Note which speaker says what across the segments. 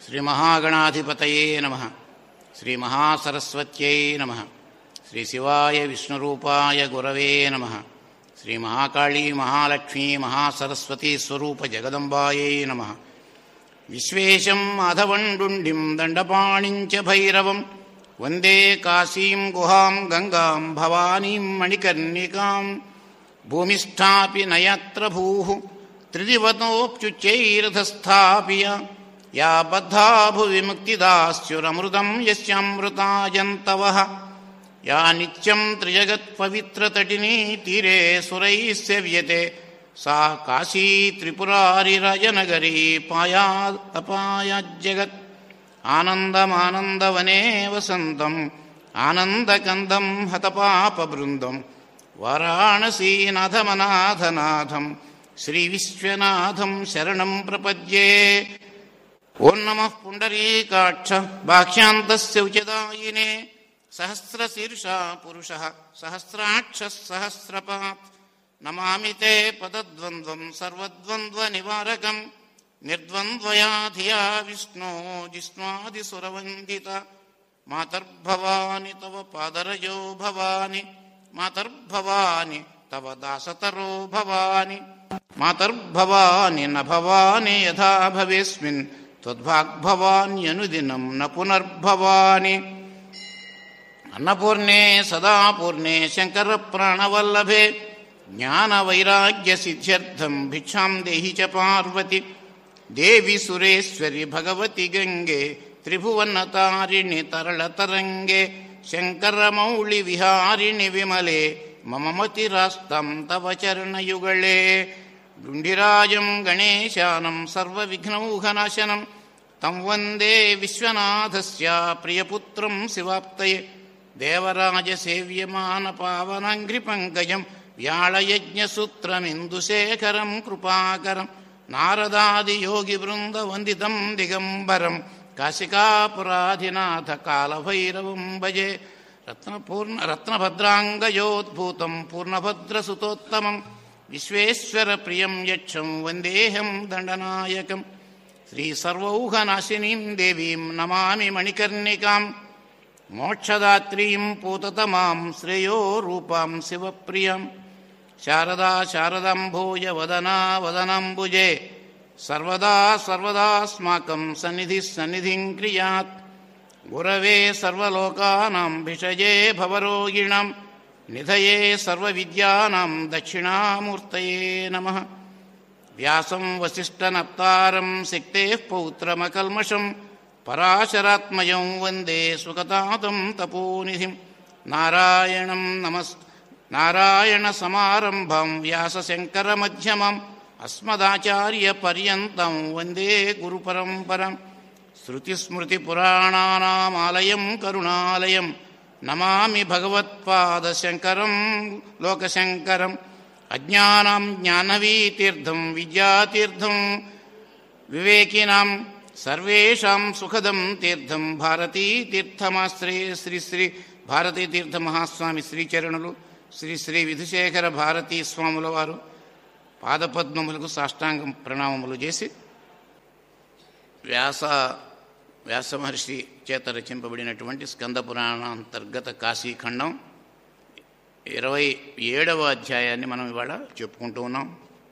Speaker 1: శ్రీమహాగణాధిపతయే నమ శ్రీమహాసరస్వత్యై నమ శ్రీశివాయ విష్ణురూపాయ గురవే నమ శ్రీమహాకాళీ మహాలక్ష్మీ మహాసరస్వతీ స్వరూప జగదంబాయై నమ విశ్వేశం మాధవండుండిం దండపాణించ భైరవం వందే కాశీం గుహాం గంగాం భవానీం మణికర్ణికాం భూమిష్టాపి నయత్ర భూ త్రిదివతోప్యుచ్చైరథస్థాపియ యా బద్ధా భువి ముక్తిదాస్యురమృతం యస్యామృతాయంతవః యా నిత్యం త్రిజగత్పవిత్రతటినీ తీరే సురైः సేవ్యతే सा काशी त्रिपुरारिरजनगरी पायादपायाज्जगत् आनन्दमानन्दवने वसन्तम् आनन्दकन्दं हतपापबृन्दं वाराणसीनाथमनाथनाथं श्रीविश्वनाथं शरणं प्रपद्ये ॐ नमः पुण्डरीकाक्ष बाह्यान्तस्य उचिदायिने सहस्रशीर्षा पुरुषः सहस्राक्षः सहस्रपात् नमामि ते पदद्वन्द्वं सर्वद्वन्द्वनिवारकं निर्द्वन्द्वया धिया विष्णो जिष्णादिसुरवन्दित मातर्भवानि तव पादरजो भवानि मातर्भवानि तव दासतरो भवानि मातर्भवानि न भवानि यथा भवेस्मिन् त्वद्भाग्भवान्यनुदिनं न पुनर्भवानि अन्नपूर्णे सदा पूर्णे शङ्करप्राणवल्लभे ज्ञानवैराग्यसिद्ध्यर्थं भिक्षां देहि च पार्वति देवि सुरेश्वरि भगवति गङ्गे त्रिभुवनतारिणि तरलतरङ्गे शङ्करमौळिविहारिणि विमले मम मतिरास्तं तव चरणयुगळे डुण्डिराजं गणेशानं सर्वविघ्नौघनाशनं तं वन्दे विश्वनाथस्य प्रियपुत्रं शिवाप्तये देवराजसेव्यमानपावनाङ्घ्रिपङ्कजं व्याळयज्ञसूत्रमिन्दुशेखरं कृपाकरं नारदादियोगिवृन्दवन्दितं दिगम्बरं काशिकापुराधिनाथ कालभैरवं भजे रत्नपूर्ण रत्नभद्राङ्गयोद्भूतं पूर्णभद्रसुतोत्तमं विश्वेश्वरप्रियं यक्षं वन्देऽहं दण्डनायकं श्रीसर्वौघनाशिनीं देवीं नमामि मणिकर्णिकाम् मोक्षदात्रीं पूततमां श्रेयो रूपां शिवप्रियं शारदा शारदाम्भोज वदना वदनाम्बुजे सर्वदा सर्वदास्माकं सन्निधिः सन्निधिं क्रियात् गुरवे सर्वलोकानां भिषजे भवरोगिणां निधये सर्वविद्यानां दक्षिणामूर्तये नमः व्यासं वसिष्ठनप्तारं सिक्तेः पौत्रमकल्मषम् पराशरात्मयं वन्दे सुगतातं तपोनिधिं नारायणं नमस् नारायणसमारम्भं व्यासशङ्करमध्यमम् अस्मदाचार्यपर्यन्तं वन्दे गुरुपरम्परं श्रुतिस्मृतिपुराणानामालयं करुणालयं नमामि भगवत्पादशङ्करं लोकशङ्करम् अज्ञानां ज्ञानवीतीर्थं विद्यातीर्थं विवेकिनां सर्वेषां सुखदं तीर्थं భారతీతీర్థమాశ్రయే శ్రీ శ్రీ భారతీతీర్థ మహాస్వామి శ్రీచరణులు శ్రీ శ్రీ విధుశేఖర భారతీ స్వాముల వారు పాదపద్మములకు సాష్టాంగం ప్రణామములు చేసి వ్యాస వ్యాస మహర్షి చేత రచింపబడినటువంటి స్కంద పురాణాంతర్గత కాశీఖండం ఇరవై ఏడవ అధ్యాయాన్ని మనం ఇవాళ చెప్పుకుంటూ ఉన్నాం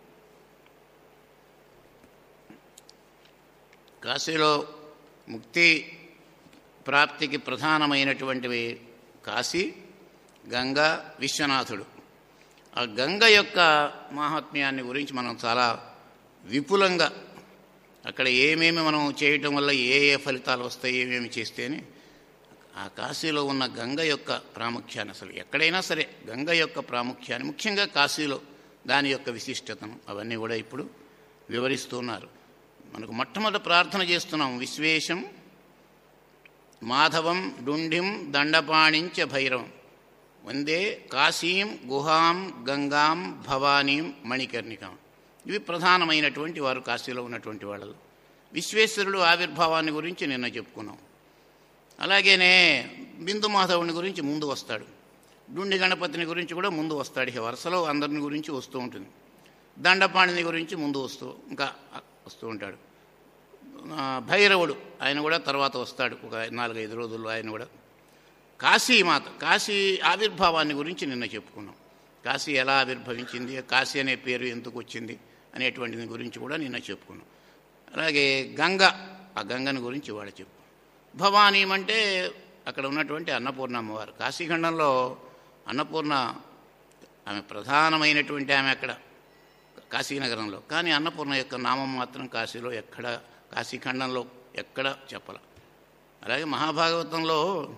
Speaker 1: కాశీలో ముక్తి ప్రాప్తికి ప్రధానమైనటువంటివి కాశీ గంగా విశ్వనాథుడు ఆ గంగ యొక్క మాహాత్మ్యాన్ని గురించి మనం చాలా విపులంగా అక్కడ ఏమేమి మనం చేయటం వల్ల ఏ ఏ ఫలితాలు వస్తాయి ఏమేమి చేస్తేనే ఆ కాశీలో ఉన్న గంగ యొక్క ప్రాముఖ్యాన్ని అసలు ఎక్కడైనా సరే గంగ యొక్క ప్రాముఖ్యాన్ని ముఖ్యంగా కాశీలో దాని యొక్క విశిష్టతను అవన్నీ కూడా ఇప్పుడు వివరిస్తున్నారు మనకు మొట్టమొదటి ప్రార్థన చేస్తున్నాం విశ్వేశం మాధవం డుండిం దండపాణించ భైరవం వందే కాశీం గుహాం గంగాం భవానీం మణికర్ణికాం ఇవి ప్రధానమైనటువంటి వారు కాశీలో ఉన్నటువంటి వాళ్ళు విశ్వేశ్వరుడు ఆవిర్భావాన్ని గురించి నిన్న చెప్పుకున్నాం అలాగేనే బిందు మాధవుని గురించి ముందు వస్తాడు డుండి గణపతిని గురించి కూడా ముందు వస్తాడు ఈ వరుసలో అందరిని గురించి వస్తూ ఉంటుంది దండపాణిని గురించి ముందు వస్తూ ఇంకా వస్తూ ఉంటాడు ఆ, భైరవుడు ఆయన కూడా తర్వాత వస్తాడు ఒక నాలుగైదు రోజుల్లో ఆయన కూడా కాశీమాత కాశీ ఆవిర్భావాన్ని గురించి నిన్న చెప్పుకున్నాం కాశీ ఎలా ఆవిర్భవించింది కాశీ అనే పేరు ఎందుకు వచ్చింది అనేటువంటి దాని గురించి కూడా నిన్న చెప్పుకున్నాం అలాగే గంగ ఆ గంగని గురించి వాడు చెప్పు భవానీ అంటే అక్కడ ఉన్నటువంటి అన్నపూర్ణ అమ్మవారు కాశీఖండంలో అన్నపూర్ణ ఆమె ప్రధానమైనటువంటి ఆమె అక్కడ కాశీనగరంలో కానీ అన్నపూర్ణ యొక్క నామం మాత్రం కాశీలో ఎక్కడ కాశీఖండంలో ఎక్కడ చెప్పల అలాగే మహాభాగవతంలో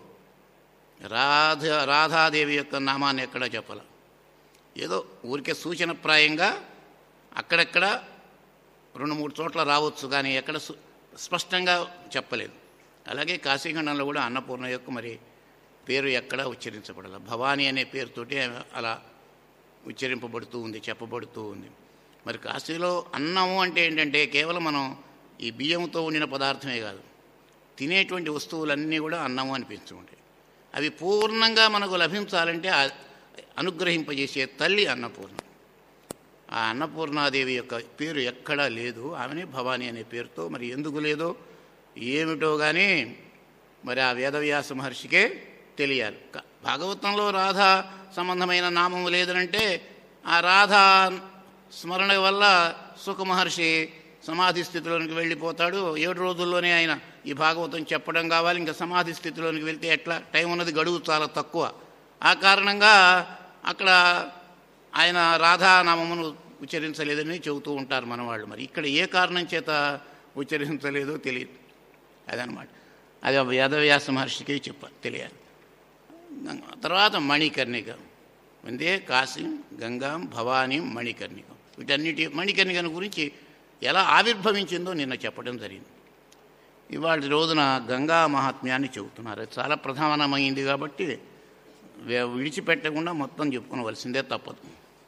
Speaker 1: రాధ రాధాదేవి యొక్క నామాన్ని ఎక్కడ చెప్పల ఏదో ఊరికే సూచనప్రాయంగా అక్కడెక్కడ రెండు మూడు చోట్ల రావచ్చు కానీ ఎక్కడ సు- స్పష్టంగా చెప్పలేదు అలాగే కాశీఖండంలో కూడా అన్నపూర్ణ యొక్క మరి పేరు ఎక్కడా ఉచ్చరించబడాల భవానీ అనే పేరుతోటి ఆమె అలా ఉచ్చరింపబడుతూ ఉంది చెప్పబడుతూ ఉంది మరి కాశీలో అన్నము అంటే ఏంటంటే కేవలం మనం ఈ బియ్యంతో ఉండిన పదార్థమే కాదు తినేటువంటి వస్తువులన్నీ కూడా అన్నము అనిపిస్తూ ఉంటాయి అవి పూర్ణంగా మనకు లభించాలంటే ఆ- అనుగ్రహింపజేసే తల్లి అన్నపూర్ణ ఆ అన్నపూర్ణాదేవి యొక్క పేరు ఎక్కడా లేదు ఆమెనే భవానీ అనే పేరుతో మరి ఎందుకు లేదో ఏమిటో కానీ మరి ఆ వేదవ్యాస మహర్షికే తెలియాలి క- భాగవతంలో రాధా సంబంధమైన నామము లేదనంటే ఆ రాధా స్మరణ వల్ల సుఖ మహర్షి సమాధి స్థితిలోనికి వెళ్ళిపోతాడు ఏడు రోజుల్లోనే ఆయన ఈ భాగవతం చెప్పడం కావాలి ఇంకా సమాధి స్థితిలోనికి వెళ్తే ఎట్లా టైం ఉన్నది గడువు చాలా తక్కువ ఆ కారణంగా అక్కడ ఆయన రాధానామమును ఉచ్చరించలేదని చెబుతూ ఉంటారు మన వాళ్ళు మరి ఇక్కడ ఏ కారణం చేత ఉచ్చరించలేదో తెలియదు అదనమాట అది ఆ వేదవ్యాస మహర్షికి చెప్ప తెలియాలి గంగ- తర్వాత మణికర్ణిక వందే కాశీ గంగాం భవానీం మణికర్ణికం వీటన్నిటి మణికర్ణికను గురించి ఎలా ఆవిర్భవించిందో నిన్న చెప్పడం జరిగింది ఇవాళ రోజున గంగా మహాత్మ్యాన్ని చెబుతున్నారు అది చాలా ప్రధానమైంది కాబట్టి వే- విడిచిపెట్టకుండా మొత్తం చెప్పుకోవలసిందే తప్పదు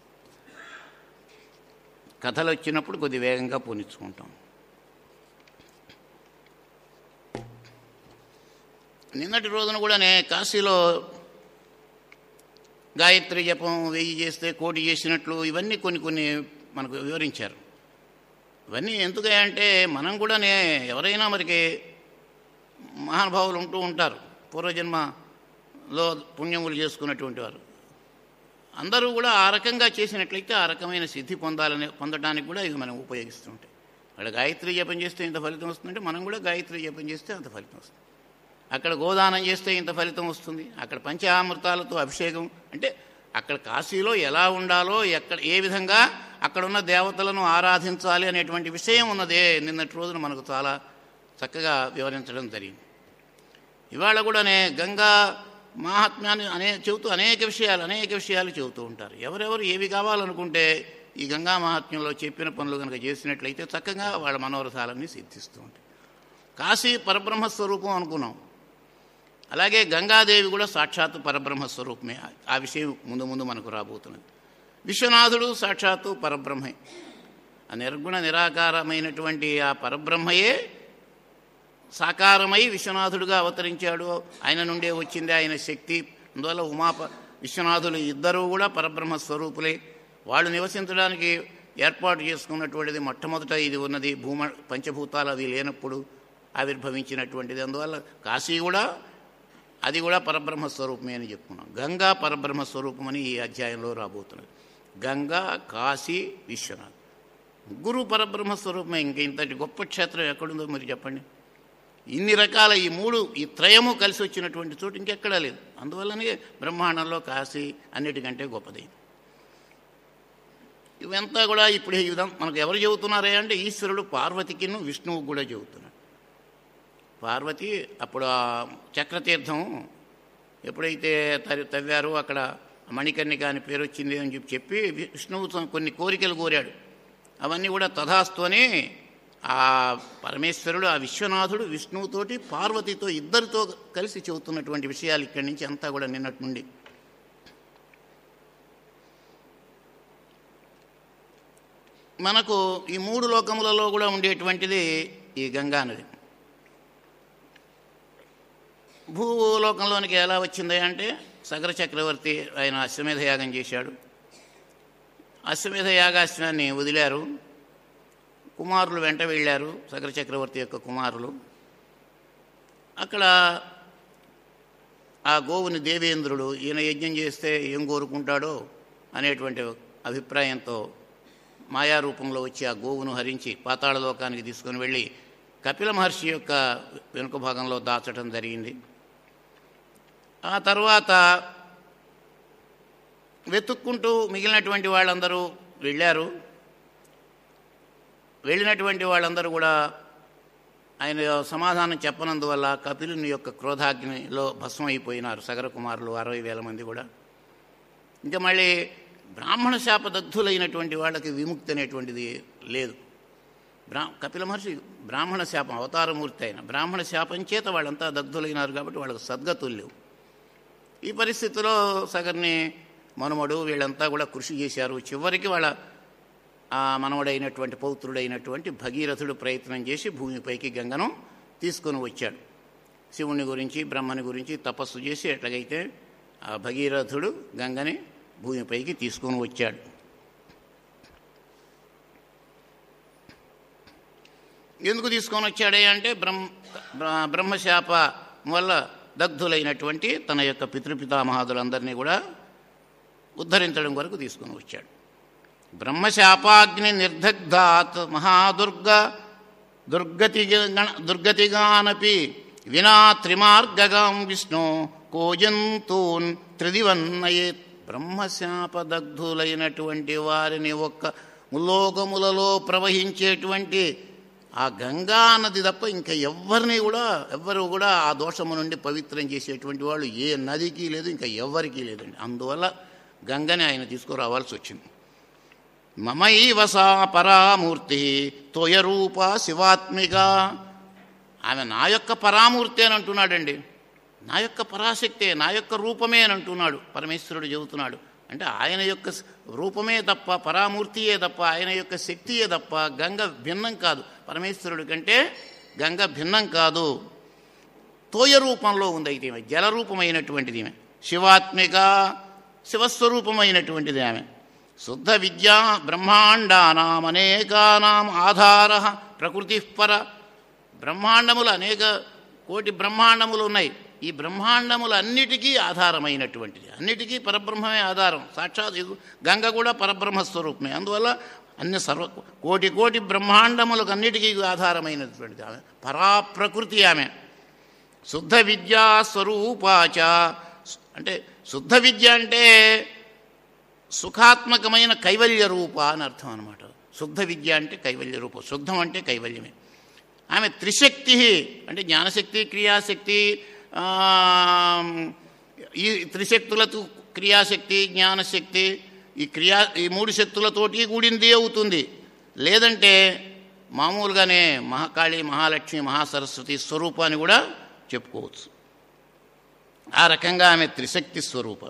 Speaker 1: కథలు వచ్చినప్పుడు కొద్ది వేగంగా పోనిచ్చుకుంటాం నిన్నటి రోజున కూడానే కాశీలో గాయత్రి జపం వెయ్యి చేస్తే కోటి చేసినట్లు ఇవన్నీ కొన్ని కొన్ని మనకు వివరించారు ఇవన్నీ ఎందుకంటే మనం కూడానే ఎవరైనా మరికి మహానుభావులు ఉంటూ ఉంటారు పూర్వజన్మలో పుణ్యములు చేసుకున్నటువంటి వారు అందరూ కూడా ఆ రకంగా చేసినట్లయితే ఆ రకమైన సిద్ధి పొందాలని పొందడానికి కూడా ఇవి మనం ఉపయోగిస్తూ ఉంటాయి అక్కడ గాయత్రి జపం చేస్తే ఇంత ఫలితం వస్తుందంటే మనం కూడా గాయత్రి జపం చేస్తే అంత ఫలితం వస్తుంది అక్కడ గోదానం చేస్తే ఇంత ఫలితం వస్తుంది అక్కడ పంచామృతాలతో అభిషేకం అంటే అక్కడ కాశీలో ఎలా ఉండాలో ఎక్కడ ఏ విధంగా అక్కడ ఉన్న దేవతలను ఆరాధించాలి అనేటువంటి విషయం ఉన్నదే నిన్నటి రోజున మనకు చాలా చక్కగా వివరించడం జరిగింది ఇవాళ కూడానే గంగా మాహాత్మ్యాన్ని అనే చెబుతూ అనేక విషయాలు అనేక విషయాలు చెబుతూ ఉంటారు ఎవరెవరు ఏవి కావాలనుకుంటే ఈ గంగా మహాత్మ్యంలో చెప్పిన పనులు కనుక చేసినట్లయితే చక్కగా వాళ్ళ మనోరథాలన్నీ సిద్ధిస్తూ ఉంటాయి కాశీ పరబ్రహ్మ స్వరూపం అనుకున్నాం అలాగే గంగాదేవి కూడా సాక్షాత్తు పరబ్రహ్మ స్వరూపమే ఆ విషయం ముందు ముందు మనకు రాబోతున్నది విశ్వనాథుడు సాక్షాత్తు పరబ్రహ్మే ఆ నిర్గుణ నిరాకారమైనటువంటి ఆ పరబ్రహ్మయే సాకారమై విశ్వనాథుడుగా అవతరించాడు ఆయన నుండే వచ్చింది ఆయన శక్తి అందువల్ల ఉమాప విశ్వనాథులు ఇద్దరూ కూడా పరబ్రహ్మ స్వరూపులే వాళ్ళు నివసించడానికి ఏర్పాటు చేసుకున్నటువంటిది మొట్టమొదట ఇది ఉన్నది భూమ పంచభూతాలు అవి లేనప్పుడు ఆవిర్భవించినటువంటిది అందువల్ల కాశీ కూడా అది కూడా పరబ్రహ్మ స్వరూపమే అని చెప్పుకున్నాం గంగా పరబ్రహ్మ స్వరూపం అని ఈ అధ్యాయంలో రాబోతున్నది గంగా కాశీ విశ్వనాథ్ ముగ్గురు పరబ్రహ్మ స్వరూపమే ఇంక ఇంతటి గొప్ప క్షేత్రం ఎక్కడుందో మీరు చెప్పండి ఇన్ని రకాల ఈ మూడు ఈ త్రయము కలిసి వచ్చినటువంటి చోటు ఇంకెక్కడా లేదు అందువల్లనే బ్రహ్మాండంలో కాశీ అన్నిటికంటే గొప్పది ఇవంతా కూడా ఇప్పుడు ఈ విధం మనకు ఎవరు చెబుతున్నారే అంటే ఈశ్వరుడు పార్వతికిను విష్ణువు కూడా చెబుతున్నాడు పార్వతి అప్పుడు ఆ చక్రతీర్థం ఎప్పుడైతే తరి తవ్వారో అక్కడ మణికర్ణిక అని పేరు వచ్చింది అని చెప్పి చెప్పి విష్ణువు తో కొన్ని కోరికలు కోరాడు అవన్నీ కూడా తథాస్తు అని ఆ పరమేశ్వరుడు ఆ విశ్వనాథుడు విష్ణువుతోటి పార్వతితో ఇద్దరితో కలిసి చెబుతున్నటువంటి విషయాలు ఇక్కడి నుంచి అంతా కూడా నిన్నటి నుండి మనకు ఈ మూడు లోకములలో కూడా ఉండేటువంటిది ఈ గంగా నది భూలోకంలోనికి ఎలా వచ్చింది అంటే సగర చక్రవర్తి ఆయన అశ్వమేధ యాగం చేశాడు అశ్వమేధ యాగాశ్వాన్ని వదిలారు కుమారులు వెంట వెళ్ళారు సగర చక్రవర్తి యొక్క కుమారులు అక్కడ ఆ గోవుని దేవేంద్రుడు ఈయన యజ్ఞం చేస్తే ఏం కోరుకుంటాడో అనేటువంటి అభిప్రాయంతో మాయారూపంలో వచ్చి ఆ గోవును హరించి పాతాళలోకానికి తీసుకొని వెళ్ళి కపిల మహర్షి యొక్క వెనుక భాగంలో దాచటం జరిగింది ఆ తర్వాత వెతుక్కుంటూ మిగిలినటువంటి వాళ్ళందరూ వెళ్ళారు వెళ్ళినటువంటి వాళ్ళందరూ కూడా ఆయన సమాధానం చెప్పనందువల్ల కపిలుని యొక్క క్రోధాగ్నిలో భస్మం అయిపోయినారు సగర కుమారులు అరవై వేల మంది కూడా ఇంకా మళ్ళీ బ్రాహ్మణ శాపదగ్ధులైనటువంటి వాళ్ళకి విముక్తి అనేటువంటిది లేదు బ్రా కపిల మహర్షి బ్రాహ్మణ శాపం అవతారమూర్తి అయిన బ్రాహ్మణ శాపం చేత వాళ్ళంతా దగ్ధులైనారు కాబట్టి వాళ్ళకు సద్గతులు లేవు ఈ పరిస్థితిలో సగర్ని మనుమడు వీళ్ళంతా కూడా కృషి చేశారు చివరికి వాళ్ళ ఆ మనవడైనటువంటి పౌత్రుడైనటువంటి భగీరథుడు ప్రయత్నం చేసి భూమిపైకి గంగను తీసుకొని వచ్చాడు శివుని గురించి బ్రహ్మని గురించి తపస్సు చేసి ఎట్లాగైతే ఆ భగీరథుడు గంగని భూమిపైకి తీసుకొని వచ్చాడు ఎందుకు తీసుకొని వచ్చాడే అంటే బ్రహ్మ బ్ర- బ్రహ్మశాప వల్ల దగ్ధులైనటువంటి తన యొక్క పితృపితామహాదులందరినీ కూడా ఉద్ధరించడం వరకు తీసుకొని వచ్చాడు బ్రహ్మశాపాగ్ని నిర్దగ్ధాత్ మహాదుర్గ దుర్గతి దుర్గతిగానపి వినా త్రిమార్గగాం విష్ణు కోజంతూన్ త్రిదివన్నయేత్ బ్రహ్మశాపదగ్ధులైనటువంటి వారిని ఒక్క ముల్లోకములలో ప్రవహించేటువంటి ఆ గంగా నది తప్ప ఇంకా ఎవ్వరిని కూడా ఎవ్వరు కూడా ఆ దోషము నుండి పవిత్రం చేసేటువంటి వాళ్ళు ఏ నదికి లేదు ఇంకా ఎవ్వరికీ లేదండి అందువల్ల గంగని ఆయన తీసుకురావాల్సి వచ్చింది మమైవ సా పరామూర్తి తోయరూప శివాత్మిక ఆమె నా యొక్క పరామూర్తి అని అంటున్నాడండి నా యొక్క పరాశక్తే నా యొక్క రూపమే అని అంటున్నాడు పరమేశ్వరుడు చెబుతున్నాడు అంటే ఆయన యొక్క స్- రూపమే తప్ప పరామూర్తియే తప్ప ఆయన యొక్క శక్తియే తప్ప గంగ భిన్నం కాదు పరమేశ్వరుడి కంటే గంగ భిన్నం కాదు తోయ రూపంలో ఉంది అయితే ఈమె జలరూపమైనటువంటిది ఈమె శివాత్మిక శివస్వరూపమైనటువంటిది ఆమె శుద్ధ విద్యా బ్రహ్మాండానాం అనేకానాం ఆధార ప్రకృతి పర బ్రహ్మాండములు అనేక కోటి బ్రహ్మాండములు ఉన్నాయి ఈ బ్రహ్మాండములన్నిటికీ ఆధారమైనటువంటిది అన్నిటికీ పరబ్రహ్మమే ఆధారం సాక్షాత్ ఇది గంగ కూడా పరబ్రహ్మ స్వరూపమే అందువల్ల అన్ని సర్వ కోటి కోటి బ్రహ్మాండములకు అన్నిటికీ ఆధారమైనటువంటిది ఆమె పరాప్రకృతి ఆమె శుద్ధ విద్యా స్వరూపాచ అంటే శుద్ధ విద్య అంటే సుఖాత్మకమైన కైవల్య రూప అని అర్థం అనమాట శుద్ధ విద్య అంటే కైవల్య రూపం శుద్ధం అంటే కైవల్యమే ఆమె త్రిశక్తి అంటే జ్ఞానశక్తి క్రియాశక్తి ఆ, ఈ త్రిశక్తులతో క్రియాశక్తి జ్ఞానశక్తి ఈ క్రియా ఈ మూడు శక్తులతోటి కూడింది అవుతుంది లేదంటే మామూలుగానే మహాకాళి మహాలక్ష్మి మహాసరస్వతి స్వరూపాన్ని కూడా చెప్పుకోవచ్చు ఆ రకంగా ఆమె త్రిశక్తి స్వరూపం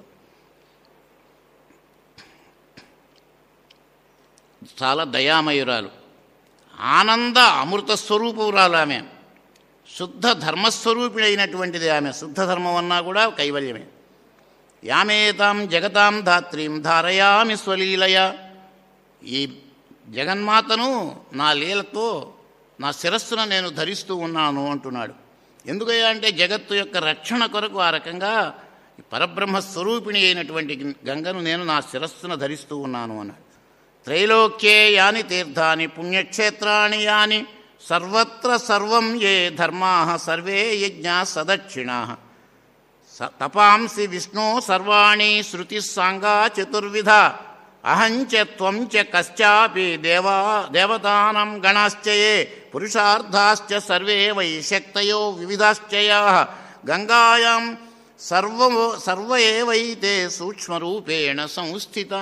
Speaker 1: చాలా దయామయురాలు ఆనంద అమృత స్వరూపురాలు ఆమె శుద్ధ ధర్మస్వరూపిణైనటువంటిది ఆమె శుద్ధ ధర్మం అన్నా కూడా కైవల్యమే యామేతాం జగతాం ధాత్రీం ధారయామి స్వలీలయ ఈ జగన్మాతను నా లీలతో నా శిరస్సున నేను ధరిస్తూ ఉన్నాను అంటున్నాడు ఎందుకయ్యా అంటే జగత్తు యొక్క రక్షణ కొరకు ఆ రకంగా ఈ పరబ్రహ్మ స్వరూపిణి అయినటువంటి గంగను నేను నా శిరస్సున ధరిస్తూ ఉన్నాను అన్నాడు త్రైలోక్యే యాని తీర్థాని పుణ్యక్షేత్రాణి యాని సర్వత్ర సర్వం ఏ ధర్మా సర్వే యజ్ఞా సదక్షిణా స తపాంసి విష్ణు సర్వాణి శృతి సాంగా చతుర్విధ అహంచ త్వం చ కశ్చాపి దేవా దేవతానం గణాశ్చయే పురుషార్థాశ్చ సర్వే వై శక్తయో వివిధాశ్చయా గంగాయాం సర్వ సర్వ ఏవైతే సూక్ష్మరూపేణ సంస్థితా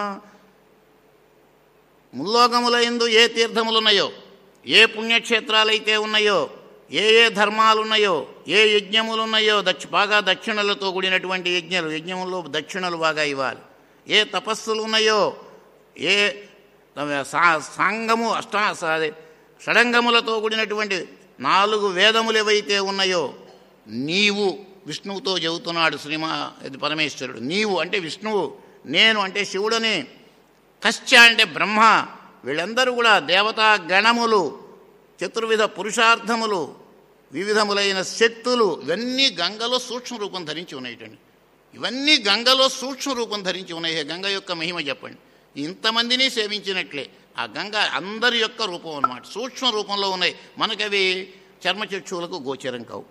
Speaker 1: ముల్లోకములందు ఏ తీర్థములున్నాయో ఏ పుణ్యక్షేత్రాలైతే ఉన్నాయో ఏ ఏ ధర్మాలున్నాయో ఏ యజ్ఞములున్నాయో దక్ష బాగా దక్షిణలతో కూడినటువంటి యజ్ఞాలు యజ్ఞముల్లో దక్షిణలు బాగా ఇవ్వాలి ఏ తపస్సులు ఉన్నాయో ఏ సా- సాంగము అష్టా సా- షడంగములతో కూడినటువంటి నాలుగు వేదములు ఏవైతే ఉన్నాయో నీవు విష్ణువుతో చెబుతున్నాడు శ్రీమా ఇది పరమేశ్వరుడు నీవు అంటే విష్ణువు నేను అంటే శివుడని కశ్చ అంటే బ్రహ్మ వీళ్ళందరూ కూడా దేవతా గణములు చతుర్విధ పురుషార్థములు వివిధములైన శక్తులు ఇవన్నీ గంగలో సూక్ష్మ రూపం ధరించి ఉన్నాయటండి ఇవన్నీ గంగలో సూక్ష్మ రూపం ధరించి ఉన్నాయి గంగ యొక్క మహిమ చెప్పండి ఇంతమందిని సేవించినట్లే ఆ గంగ అందరి యొక్క రూపం అన్నమాట సూక్ష్మ రూపంలో ఉన్నాయి మనకవి చర్మచక్షువులకు గోచరం కావు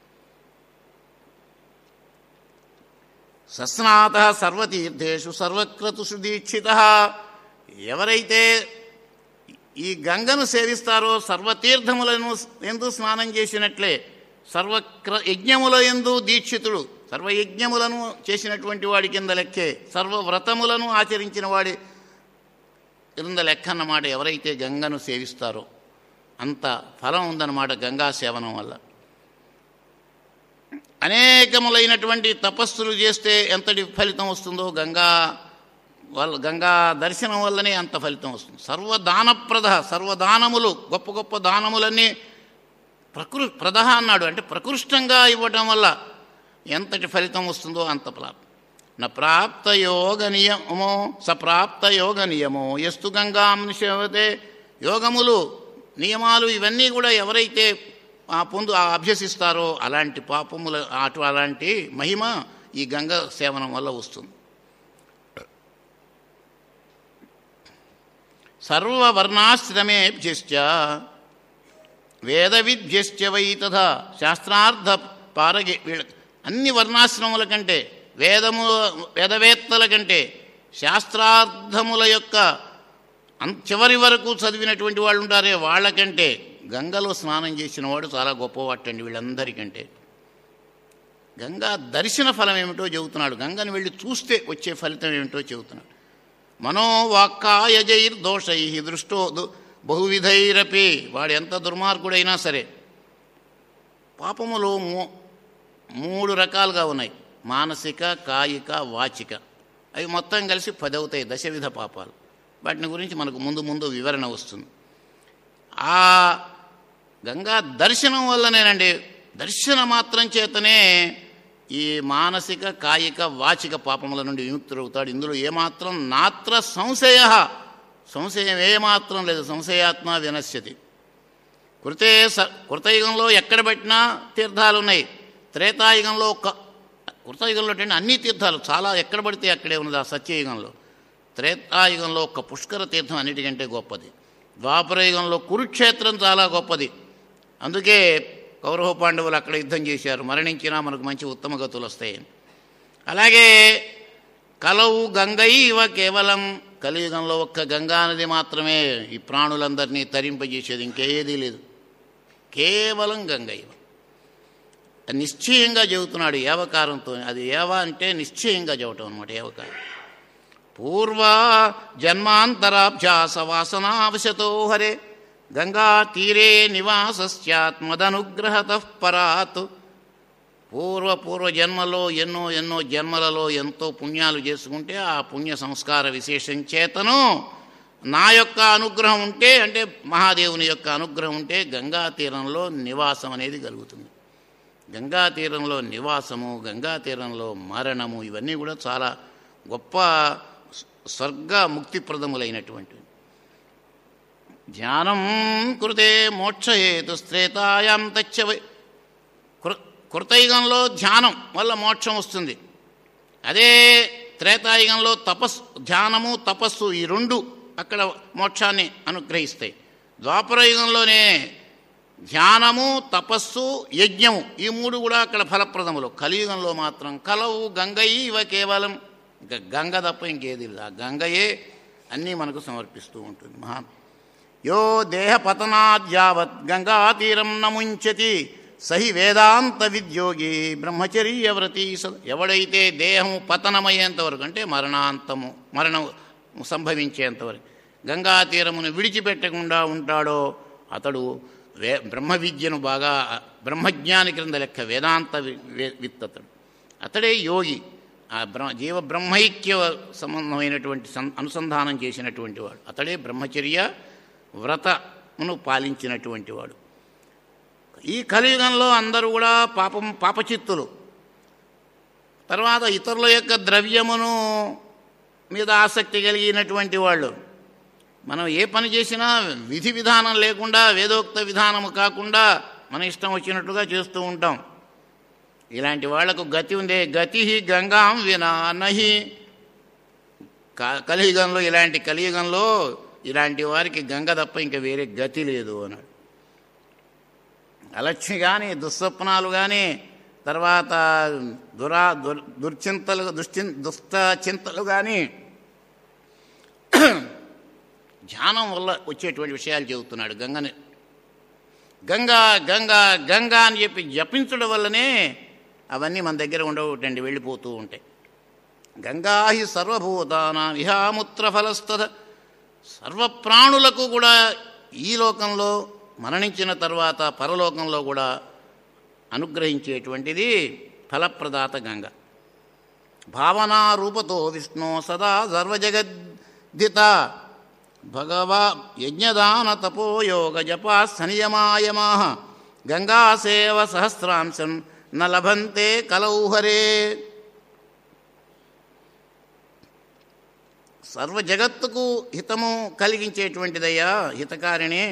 Speaker 1: సస్నాత సర్వతీర్థేషు సర్వక్రతుషు దీక్షిత ఎవరైతే ఈ గంగను సేవిస్తారో సర్వతీర్థములను ఎందు స్నానం చేసినట్లే సర్వక్ర యజ్ఞముల ఎందు దీక్షితుడు సర్వయజ్ఞములను చేసినటువంటి వాడి కింద లెక్కే సర్వవ్రతములను ఆచరించిన వాడి కింద లెక్క అన్నమాట ఎవరైతే గంగను సేవిస్తారో అంత ఫలం ఉందన్నమాట గంగా సేవనం వల్ల అనేకములైనటువంటి తపస్సులు చేస్తే ఎంతటి ఫలితం వస్తుందో గంగా వల్ల గంగా దర్శనం వల్లనే అంత ఫలితం వస్తుంది సర్వదానప్రద సర్వదానములు గొప్ప గొప్ప దానములన్నీ ప్రకృ ప్రద అన్నాడు అంటే ప్రకృష్టంగా ఇవ్వటం వల్ల ఎంతటి ఫలితం వస్తుందో అంత ప్రాప్తం న ప్రాప్త యోగ నియమో సప్రాప్త యోగ నియమో ఎస్తు గంగాం నిషేవతే యోగములు నియమాలు ఇవన్నీ కూడా ఎవరైతే ఆ పొందు ఆ అభ్యసిస్తారో అలాంటి పాపముల అటు అలాంటి మహిమ ఈ గంగ సేవనం వల్ల వస్తుంది సర్వవర్ణాశ్రమేభ్యశ్చ వేద విద్యశ్చ వై తథా శాస్త్రార్థ పారగే వీళ్ళ అన్ని వర్ణాశ్రముల కంటే వేదము వేదవేత్తల కంటే శాస్త్రార్థముల యొక్క అం- చివరి వరకు చదివినటువంటి వాళ్ళు ఉంటారే వాళ్ళకంటే గంగలో స్నానం చేసిన వాడు చాలా గొప్పవాటండి వీళ్ళందరికంటే గంగా దర్శన ఫలం ఏమిటో చెబుతున్నాడు గంగను వెళ్ళి చూస్తే వచ్చే ఫలితం ఏమిటో చెబుతున్నాడు మనోవాక్కాయజైర్దోషై దృష్టో దు- బహువిధైరపి వాడు ఎంత దుర్మార్గుడైనా సరే పాపములు మూ మూడు రకాలుగా ఉన్నాయి మానసిక కాయిక వాచిక అవి మొత్తం కలిసి పది అవుతాయి దశవిధ పాపాలు వాటిని గురించి మనకు ముందు ముందు వివరణ వస్తుంది ఆ గంగా దర్శనం వల్లనేనండి దర్శన మాత్రం చేతనే ఈ మానసిక కాయిక వాచిక పాపముల నుండి విముక్తుడవుతాడు ఇందులో ఏమాత్రం నాత్ర సంశయ సంశయం ఏమాత్రం లేదు సంశయాత్మ వినశ్యతి కృతే స కృతయుగంలో ఎక్కడ పెట్టినా తీర్థాలు ఉన్నాయి త్రేతాయుగంలో ఒక్క కృతయుగంలో అంటే అన్ని తీర్థాలు చాలా ఎక్కడ పడితే అక్కడే ఉన్నది ఆ సత్యయుగంలో త్రేతాయుగంలో ఒక్క పుష్కర తీర్థం అన్నిటికంటే గొప్పది ద్వాపరయుగంలో కురుక్షేత్రం చాలా గొప్పది అందుకే కౌరవ పాండవులు అక్కడ యుద్ధం చేశారు మరణించినా మనకు మంచి ఉత్తమ గతులు వస్తాయి అలాగే కలవు గంగైవ కేవలం కలియుగంలో ఒక్క గంగా నది మాత్రమే ఈ ప్రాణులందరినీ తరింపజేసేది ఇంకేదీ లేదు కేవలం గంగైవ నిశ్చయంగా చెబుతున్నాడు ఏవకారంతో అది ఏవ అంటే నిశ్చయంగా చెబుతాం అనమాట ఏవకారం పూర్వ జన్మాంతరాభ్యాస వాసనావశతో హరే గంగా తీరే నివాసస్యాత్మదనుగ్రహత పరాత్ పూర్వ పూర్వ జన్మలో ఎన్నో ఎన్నో జన్మలలో ఎంతో పుణ్యాలు చేసుకుంటే ఆ పుణ్య సంస్కార విశేషం చేతను నా యొక్క అనుగ్రహం ఉంటే అంటే మహాదేవుని యొక్క అనుగ్రహం ఉంటే గంగా తీరంలో నివాసం అనేది కలుగుతుంది గంగా తీరంలో నివాసము గంగా తీరంలో మరణము ఇవన్నీ కూడా చాలా గొప్ప స్వర్గ ముక్తిప్రదములైనటువంటివి ధ్యానం కృతే మోక్షహేతు శ్రేతాయాం తచ్చ వై కృ కృతయుగంలో ధ్యానం వల్ల మోక్షం వస్తుంది అదే త్రేతాయుగంలో తపస్సు ధ్యానము తపస్సు ఈ రెండు అక్కడ మోక్షాన్ని అనుగ్రహిస్తాయి ద్వాపరయుగంలోనే ధ్యానము తపస్సు యజ్ఞము ఈ మూడు కూడా అక్కడ ఫలప్రదములు కలియుగంలో మాత్రం కలవు గంగయి ఇవ కేవలం ఇంకా గంగ తప్ప ఇంకేది లేదు ఆ గంగయే అన్నీ మనకు సమర్పిస్తూ ఉంటుంది మహా యో దేహ పతనాద్యావత్ గంగా తీరం నముంచతి సహి వేదాంత విద్యోగి బ్రహ్మచర్య వ్రతి స ఎవడైతే దేహము పతనమయ్యేంత వరకు అంటే మరణాంతము మరణం సంభవించేంతవరకు గంగా తీరమును విడిచిపెట్టకుండా ఉంటాడో అతడు వే బ్రహ్మ విద్యను బాగా బ్రహ్మజ్ఞాని క్రింద లెక్క వేదాంత వి- వే- విత్తతడు అతడే యోగి ఆ బ్రహ్మ జీవ బ్రహ్మైక్య సంబంధమైనటువంటి సం- అనుసంధానం చేసినటువంటి వాడు అతడే బ్రహ్మచర్య వ్రతమును పాలించినటువంటి వాడు ఈ కలియుగంలో అందరూ కూడా పాపం పాపచిత్తులు తర్వాత ఇతరుల యొక్క ద్రవ్యమును మీద ఆసక్తి కలిగినటువంటి వాళ్ళు మనం ఏ పని చేసినా విధి విధానం లేకుండా వేదోక్త విధానము కాకుండా మన ఇష్టం వచ్చినట్టుగా చేస్తూ ఉంటాం ఇలాంటి వాళ్లకు గతి ఉందే గతి గంగాం వినా నహి క- కలియుగంలో ఇలాంటి కలియుగంలో ఇలాంటి వారికి గంగ తప్ప ఇంకా వేరే గతి లేదు అన్నాడు అలక్ష్మి కానీ దుస్వప్నాలు కానీ తర్వాత దురా దుర్ దుర్చింతలు దుశ్చిన్ దుస్త చింతలు కానీ ధ్యానం వల్ల వచ్చేటువంటి విషయాలు చెబుతున్నాడు గంగని గంగా గంగా గంగా అని చెప్పి జపించడం వల్లనే అవన్నీ మన దగ్గర ఉండవటండి వెళ్ళిపోతూ ఉంటాయి గంగా హి సర్వభూతానాం ఇహాముత్ర ఫలస్తద సర్వప్రాణులకు కూడా ఈ లోకంలో మరణించిన తర్వాత పరలోకంలో కూడా అనుగ్రహించేటువంటిది ఫలప్రదాత గంగ భావనారూపతో విష్ణు సదా సర్వజగద్ధిత భగవా యజ్ఞదాన తపోయోగ జపా సనియమాయమా గంగాసేవ సహస్రాంశం న లభంతే కలౌహరే సర్వ జగత్తుకు హితము కలిగించేటువంటిదయ్యా హితకారిణి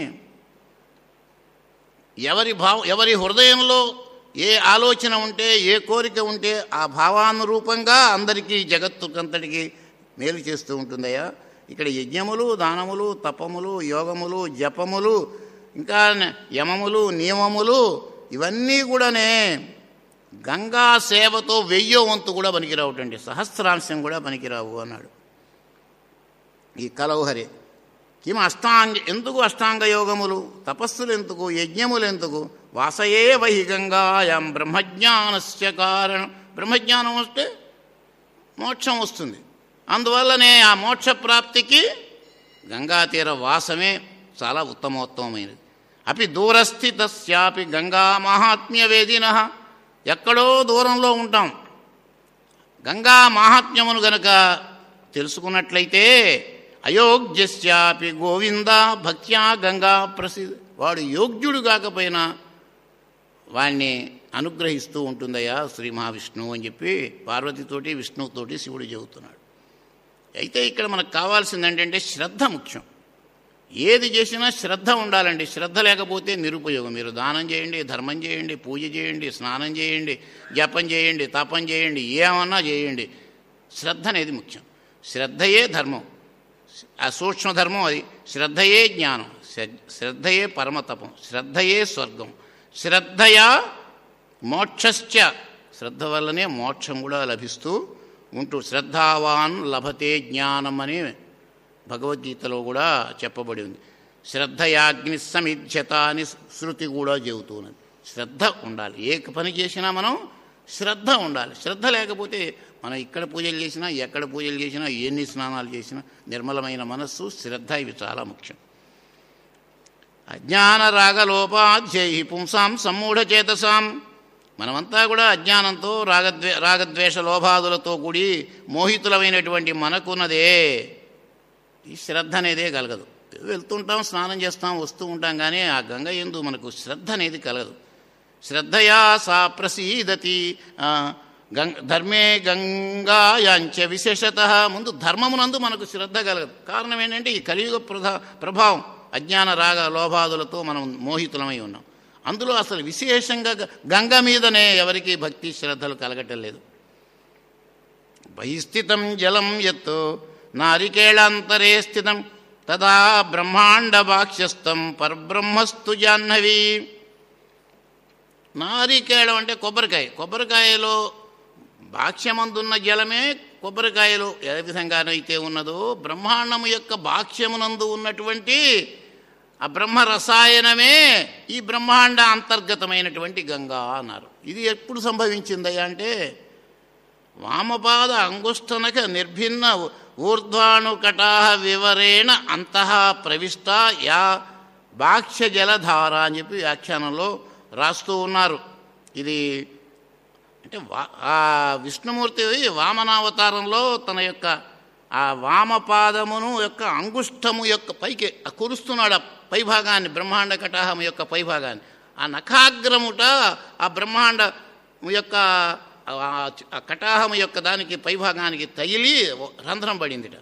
Speaker 1: ఎవరి భావ ఎవరి హృదయంలో ఏ ఆలోచన ఉంటే ఏ కోరిక ఉంటే ఆ భావానురూపంగా అందరికీ జగత్తుకంతటికి మేలు చేస్తూ ఉంటుందయ్యా ఇక్కడ యజ్ఞములు దానములు తపములు యోగములు జపములు ఇంకా యమములు నియమములు ఇవన్నీ కూడానే గంగా సేవతో వెయ్యో వంతు కూడా పనికిరావుటండి సహస్రాంశం కూడా పనికిరావు అన్నాడు ఈ కలౌహరి కిం అష్టాంగ ఎందుకు అష్టాంగ యోగములు తపస్సులు ఎందుకు యజ్ఞములు ఎందుకు వాసయే వహి గంగాయం బ్రహ్మజ్ఞానస్య కారణం బ్రహ్మజ్ఞానం వస్తే మోక్షం వస్తుంది అందువల్లనే ఆ మోక్ష ప్రాప్తికి గంగా తీర వాసమే చాలా ఉత్తమోత్తమైనది అపి దూరస్థితస్యాపి గంగా మహాత్మ్య వేదిన ఎక్కడో దూరంలో ఉంటాం గంగా మహాత్మ్యమును గనక తెలుసుకున్నట్లయితే అయోగ్యస్యాపి గోవింద భక్త్యా గంగా ప్రసిద్ధ వాడు యోగ్యుడు కాకపోయినా వాణ్ణి అనుగ్రహిస్తూ ఉంటుందయ్యా శ్రీ మహావిష్ణువు అని చెప్పి పార్వతితోటి విష్ణువుతోటి శివుడు చెబుతున్నాడు అయితే ఇక్కడ మనకు కావాల్సింది ఏంటంటే శ్రద్ధ ముఖ్యం ఏది చేసినా శ్రద్ధ ఉండాలండి శ్రద్ధ లేకపోతే నిరుపయోగం మీరు దానం చేయండి ధర్మం చేయండి పూజ చేయండి స్నానం చేయండి జపం చేయండి తపం చేయండి ఏమన్నా చేయండి శ్రద్ధ అనేది ముఖ్యం శ్రద్ధయే ధర్మం ఆ సూక్ష్మ ధర్మం అది శ్రద్ధయే జ్ఞానం శ్ర- శ్రద్ధయే పరమతపం శ్రద్ధయే స్వర్గం శ్రద్ధయా మోక్షశ్చ శ్రద్ధ వల్లనే మోక్షం కూడా లభిస్తూ ఉంటూ శ్రద్ధావాన్ లభతే జ్ఞానం అని భగవద్గీతలో కూడా చెప్పబడి ఉంది శ్రద్ధయాగ్ని సమిధ్యత అని శృతి కూడా చెబుతున్నది శ్రద్ధ ఉండాలి ఏ పని చేసినా మనం శ్రద్ధ ఉండాలి శ్రద్ధ లేకపోతే మనం ఇక్కడ పూజలు చేసినా ఎక్కడ పూజలు చేసినా ఎన్ని స్నానాలు చేసినా నిర్మలమైన మనస్సు శ్రద్ధ ఇవి చాలా ముఖ్యం అజ్ఞాన రాగలోపాధ్యై పుంసాం సమ్మూఢచేతసాం మనమంతా కూడా అజ్ఞానంతో రాగద్వే రాగద్వేష లోభాదులతో కూడి మోహితులమైనటువంటి మనకున్నదే ఈ శ్రద్ధ అనేదే కలగదు వెళ్తుంటాం స్నానం చేస్తాం వస్తూ ఉంటాం కానీ ఆ గంగ ఎందు మనకు శ్రద్ధ అనేది కలగదు శ్రద్ధయా సా ప్రసీదతి ఆ, గంగ ధర్మే గంగాయాంచ విశేషత ముందు ధర్మమునందు మనకు శ్రద్ధ కలగదు కారణం ఏంటంటే ఈ కలియుగ ప్రధా ప్రభావం అజ్ఞాన రాగ లోభాదులతో మనం మోహితులమై ఉన్నాం అందులో అసలు విశేషంగా గ- గంగ మీదనే ఎవరికి భక్తి శ్రద్ధలు కలగటం లేదు బహిస్థితం జలం ఎత్తు నారికేళాంతరే స్థితం తదా బ్రహ్మాండ బాక్ష్యస్థం పరబ్రహ్మస్తు జాహ్నవి నారికేళం అంటే కొబ్బరికాయ కొబ్బరికాయలో బాక్ష్యమందున్న జలమే కొబ్బరికాయలో ఏ విధంగానైతే ఉన్నదో బ్రహ్మాండము యొక్క బాక్ష్యమునందు ఉన్నటువంటి ఆ బ్రహ్మ రసాయనమే ఈ బ్రహ్మాండ అంతర్గతమైనటువంటి గంగా అన్నారు ఇది ఎప్పుడు సంభవించిందయ్యా అంటే వామపాద అంగుష్టనక నిర్భిన్న ఊర్ధ్వాణుకటాహ వివరేణ అంతః ప్రవిష్ట యా బాక్ష్య జలధార అని చెప్పి వ్యాఖ్యానంలో రాస్తూ ఉన్నారు ఇది అంటే వా ఆ విష్ణుమూర్తి వామనావతారంలో తన యొక్క ఆ వామపాదమును యొక్క అంగుష్టము యొక్క పైకి ఆ కురుస్తున్నాడు ఆ పైభాగాన్ని బ్రహ్మాండ కటాహము యొక్క పైభాగాన్ని ఆ నఖాగ్రముట ఆ బ్రహ్మాండము యొక్క ఆ- ఆ కటాహము యొక్క దానికి పైభాగానికి తగిలి రంధ్రం పడిందిట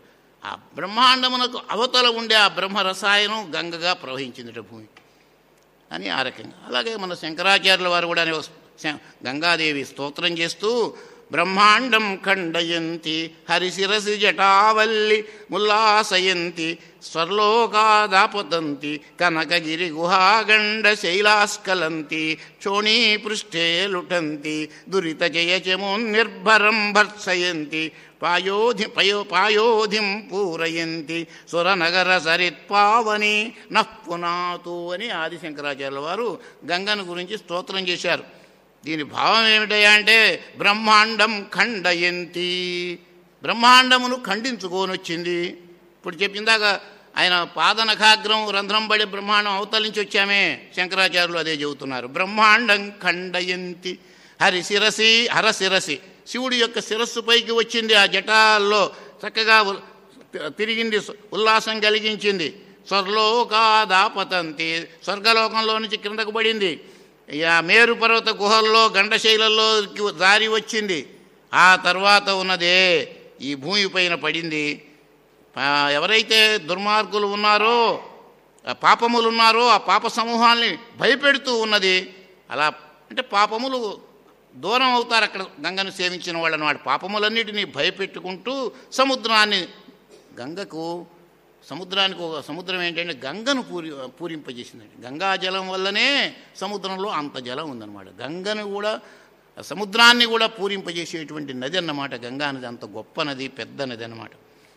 Speaker 1: ఆ బ్రహ్మాండమునకు అవతల ఉండే ఆ బ్రహ్మ రసాయనం గంగగా ప్రవహించిందిట భూమి అని ఆ రకంగా అలాగే మన శంకరాచార్యుల వారు కూడా శ- గంగాదేవి స్తోత్రం చేస్తూ బ్రహ్మాండం ఖండయంతి హరిశిరసి జటావల్లి ముల్లాసయంతి స్వర్లోకాదాపతంతి కనకగిరి గుహాగండ శైలాస్కలంతి చోణీ పృష్ఠే లుటంతి దురిత జయచమున్నిర్భరం భర్సయంతి పాయోధి పయో పాయోధిం పూరయంతి సురనగర సరిత్పావని నఃపునాతు అని ఆదిశంకరాచార్యుల వారు గంగను గురించి స్తోత్రం చేశారు దీని భావం ఏమిటయ్యా అంటే బ్రహ్మాండం ఖండయంతి బ్రహ్మాండమును ఖండించుకొని వచ్చింది ఇప్పుడు చెప్పిందాక ఆయన పాదనఖాగ్రం రంధ్రం పడి బ్రహ్మాండం అవతలించి వచ్చామే శంకరాచార్యులు అదే చెబుతున్నారు బ్రహ్మాండం ఖండయంతి హరి శిరసి హరశిరసి శివుడి యొక్క శిరస్సు పైకి వచ్చింది ఆ జటాల్లో చక్కగా ఉల్- తిరిగింది ఉల్లాసం కలిగించింది స్వర్లోకాదాపతంతి స్వర్గలోకంలో నుంచి క్రిందకు పడింది ఇక మేరు పర్వత గుహల్లో గండశైలలో దారి వచ్చింది ఆ తర్వాత ఉన్నదే ఈ భూమి పైన పడింది ఆ, ఎవరైతే దుర్మార్గులు ఉన్నారో ఆ పాపములు ఉన్నారో ఆ పాప సమూహాల్ని భయపెడుతూ ఉన్నది అలా అంటే పాపములు దూరం అవుతారు అక్కడ గంగను సేవించిన వాళ్ళని వాడి పాపములన్నిటినీ భయపెట్టుకుంటూ సముద్రాన్ని గంగకు సముద్రానికి ఒక సముద్రం ఏంటంటే గంగను పూరి పూరింపజేసిందండి గంగా జలం వల్లనే సముద్రంలో అంత జలం ఉందన్నమాట గంగను కూడా సముద్రాన్ని కూడా పూరింపజేసేటువంటి నది అన్నమాట గంగా నది అంత గొప్ప నది పెద్ద నది అన్నమాట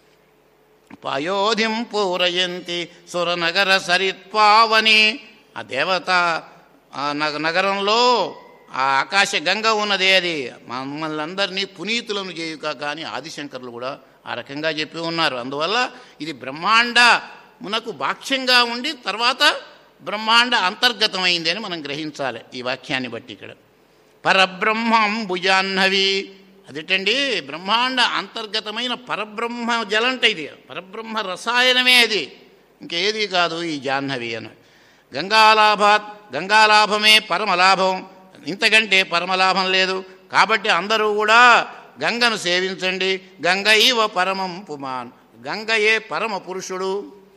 Speaker 1: పాయోధిం పూరయంతి సురనగర సరిత్పావని ఆ దేవత ఆ నగ నగరంలో ఆ ఆకాశ గంగ ఉన్నదే అది మమ్మల్ని అందరినీ పునీతులను చేయుక కానీ ఆదిశంకర్లు కూడా ఆ రకంగా చెప్పి ఉన్నారు అందువల్ల ఇది బ్రహ్మాండ మునకు భాక్ష్యంగా ఉండి తర్వాత బ్రహ్మాండ అంతర్గతమైంది అని మనం గ్రహించాలి ఈ వాక్యాన్ని బట్టి ఇక్కడ పరబ్రహ్మంబుజాహ్నవి అదేటండి బ్రహ్మాండ అంతర్గతమైన పరబ్రహ్మ జలంట ఇది పరబ్రహ్మ రసాయనమే అది ఇంకేది కాదు ఈ జాహ్నవి అని గంగాలాభాత్ గంగాలాభమే పరమలాభం ఇంతకంటే పరమలాభం లేదు కాబట్టి అందరూ కూడా గంగను సేవించండి గంగ ఇవ పరమం పుమాన్ గంగయే పరమ పురుషుడు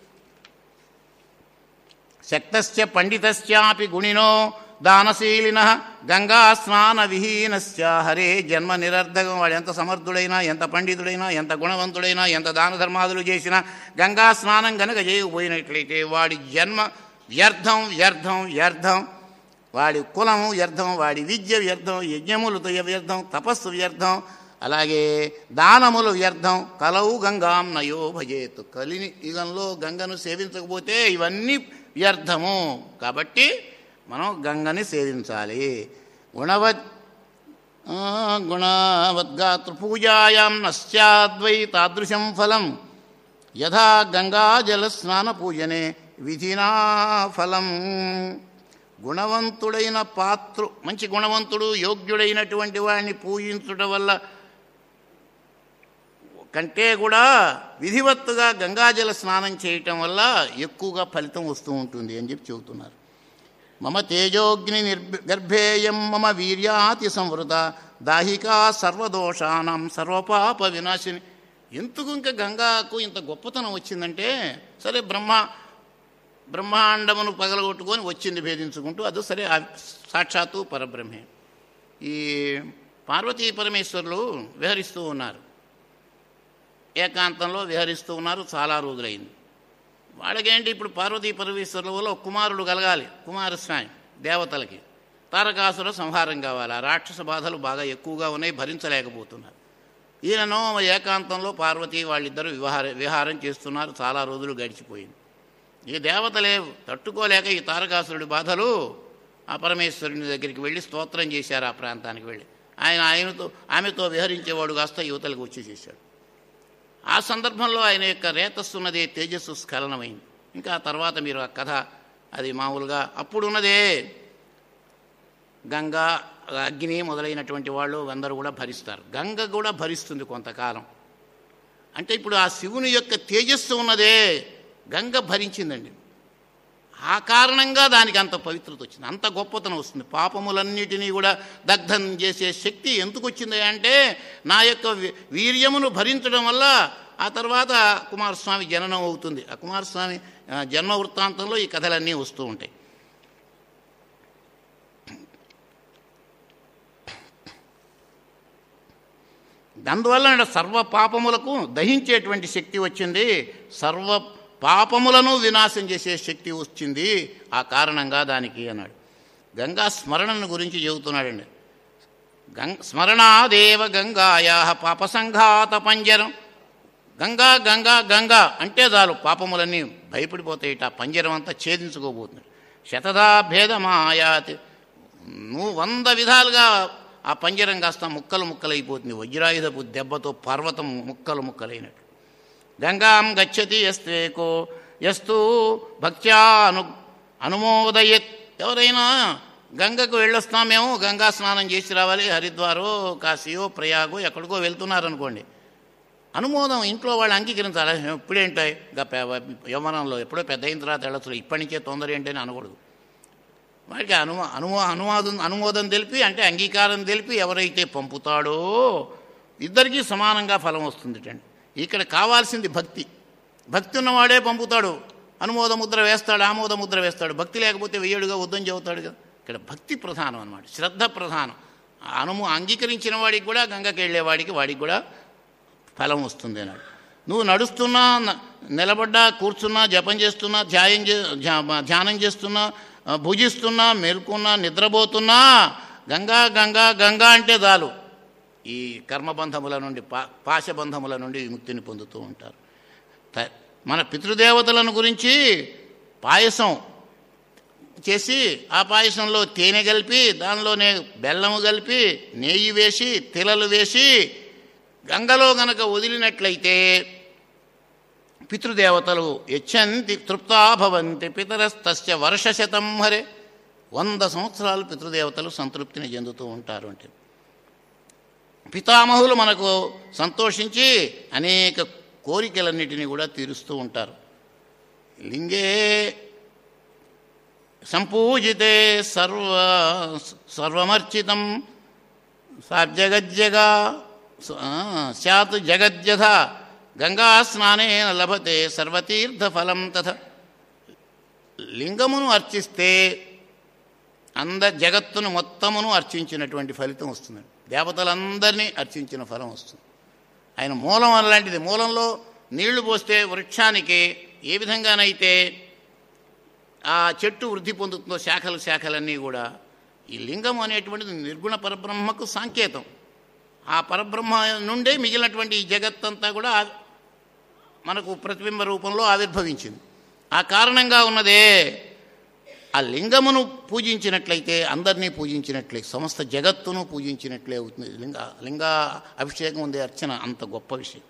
Speaker 1: శక్తశ్చ పండితశ్చాపి గుణినో దానశీలిన గంగా స్నాన విహీనశ్చ హరే జన్మ నిరర్ధకం వాడు ఎంత సమర్థుడైనా ఎంత పండితుడైనా ఎంత గుణవంతుడైనా ఎంత దాన ధర్మాదులు చేసినా గంగా స్నానం గనక చేయకపోయినట్లయితే వాడి జన్మ వ్యర్థం వ్యర్థం వ్యర్థం వాడి కులము వ్యర్థం వాడి విద్య వ్యర్థం యజ్ఞములతో వ్యర్థం తపస్సు వ్యర్థం అలాగే దానములు వ్యర్థం కలవు గంగాం నయో భజేత్ కలిని యుగంలో గంగను సేవించకపోతే ఇవన్నీ వ్యర్థము కాబట్టి మనం గంగని సేవించాలి గుణవత్ ఆ, గుణవద్గాత్ర పూజాయాం నశ్చాద్వై తాదృశం ఫలం యథా గంగాజల స్నాన పూజనే విధినా ఫలం గుణవంతుడైన పాత్రు మంచి గుణవంతుడు యోగ్యుడైనటువంటి వాడిని పూజించుట వల్ల కంటే కూడా విధివత్తుగా గంగాజల స్నానం చేయటం వల్ల ఎక్కువగా ఫలితం వస్తూ ఉంటుంది అని చెప్పి చెబుతున్నారు మమ తేజోగ్ని నిర్భ గర్భేయం మమ వీర్యాతి సంవృత దాహికా సర్వదోషానం సర్వపాప వినాశిని ఎందుకు ఇంకా గంగాకు ఇంత గొప్పతనం వచ్చిందంటే సరే బ్రహ్మ బ్రహ్మాండమును పగలగొట్టుకొని వచ్చింది భేదించుకుంటూ అది సరే ఆ సాక్షాత్తు పరబ్రహ్మే ఈ పార్వతీ పరమేశ్వరులు విహరిస్తూ ఉన్నారు ఏకాంతంలో విహరిస్తూ ఉన్నారు చాలా రోజులైంది వాళ్ళకేంటి ఇప్పుడు పార్వతీ పరమేశ్వరుల వల్ల ఒక కుమారుడు కలగాలి కుమారస్వామి దేవతలకి తారకాసుర సంహారం కావాలి ఆ రాక్షస బాధలు బాగా ఎక్కువగా ఉన్నాయి భరించలేకపోతున్నారు ఈయనను ఏకాంతంలో పార్వతి వాళ్ళిద్దరూ విహార విహారం చేస్తున్నారు చాలా రోజులు గడిచిపోయింది ఈ దేవతలే తట్టుకోలేక ఈ తారకాసురుడి బాధలు ఆ పరమేశ్వరుని దగ్గరికి వెళ్ళి స్తోత్రం చేశారు ఆ ప్రాంతానికి వెళ్ళి ఆయన ఆయనతో ఆమెతో విహరించేవాడు కాస్త యువతలకు వచ్చి చేశాడు ఆ సందర్భంలో ఆయన యొక్క రేతస్సున్నదే తేజస్సు స్ఖలనమైంది ఇంకా ఆ తర్వాత మీరు ఆ కథ అది మామూలుగా అప్పుడున్నదే గంగా అగ్ని మొదలైనటువంటి వాళ్ళు అందరూ కూడా భరిస్తారు గంగ కూడా భరిస్తుంది కొంతకాలం అంటే ఇప్పుడు ఆ శివుని యొక్క తేజస్సు ఉన్నదే గంగ భరించిందండి ఆ కారణంగా దానికి అంత పవిత్రత వచ్చింది అంత గొప్పతనం వస్తుంది పాపములన్నిటినీ కూడా దగ్ధం చేసే శక్తి ఎందుకు వచ్చింది అంటే నా యొక్క వీ- వీర్యమును భరించడం వల్ల ఆ తర్వాత కుమారస్వామి జననం అవుతుంది ఆ కుమారస్వామి ఆ, జన్మ వృత్తాంతంలో ఈ కథలన్నీ వస్తూ ఉంటాయి అందువల్ల సర్వ పాపములకు దహించేటువంటి శక్తి వచ్చింది సర్వ పాపములను వినాశం చేసే శక్తి వచ్చింది ఆ కారణంగా దానికి అన్నాడు గంగా స్మరణను గురించి చెబుతున్నాడండి గంగ స్మరణాదేవ గంగాయా పాపసంఘాత పంజరం గంగా గంగా గంగా అంటే చాలు పాపములన్నీ భయపడిపోతాయి ఆ పంజరం అంతా ఛేదించుకోబోతుంది శతదా భేదమాయాతి నువ్వు వంద విధాలుగా ఆ పంజరం కాస్త ముక్కలు ముక్కలైపోతుంది వజ్రాయుధపు దెబ్బతో పర్వతం ముక్కలు ముక్కలైనట్టు గంగాం గచ్చతి ఎస్తేకో ఎస్తూ భక్త్యా అను అనుమోదయత్ ఎవరైనా గంగకు వెళ్ళొస్తామేమో గంగా స్నానం చేసి రావాలి హరిద్వారో కాశీయో ప్రయాగో ఎక్కడికో వెళ్తున్నారనుకోండి అనుమోదం ఇంట్లో వాళ్ళు అంగీకరించాలి ఇప్పుడేంటాయి ఇంకా యవ్వనంలో ఎప్పుడో పెద్ద అయిన తర్వాత వెళ్ళచ్చు ఇప్పటి నుంచే తొందర ఏంటని అనకూడదు వాడికి అనుమో అనుమో అనువాదం అనుమోదం తెలిపి అంటే అంగీకారం తెలిపి ఎవరైతే పంపుతాడో ఇద్దరికీ సమానంగా ఫలం వస్తుంది ఇక్కడ కావాల్సింది భక్తి భక్తి ఉన్నవాడే పంపుతాడు అనుమోద ముద్ర వేస్తాడు ఆమోద ముద్ర వేస్తాడు భక్తి లేకపోతే వెయ్యడుగా వద్దని చెబుతాడు కదా ఇక్కడ భక్తి ప్రధానం అనమాట శ్రద్ధ ప్రధానం ఆ అనుము అంగీకరించిన వాడికి కూడా గంగకి వెళ్ళేవాడికి వాడికి కూడా ఫలం వస్తుంది అన్నాడు నువ్వు నడుస్తున్నా న- నిలబడ్డా కూర్చున్నా జపం చేస్తున్నా ధ్యాయం చే ధ్యా- ధ్యానం చేస్తున్నా ఆ, భుజిస్తున్నా మేల్కున్నా నిద్రపోతున్నా గంగా గంగా గంగా అంటే చాలు ఈ కర్మబంధముల నుండి పా పాశబంధముల నుండి విముక్తిని పొందుతూ ఉంటారు త- మన పితృదేవతలను గురించి పాయసం చేసి ఆ పాయసంలో తేనె కలిపి దానిలోనే బెల్లము కలిపి నెయ్యి వేసి తిలలు వేసి గంగలో గనక వదిలినట్లయితే పితృదేవతలు యచ్చంతి తృప్తా భవంతి పితరస్తస్య వర్షశతం హరే వంద సంవత్సరాలు పితృదేవతలు సంతృప్తిని చెందుతూ ఉంటారు అంటే పితామహులు మనకు సంతోషించి అనేక కోరికలన్నిటినీ కూడా తీరుస్తూ ఉంటారు లింగే సంపూజితే సర్వ సర్వమర్చితం సార్జగజ్జగా సత్ జగజ్జథ గంగా స్నానేన లభతే సర్వతీర్థఫలం తథ లింగమును అర్చిస్తే అంద జగత్తును మొత్తమును అర్చించినటువంటి ఫలితం వస్తుంది దేవతలందరినీ అర్చించిన ఫలం వస్తుంది ఆయన మూలం అలాంటిది మూలంలో నీళ్లు పోస్తే వృక్షానికి ఏ విధంగానైతే ఆ చెట్టు వృద్ధి పొందుతుందో శాఖలు శాఖలన్నీ కూడా ఈ లింగం అనేటువంటిది నిర్గుణ పరబ్రహ్మకు సాంకేతం ఆ పరబ్రహ్మ నుండే మిగిలినటువంటి ఈ జగత్తంతా కూడా ఆ- మనకు ప్రతిబింబ రూపంలో ఆవిర్భవించింది ఆ కారణంగా ఉన్నదే ఆ లింగమును పూజించినట్లయితే అందరినీ పూజించినట్లే సమస్త జగత్తును పూజించినట్లే అవుతుంది లింగ లింగ అభిషేకం ఉంది అర్చన అంత గొప్ప విషయం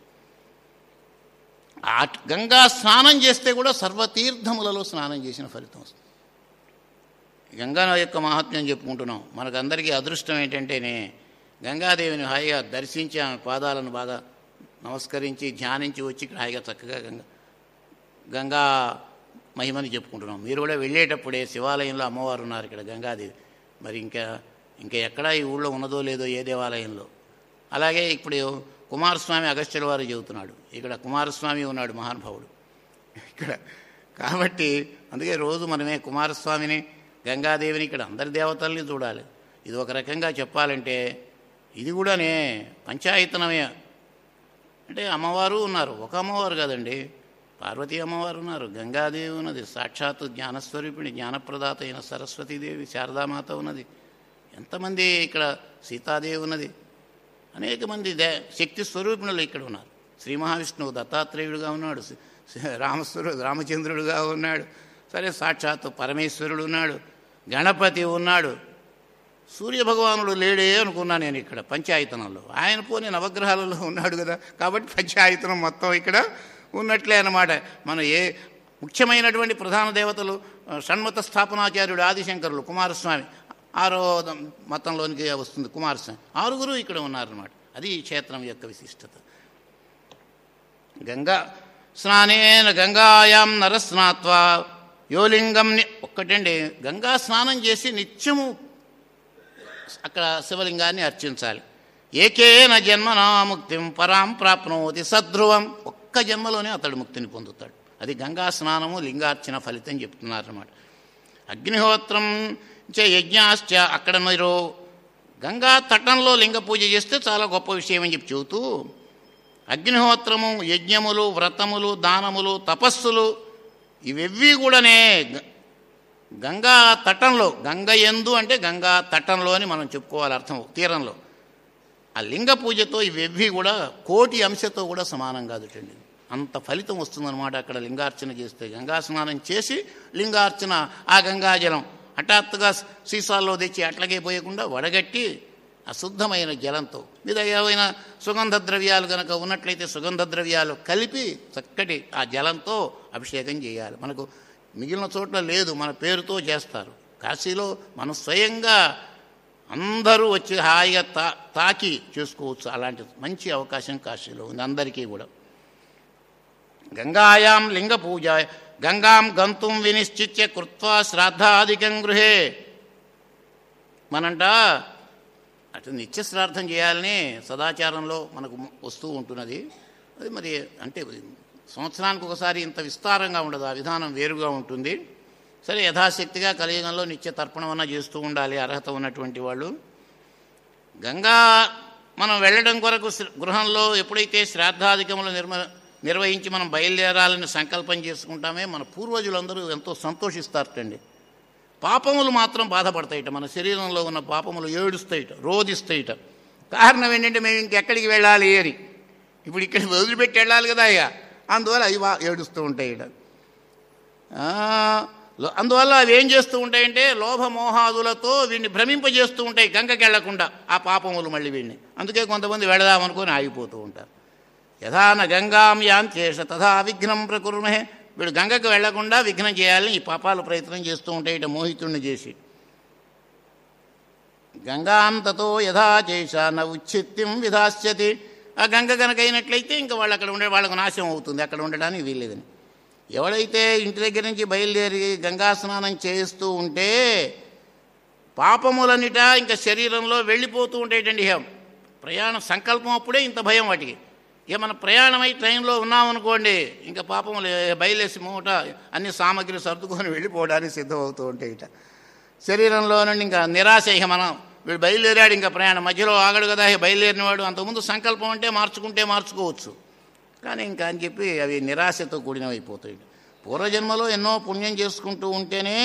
Speaker 1: ఆ గంగా స్నానం చేస్తే కూడా సర్వతీర్థములలో స్నానం చేసిన ఫలితం వస్తుంది గంగా యొక్క మహాత్మ్యం చెప్పుకుంటున్నాం మనకందరికీ అదృష్టం ఏంటంటేనే గంగాదేవిని హాయిగా దర్శించి ఆమె పాదాలను బాగా నమస్కరించి ధ్యానించి వచ్చి ఇక్కడ హాయిగా చక్కగా గంగా గంగా మహిమని చెప్పుకుంటున్నాం మీరు కూడా వెళ్ళేటప్పుడే శివాలయంలో అమ్మవారు ఉన్నారు ఇక్కడ గంగాదేవి మరి ఇంకా ఇంకా ఎక్కడా ఈ ఊళ్ళో ఉన్నదో లేదో ఏ దేవాలయంలో అలాగే ఇప్పుడు కుమారస్వామి అగస్త్యుల వారు చెబుతున్నాడు ఇక్కడ కుమారస్వామి ఉన్నాడు మహానుభావుడు ఇక్కడ కాబట్టి అందుకే రోజు మనమే కుమారస్వామిని గంగాదేవిని ఇక్కడ అందరి దేవతల్ని చూడాలి ఇది ఒక రకంగా చెప్పాలంటే ఇది కూడానే పంచాయతనమే అంటే అమ్మవారు ఉన్నారు ఒక అమ్మవారు కదండి పార్వతీ అమ్మవారు ఉన్నారు గంగాదేవి ఉన్నది సాక్షాత్ జ్ఞానస్వరూపిణి జ్ఞానప్రదాత అయిన సరస్వతీదేవి శారదామాత ఉన్నది ఎంతమంది ఇక్కడ సీతాదేవి ఉన్నది అనేక మంది దే శక్తి స్వరూపిణులు ఇక్కడ ఉన్నారు శ్రీ మహావిష్ణువు దత్తాత్రేయుడుగా ఉన్నాడు శ్రీ- శ్రీ రామస్వరుడు రామచంద్రుడుగా ఉన్నాడు సరే సాక్షాత్ పరమేశ్వరుడు ఉన్నాడు గణపతి ఉన్నాడు సూర్యభగవానుడు లేడే అనుకున్నా నేను ఇక్కడ పంచాయతనంలో ఆయన పోనీ నవగ్రహాలలో ఉన్నాడు కదా కాబట్టి పంచాయతనం మొత్తం ఇక్కడ ఉన్నట్లే అన్నమాట మన ఏ ముఖ్యమైనటువంటి ప్రధాన దేవతలు ఆ, షణ్మత స్థాపనాచార్యుడు ఆదిశంకరులు కుమారస్వామి ఆరో ద- మతంలోనికి వస్తుంది కుమారస్వామి ఆరుగురు ఇక్కడ ఉన్నారన్నమాట అది ఈ క్షేత్రం యొక్క విశిష్టత గంగా స్నానేన గంగాయాం నరస్నాత్వా యోలింగం ని- ఒక్కటండి గంగా స్నానం చేసి నిత్యము అక్కడ శివలింగాన్ని అర్చించాలి ఏకేన జన్మనా ముక్తిం పరాం ప్రాప్నోతి సధ్రువం ఒక్క జన్మలోనే అతడు ముక్తిని పొందుతాడు అది గంగా స్నానము లింగార్చన ఫలితం చెప్తున్నారన్నమాట అగ్నిహోత్రం చ యజ్ఞాశ్చ అక్కడ మీరు గంగా తటంలో లింగ పూజ చేస్తే చాలా గొప్ప విషయం అని చెప్పి చెబుతూ అగ్నిహోత్రము యజ్ఞములు వ్రతములు దానములు తపస్సులు ఇవెవ్వి కూడానే గ- గంగా తటంలో గంగ ఎందు అంటే గంగా తటంలో అని మనం చెప్పుకోవాలి అర్థం తీరంలో ఆ లింగ పూజతో ఇవెవ్వి కూడా కోటి అంశతో కూడా సమానం కాదుటండి అంత ఫలితం వస్తుందన్నమాట అక్కడ లింగార్చన చేస్తే గంగా స్నానం చేసి లింగార్చన ఆ గంగాజలం హఠాత్తుగా సీసాల్లో తెచ్చి అట్లకే పోయకుండా వడగట్టి అశుద్ధమైన జలంతో మీద ఏవైనా సుగంధ ద్రవ్యాలు కనుక ఉన్నట్లయితే సుగంధ ద్రవ్యాలు కలిపి చక్కటి ఆ జలంతో అభిషేకం చేయాలి మనకు మిగిలిన చోట్ల లేదు మన పేరుతో చేస్తారు కాశీలో మనం స్వయంగా అందరూ వచ్చి హాయిగా తా తాకి చేసుకోవచ్చు అలాంటి మంచి అవకాశం కాశీలో ఉంది అందరికీ కూడా గంగాయాం లింగ పూజ గంగాం గంతుం వినిశ్చిత్య కృత్వా శ్రాద్ధాధికం గృహే మనంట అటు నిత్య శ్రాద్ధం చేయాలని సదాచారంలో మనకు వస్తూ ఉంటున్నది అది మరి అంటే సంవత్సరానికి ఒకసారి ఇంత విస్తారంగా ఉండదు ఆ విధానం వేరుగా ఉంటుంది సరే యథాశక్తిగా కలియుగంలో నిత్య తర్పణమన్నా చేస్తూ ఉండాలి అర్హత ఉన్నటువంటి వాళ్ళు గంగా మనం వెళ్ళడం కొరకు శ్ర- గృహంలో ఎప్పుడైతే శ్రాద్ధాధికములు నిర్మ నిర్వహించి మనం బయలుదేరాలని సంకల్పం చేసుకుంటామే మన పూర్వజులందరూ ఎంతో సంతోషిస్తారటండి పాపములు మాత్రం బాధపడతాయిట మన శరీరంలో ఉన్న పాపములు ఏడుస్తాయిట రోధిస్తాయిట కారణం ఏంటంటే మేము ఇంకెక్కడికి వెళ్ళాలి అని ఇప్పుడు ఇక్కడ వదిలిపెట్టి వెళ్ళాలి కదా అయ్యా అందువల్ల అవి బా- ఏడుస్తూ ఉంటాయిట ఆ, లో- అందువల్ల అవి ఏం చేస్తూ ఉంటాయంటే లోభమోహాదులతో వీడిని భ్రమింపజేస్తూ ఉంటాయి గంగకి వెళ్లకుండా ఆ పాపములు మళ్ళీ వీడిని అందుకే కొంతమంది వెళదామనుకొని ఆగిపోతూ ఉంటారు యథాన గంగాం యాంత్యేష తథా విఘ్నం ప్రకుర్మహే వీడు గంగకు వెళ్లకుండా విఘ్నం చేయాలని ఈ పాపాలు ప్రయత్నం చేస్తూ ఉంటాయి ఇట మోహితుణ్ణి చేసి గంగాంతతో యథా చేష న ఉచ్చిత్యం విధాస్యతి ఆ గంగ కనుకైనట్లయితే ఇంకా వాళ్ళు అక్కడ ఉండే వాళ్ళకు నాశనం అవుతుంది అక్కడ ఉండడానికి వీల్లేదని ఎవడైతే ఇంటి దగ్గర నుంచి బయలుదేరి గంగా స్నానం చేస్తూ ఉంటే పాపములన్నిట ఇంకా శరీరంలో వెళ్ళిపోతూ ఉండేటండి ఇహ ప్రయాణం సంకల్పం అప్పుడే ఇంత భయం వాటికి ఇక మన ప్రయాణమై ట్రైన్లో ఉన్నామనుకోండి ఇంకా పాపములు బయలేసి మూట అన్ని సామాగ్రి సర్దుకొని వెళ్ళిపోవడానికి సిద్ధమవుతూ ఉంటాయి ఇట శరీరంలో నుండి ఇంకా నిరాశ ఇక మనం వీడు బయలుదేరాడు ఇంకా ప్రయాణం మధ్యలో ఆగడు కదా ఇక బయలుదేరినవాడు అంతకుముందు సంకల్పం అంటే మార్చుకుంటే మార్చుకోవచ్చు కానీ ఇంకా అని చెప్పి అవి నిరాశతో కూడినవి అయిపోతాయి పూర్వజన్మలో ఎన్నో పుణ్యం చేసుకుంటూ ఉంటేనే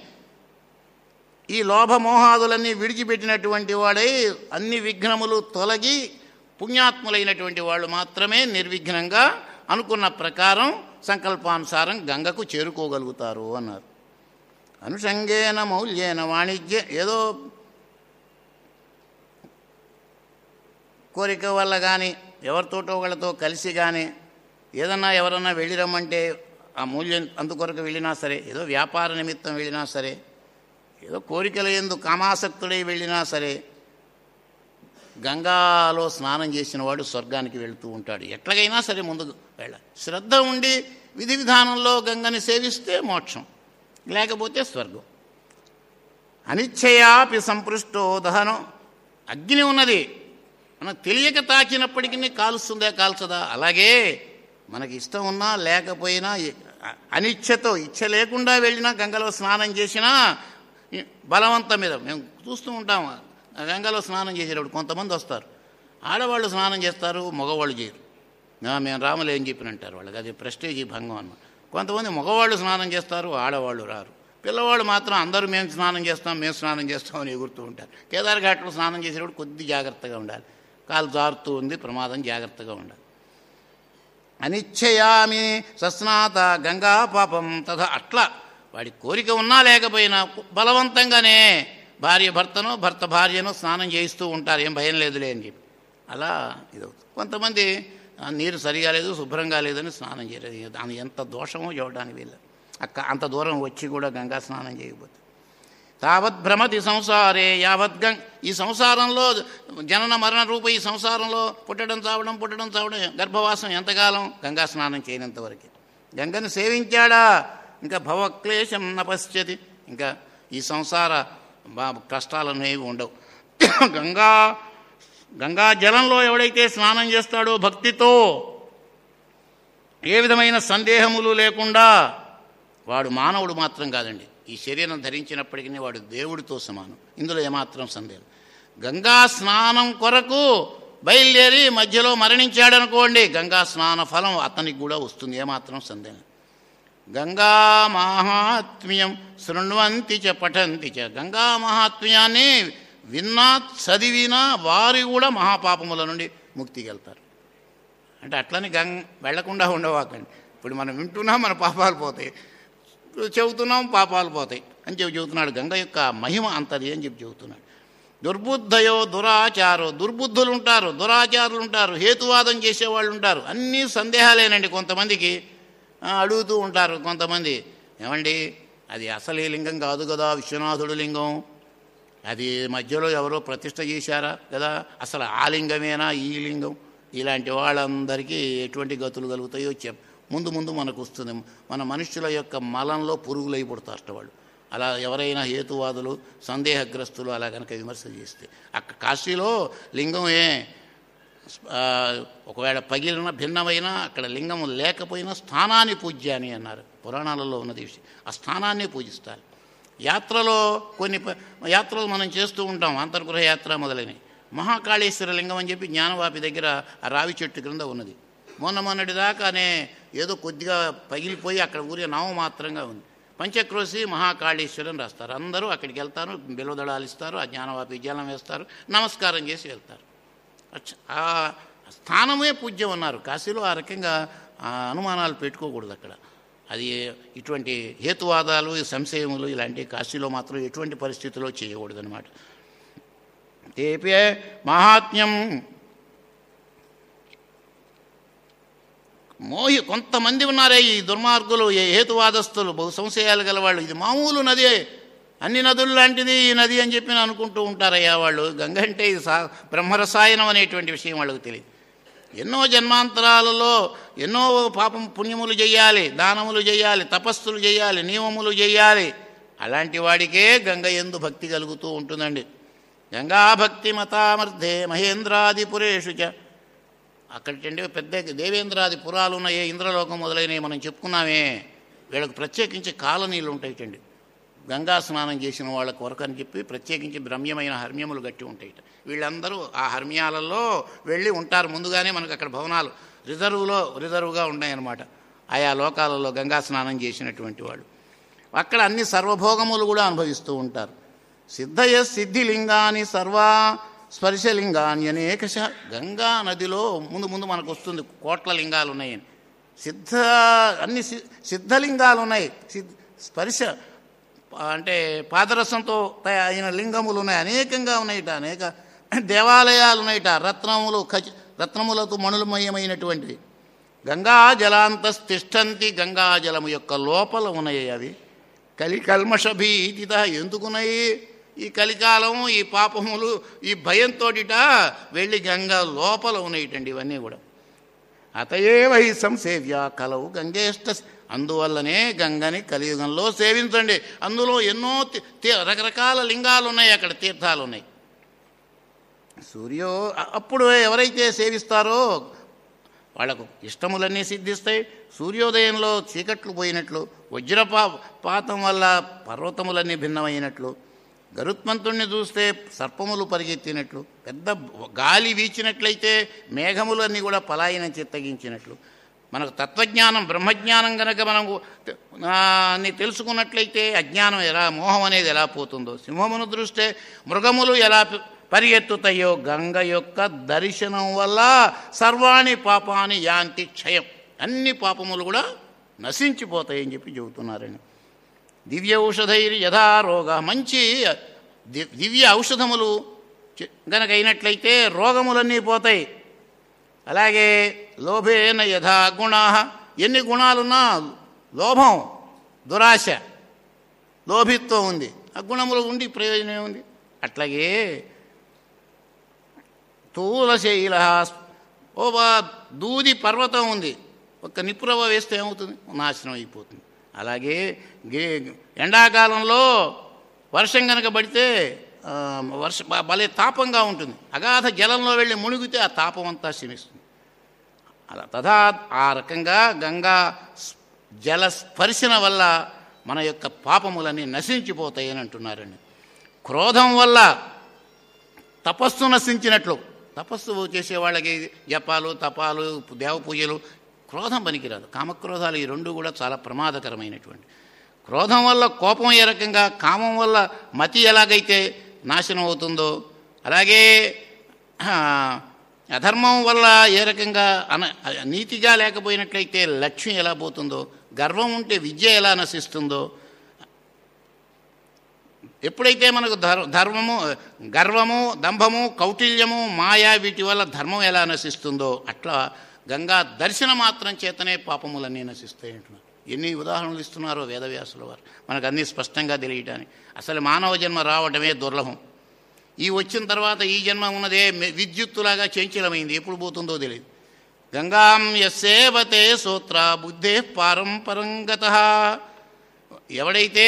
Speaker 1: ఈ లోభమోహాదులన్నీ విడిచిపెట్టినటువంటి వాడై అన్ని విఘ్నములు తొలగి పుణ్యాత్ములైనటువంటి వాళ్ళు మాత్రమే నిర్విఘ్నంగా అనుకున్న ప్రకారం సంకల్పానుసారం గంగకు చేరుకోగలుగుతారు అన్నారు అనుషంగేన మౌల్యేన వాణిజ్య ఏదో కోరిక వల్ల కానీ ఎవరితోటో వాళ్ళతో కలిసి కానీ ఏదన్నా ఎవరన్నా వెళ్ళి రమ్మంటే ఆ మూల్యం అందుకొరకు వెళ్ళినా సరే ఏదో వ్యాపార నిమిత్తం వెళ్ళినా సరే ఏదో కోరికల ఎందు కామాసక్తుడై వెళ్ళినా సరే గంగాలో స్నానం చేసిన వాడు స్వర్గానికి వెళుతూ ఉంటాడు ఎట్లాగైనా సరే ముందుకు వెళ్ళాలి శ్రద్ధ ఉండి విధి విధానంలో గంగని సేవిస్తే మోక్షం లేకపోతే స్వర్గం అనిచ్చయాపి సంపృష్టో దహనం అగ్ని ఉన్నది మనం తెలియక తాకినప్పటికీ కాలుస్తుందా కాల్చదా అలాగే మనకి ఇష్టం ఉన్నా లేకపోయినా అ- అనిచ్ఛతో ఇచ్చ లేకుండా వెళ్ళినా గంగలో స్నానం చేసినా ఈ- బలవంతం మీద మేము చూస్తూ ఉంటాం ఆ గంగలో స్నానం చేసేటప్పుడు కొంతమంది వస్తారు ఆడవాళ్ళు స్నానం చేస్తారు మగవాళ్ళు చేయరు "ఆ, మేము రాములు ఏం చెప్పినంటారు వాళ్ళకి అది ప్రెస్టేజీ భంగం అన్నమాట కొంతమంది మగవాళ్ళు స్నానం చేస్తారు ఆడవాళ్ళు రారు పిల్లవాళ్ళు మాత్రం అందరూ మేము స్నానం చేస్తాం మేము స్నానం చేస్తాం అని ఎగురుతూ ఉంటారు కేదార్ ఘాట్లో స్నానం చేసేటప్పుడు కొద్ది జాగ్రత్తగా ఉండాలి కాలు జారుతూ ఉంది ప్రమాదం జాగ్రత్తగా ఉండాలి అనిచ్చయామి సస్నాత గంగా పాపం తథా అట్లా వాడి కోరిక ఉన్నా లేకపోయినా బలవంతంగానే భార్య భర్తను భర్త భార్యను స్నానం చేయిస్తూ ఉంటారు ఏం భయం లేదులే అని చెప్పి అలా ఇదవుతుంది కొంతమంది "ఆ, నీరు సరిగా లేదు శుభ్రంగా లేదని స్నానం చేయలేదు దాని ఎంత దోషమో చూడడానికి వీళ్ళు అక్క అంత దూరం వచ్చి కూడా గంగా స్నానం చేయకపోతే తావత్ భ్రమతి సంసారే యావత్ గంగ్ ఈ సంసారంలో జనన మరణ రూప ఈ సంసారంలో పుట్టడం చావడం పుట్టడం చావడం గర్భవాసం ఎంతకాలం గంగా స్నానం చేయనంత వరకు గంగను సేవించాడా ఇంకా భవక్లేశం నపశ్యతి ఇంకా ఈ సంసార బా కష్టాలనేవి ఉండవు గంగా గంగా జలంలో ఎవడైతే స్నానం చేస్తాడో భక్తితో ఏ విధమైన సందేహములు లేకుండా వాడు మానవుడు మాత్రం కాదండి ఈ శరీరం ధరించినప్పటికీ వాడు దేవుడితో సమానం ఇందులో ఏమాత్రం సందేహం గంగా స్నానం కొరకు బయలుదేరి మధ్యలో మరణించాడనుకోండి గంగా స్నాన ఫలం అతనికి కూడా వస్తుంది ఏమాత్రం సందేహం గంగా మాహాత్మ్యం శృణ్వంతి చ పఠంతి చ గంగా మహాత్మ్యాన్ని విన్నా చదివినా వారు కూడా మహాపాపముల నుండి ముక్తికి వెళ్తారు అంటే అట్లని గంగ వెళ్లకుండా ఉండవాకండి ఇప్పుడు మనం వింటున్నాం మన పాపాలు పోతాయి చెబుతున్నాం పాపాలు పోతాయి అని చెప్పి చెబుతున్నాడు గంగ యొక్క మహిమ అంతది అని చెప్పి చెబుతున్నాడు దుర్బుద్ధయో దురాచారో దుర్బుద్ధులు ఉంటారు దురాచారులు ఉంటారు హేతువాదం చేసేవాళ్ళు ఉంటారు అన్నీ సందేహాలేనండి కొంతమందికి ఆ, అడుగుతూ ఉంటారు కొంతమంది ఏమండి అది అసలు లింగం కాదు కదా విశ్వనాథుడు లింగం అది మధ్యలో ఎవరో ప్రతిష్ట చేశారా కదా అసలు ఆ లింగమేనా ఈ లింగం ఇలాంటి వాళ్ళందరికీ ఎటువంటి గతులు కలుగుతాయో చెప్ ముందు ముందు మనకు వస్తుంది మన మనుషుల యొక్క మలంలో పురుగులై పుడతారట వాళ్ళు అలా ఎవరైనా హేతువాదులు సందేహగ్రస్తులు అలా కనుక విమర్శ చేస్తే అక్కడ కాశీలో లింగమే ఆ, ఒకవేళ పగిలిన భిన్నమైన అక్కడ లింగం లేకపోయినా స్థానాన్ని పూజ్యాని అన్నారు పురాణాలలో ఉన్నది ఈ విషయం ఆ స్థానాన్ని పూజిస్తారు యాత్రలో కొన్ని ప- యాత్రలు మనం చేస్తూ ఉంటాం అంతర్గృహ యాత్ర మొదలైనవి మహాకాళేశ్వర లింగం అని చెప్పి జ్ఞానవాపి దగ్గర ఆ రావి చెట్టు క్రింద ఉన్నది మొన్న మొన్నటి దాకానే ఏదో కొద్దిగా పగిలిపోయి అక్కడ ఊరే నామమాత్రంగా ఉంది పంచక్రోశి మహాకాళేశ్వరం రాస్తారు అందరూ అక్కడికి వెళ్తారు బిల్వదళాలు ఇస్తారు ఆ జ్ఞానవాపి జలం వేస్తారు నమస్కారం చేసి వెళ్తారు అచ్చ- ఆ స్థానమే పూజ్యం అన్నారు కాశీలో ఆ రకంగా ఆ అనుమానాలు పెట్టుకోకూడదు అక్కడ అది ఇటువంటి హేతువాదాలు సంశయములు ఇలాంటివి కాశీలో మాత్రం ఎటువంటి పరిస్థితుల్లో చేయకూడదు అనమాట తేపే మహాత్మ్యం మోహి కొంతమంది ఉన్నారే ఈ దుర్మార్గులు ఈ హేతువాదస్తులు బహు సంశయాలు గలవాళ్ళు ఇది మామూలు నది అన్ని నదులు లాంటిది ఈ నది అని చెప్పి అనుకుంటూ ఉంటారయ్యా వాళ్ళు గంగ అంటే ఇది సా బ్రహ్మరసాయనం అనేటువంటి విషయం వాళ్ళకి తెలియదు ఎన్నో జన్మాంతరాలలో ఎన్నో పాపం పుణ్యములు చేయాలి దానములు చేయాలి తపస్సులు చేయాలి నియమములు చేయాలి అలాంటి వాడికే గంగ ఎందు భక్తి కలుగుతూ ఉంటుందండి గంగా భక్తి మతామర్థే మహేంద్రాదిపురేషు చ అక్కడికంటే పెద్ద దేవేంద్రాది పురాలు ఉన్నాయి ఇంద్రలోకం మొదలైనవి మనం చెప్పుకున్నామే వీళ్ళకి ప్రత్యేకించి కాలనీలు ఉంటాయిటండి గంగా స్నానం చేసిన వాళ్ళ కొరకు అని చెప్పి ప్రత్యేకించి బ్రహ్మ్యమైన హర్మ్యములు గట్టి ఉంటాయిట వీళ్ళందరూ ఆ హర్మ్యాలలో వెళ్ళి ఉంటారు ముందుగానే మనకు అక్కడ భవనాలు రిజర్వులో రిజర్వుగా ఉన్నాయన్నమాట ఆయా లోకాలలో గంగా స్నానం చేసినటువంటి వాళ్ళు అక్కడ అన్ని సర్వభోగములు కూడా అనుభవిస్తూ ఉంటారు సిద్ధయ సిద్ధిలింగాని సర్వా స్పర్శలింగాని అనేకశ గంగా నదిలో ముందు ముందు మనకు వస్తుంది కోట్ల లింగాలు ఉన్నాయని సిద్ధ అన్ని సి- సిద్ధలింగాలు ఉన్నాయి సిద్ధ స్పర్శ అంటే పాదరసంతో తయా- అయిన లింగములు ఉన్నాయి అనేకంగా ఉన్నాయిట అనేక దేవాలయాలు ఉన్నాయిట రత్నములు ఖచి రత్నములతో మణులమయమైనటువంటివి గంగా జలాంతస్థిష్టంతి గంగా జలము యొక్క లోపల ఉన్నాయి అవి కలి కల్మషభీతిత ఎందుకున్నాయి ఈ కలికాలం ఈ పాపములు ఈ భయంతోటిట వెళ్ళి గంగా లోపల ఉన్నాయిటండి ఇవన్నీ కూడా అతయేవ ఈ సంసేవ్య కలవు గంగేష్ట అందువల్లనే గంగని కలియుగంలో సేవించండి అందులో ఎన్నో తి- తి- రకరకాల లింగాలు ఉన్నాయి అక్కడ తీర్థాలు ఉన్నాయి సూర్యో అ- అప్పుడు ఎవరైతే సేవిస్తారో వాళ్ళకు ఇష్టములన్నీ సిద్ధిస్తాయి సూర్యోదయంలో చీకట్లు పోయినట్లు వజ్రపా పాతం వల్ల పర్వతములన్నీ భిన్నమైనట్లు గరుత్మంతుణ్ణి చూస్తే సర్పములు పరిగెత్తినట్లు పెద్ద గాలి వీచినట్లయితే మేఘములన్నీ కూడా పలాయనం చిత్తగించినట్లు మనకు తత్వజ్ఞానం బ్రహ్మజ్ఞానం కనుక మనం తె- ఆ, ని తెలుసుకున్నట్లయితే అజ్ఞానం ఎలా మోహం అనేది ఎలా పోతుందో సింహమును దృష్టే మృగములు ఎలా ప- పరిగెత్తుతాయో గంగ యొక్క దర్శనం వల్ల సర్వాణి పాపాని యాంతి క్షయం అన్ని పాపములు కూడా నశించిపోతాయని చెప్పి చెబుతున్నారండి దివ్య ఔషధైర్ యథా రోగ మంచి ది- దివ్య ఔషధములు చె- గనక అయినట్లయితే రోగములన్నీ పోతాయి అలాగే లోభేన యథా గుణా ఎన్ని గుణాలున్నా లోభం దురాశ లోభిత్వం ఉంది ఆ గుణములు ఉండి ప్రయోజనం ఉంది అట్లాగే స్థూలశైల ఓ బా- దూది పర్వతం ఉంది ఒక్క నిప్పురవ్వ వేస్తే ఏమవుతుంది నాశనం అయిపోతుంది అలాగే గే ఎండాకాలంలో వర్షం కనుక పడితే ఆ, వర్ష బ- భలే తాపంగా ఉంటుంది అగాధ జలంలో వెళ్ళి మునిగితే ఆ తాపం అంతా శమిస్తుంది అలా తథా ఆ రకంగా గంగా స్- జల స్పర్శన వల్ల మన యొక్క పాపములన్నీ నశించిపోతాయి అని అంటున్నారండి క్రోధం వల్ల తపస్సు నశించినట్లు తపస్సు చేసే వాళ్ళకి జపాలు తపాలు దేవ పూజలు క్రోధం పనికిరాదు కామక్రోధాలు ఈ రెండు కూడా చాలా ప్రమాదకరమైనటువంటి క్రోధం వల్ల కోపం ఏ రకంగా కామం వల్ల మతి ఎలాగైతే నాశనం అవుతుందో అలాగే ఆ, అధర్మం వల్ల ఏ రకంగా అన నీతిగా లేకపోయినట్లయితే లక్ష్యం ఎలా పోతుందో గర్వం ఉంటే విద్య ఎలా నశిస్తుందో ఎప్పుడైతే మనకు ధర్ ధర్మము గర్వము దంభము కౌటిల్యము మాయా వీటి వల్ల ధర్మం ఎలా నశిస్తుందో అట్లా గంగా దర్శన మాత్రం చేతనే పాపములన్నీ నశిస్తాయి అంటున్నారు ఎన్ని ఉదాహరణలు ఇస్తున్నారో వేదవ్యాసుల వారు మనకు అన్నీ స్పష్టంగా తెలియటానికి అసలు మానవ జన్మ రావడమే దుర్లభం ఈ వచ్చిన తర్వాత ఈ జన్మ ఉన్నదే మె- విద్యుత్తులాగా చంచలమైంది ఎప్పుడు పోతుందో తెలియదు గంగాం యస్సేవతే సూత్ర బుద్ధే పారం పరంగత ఎవడైతే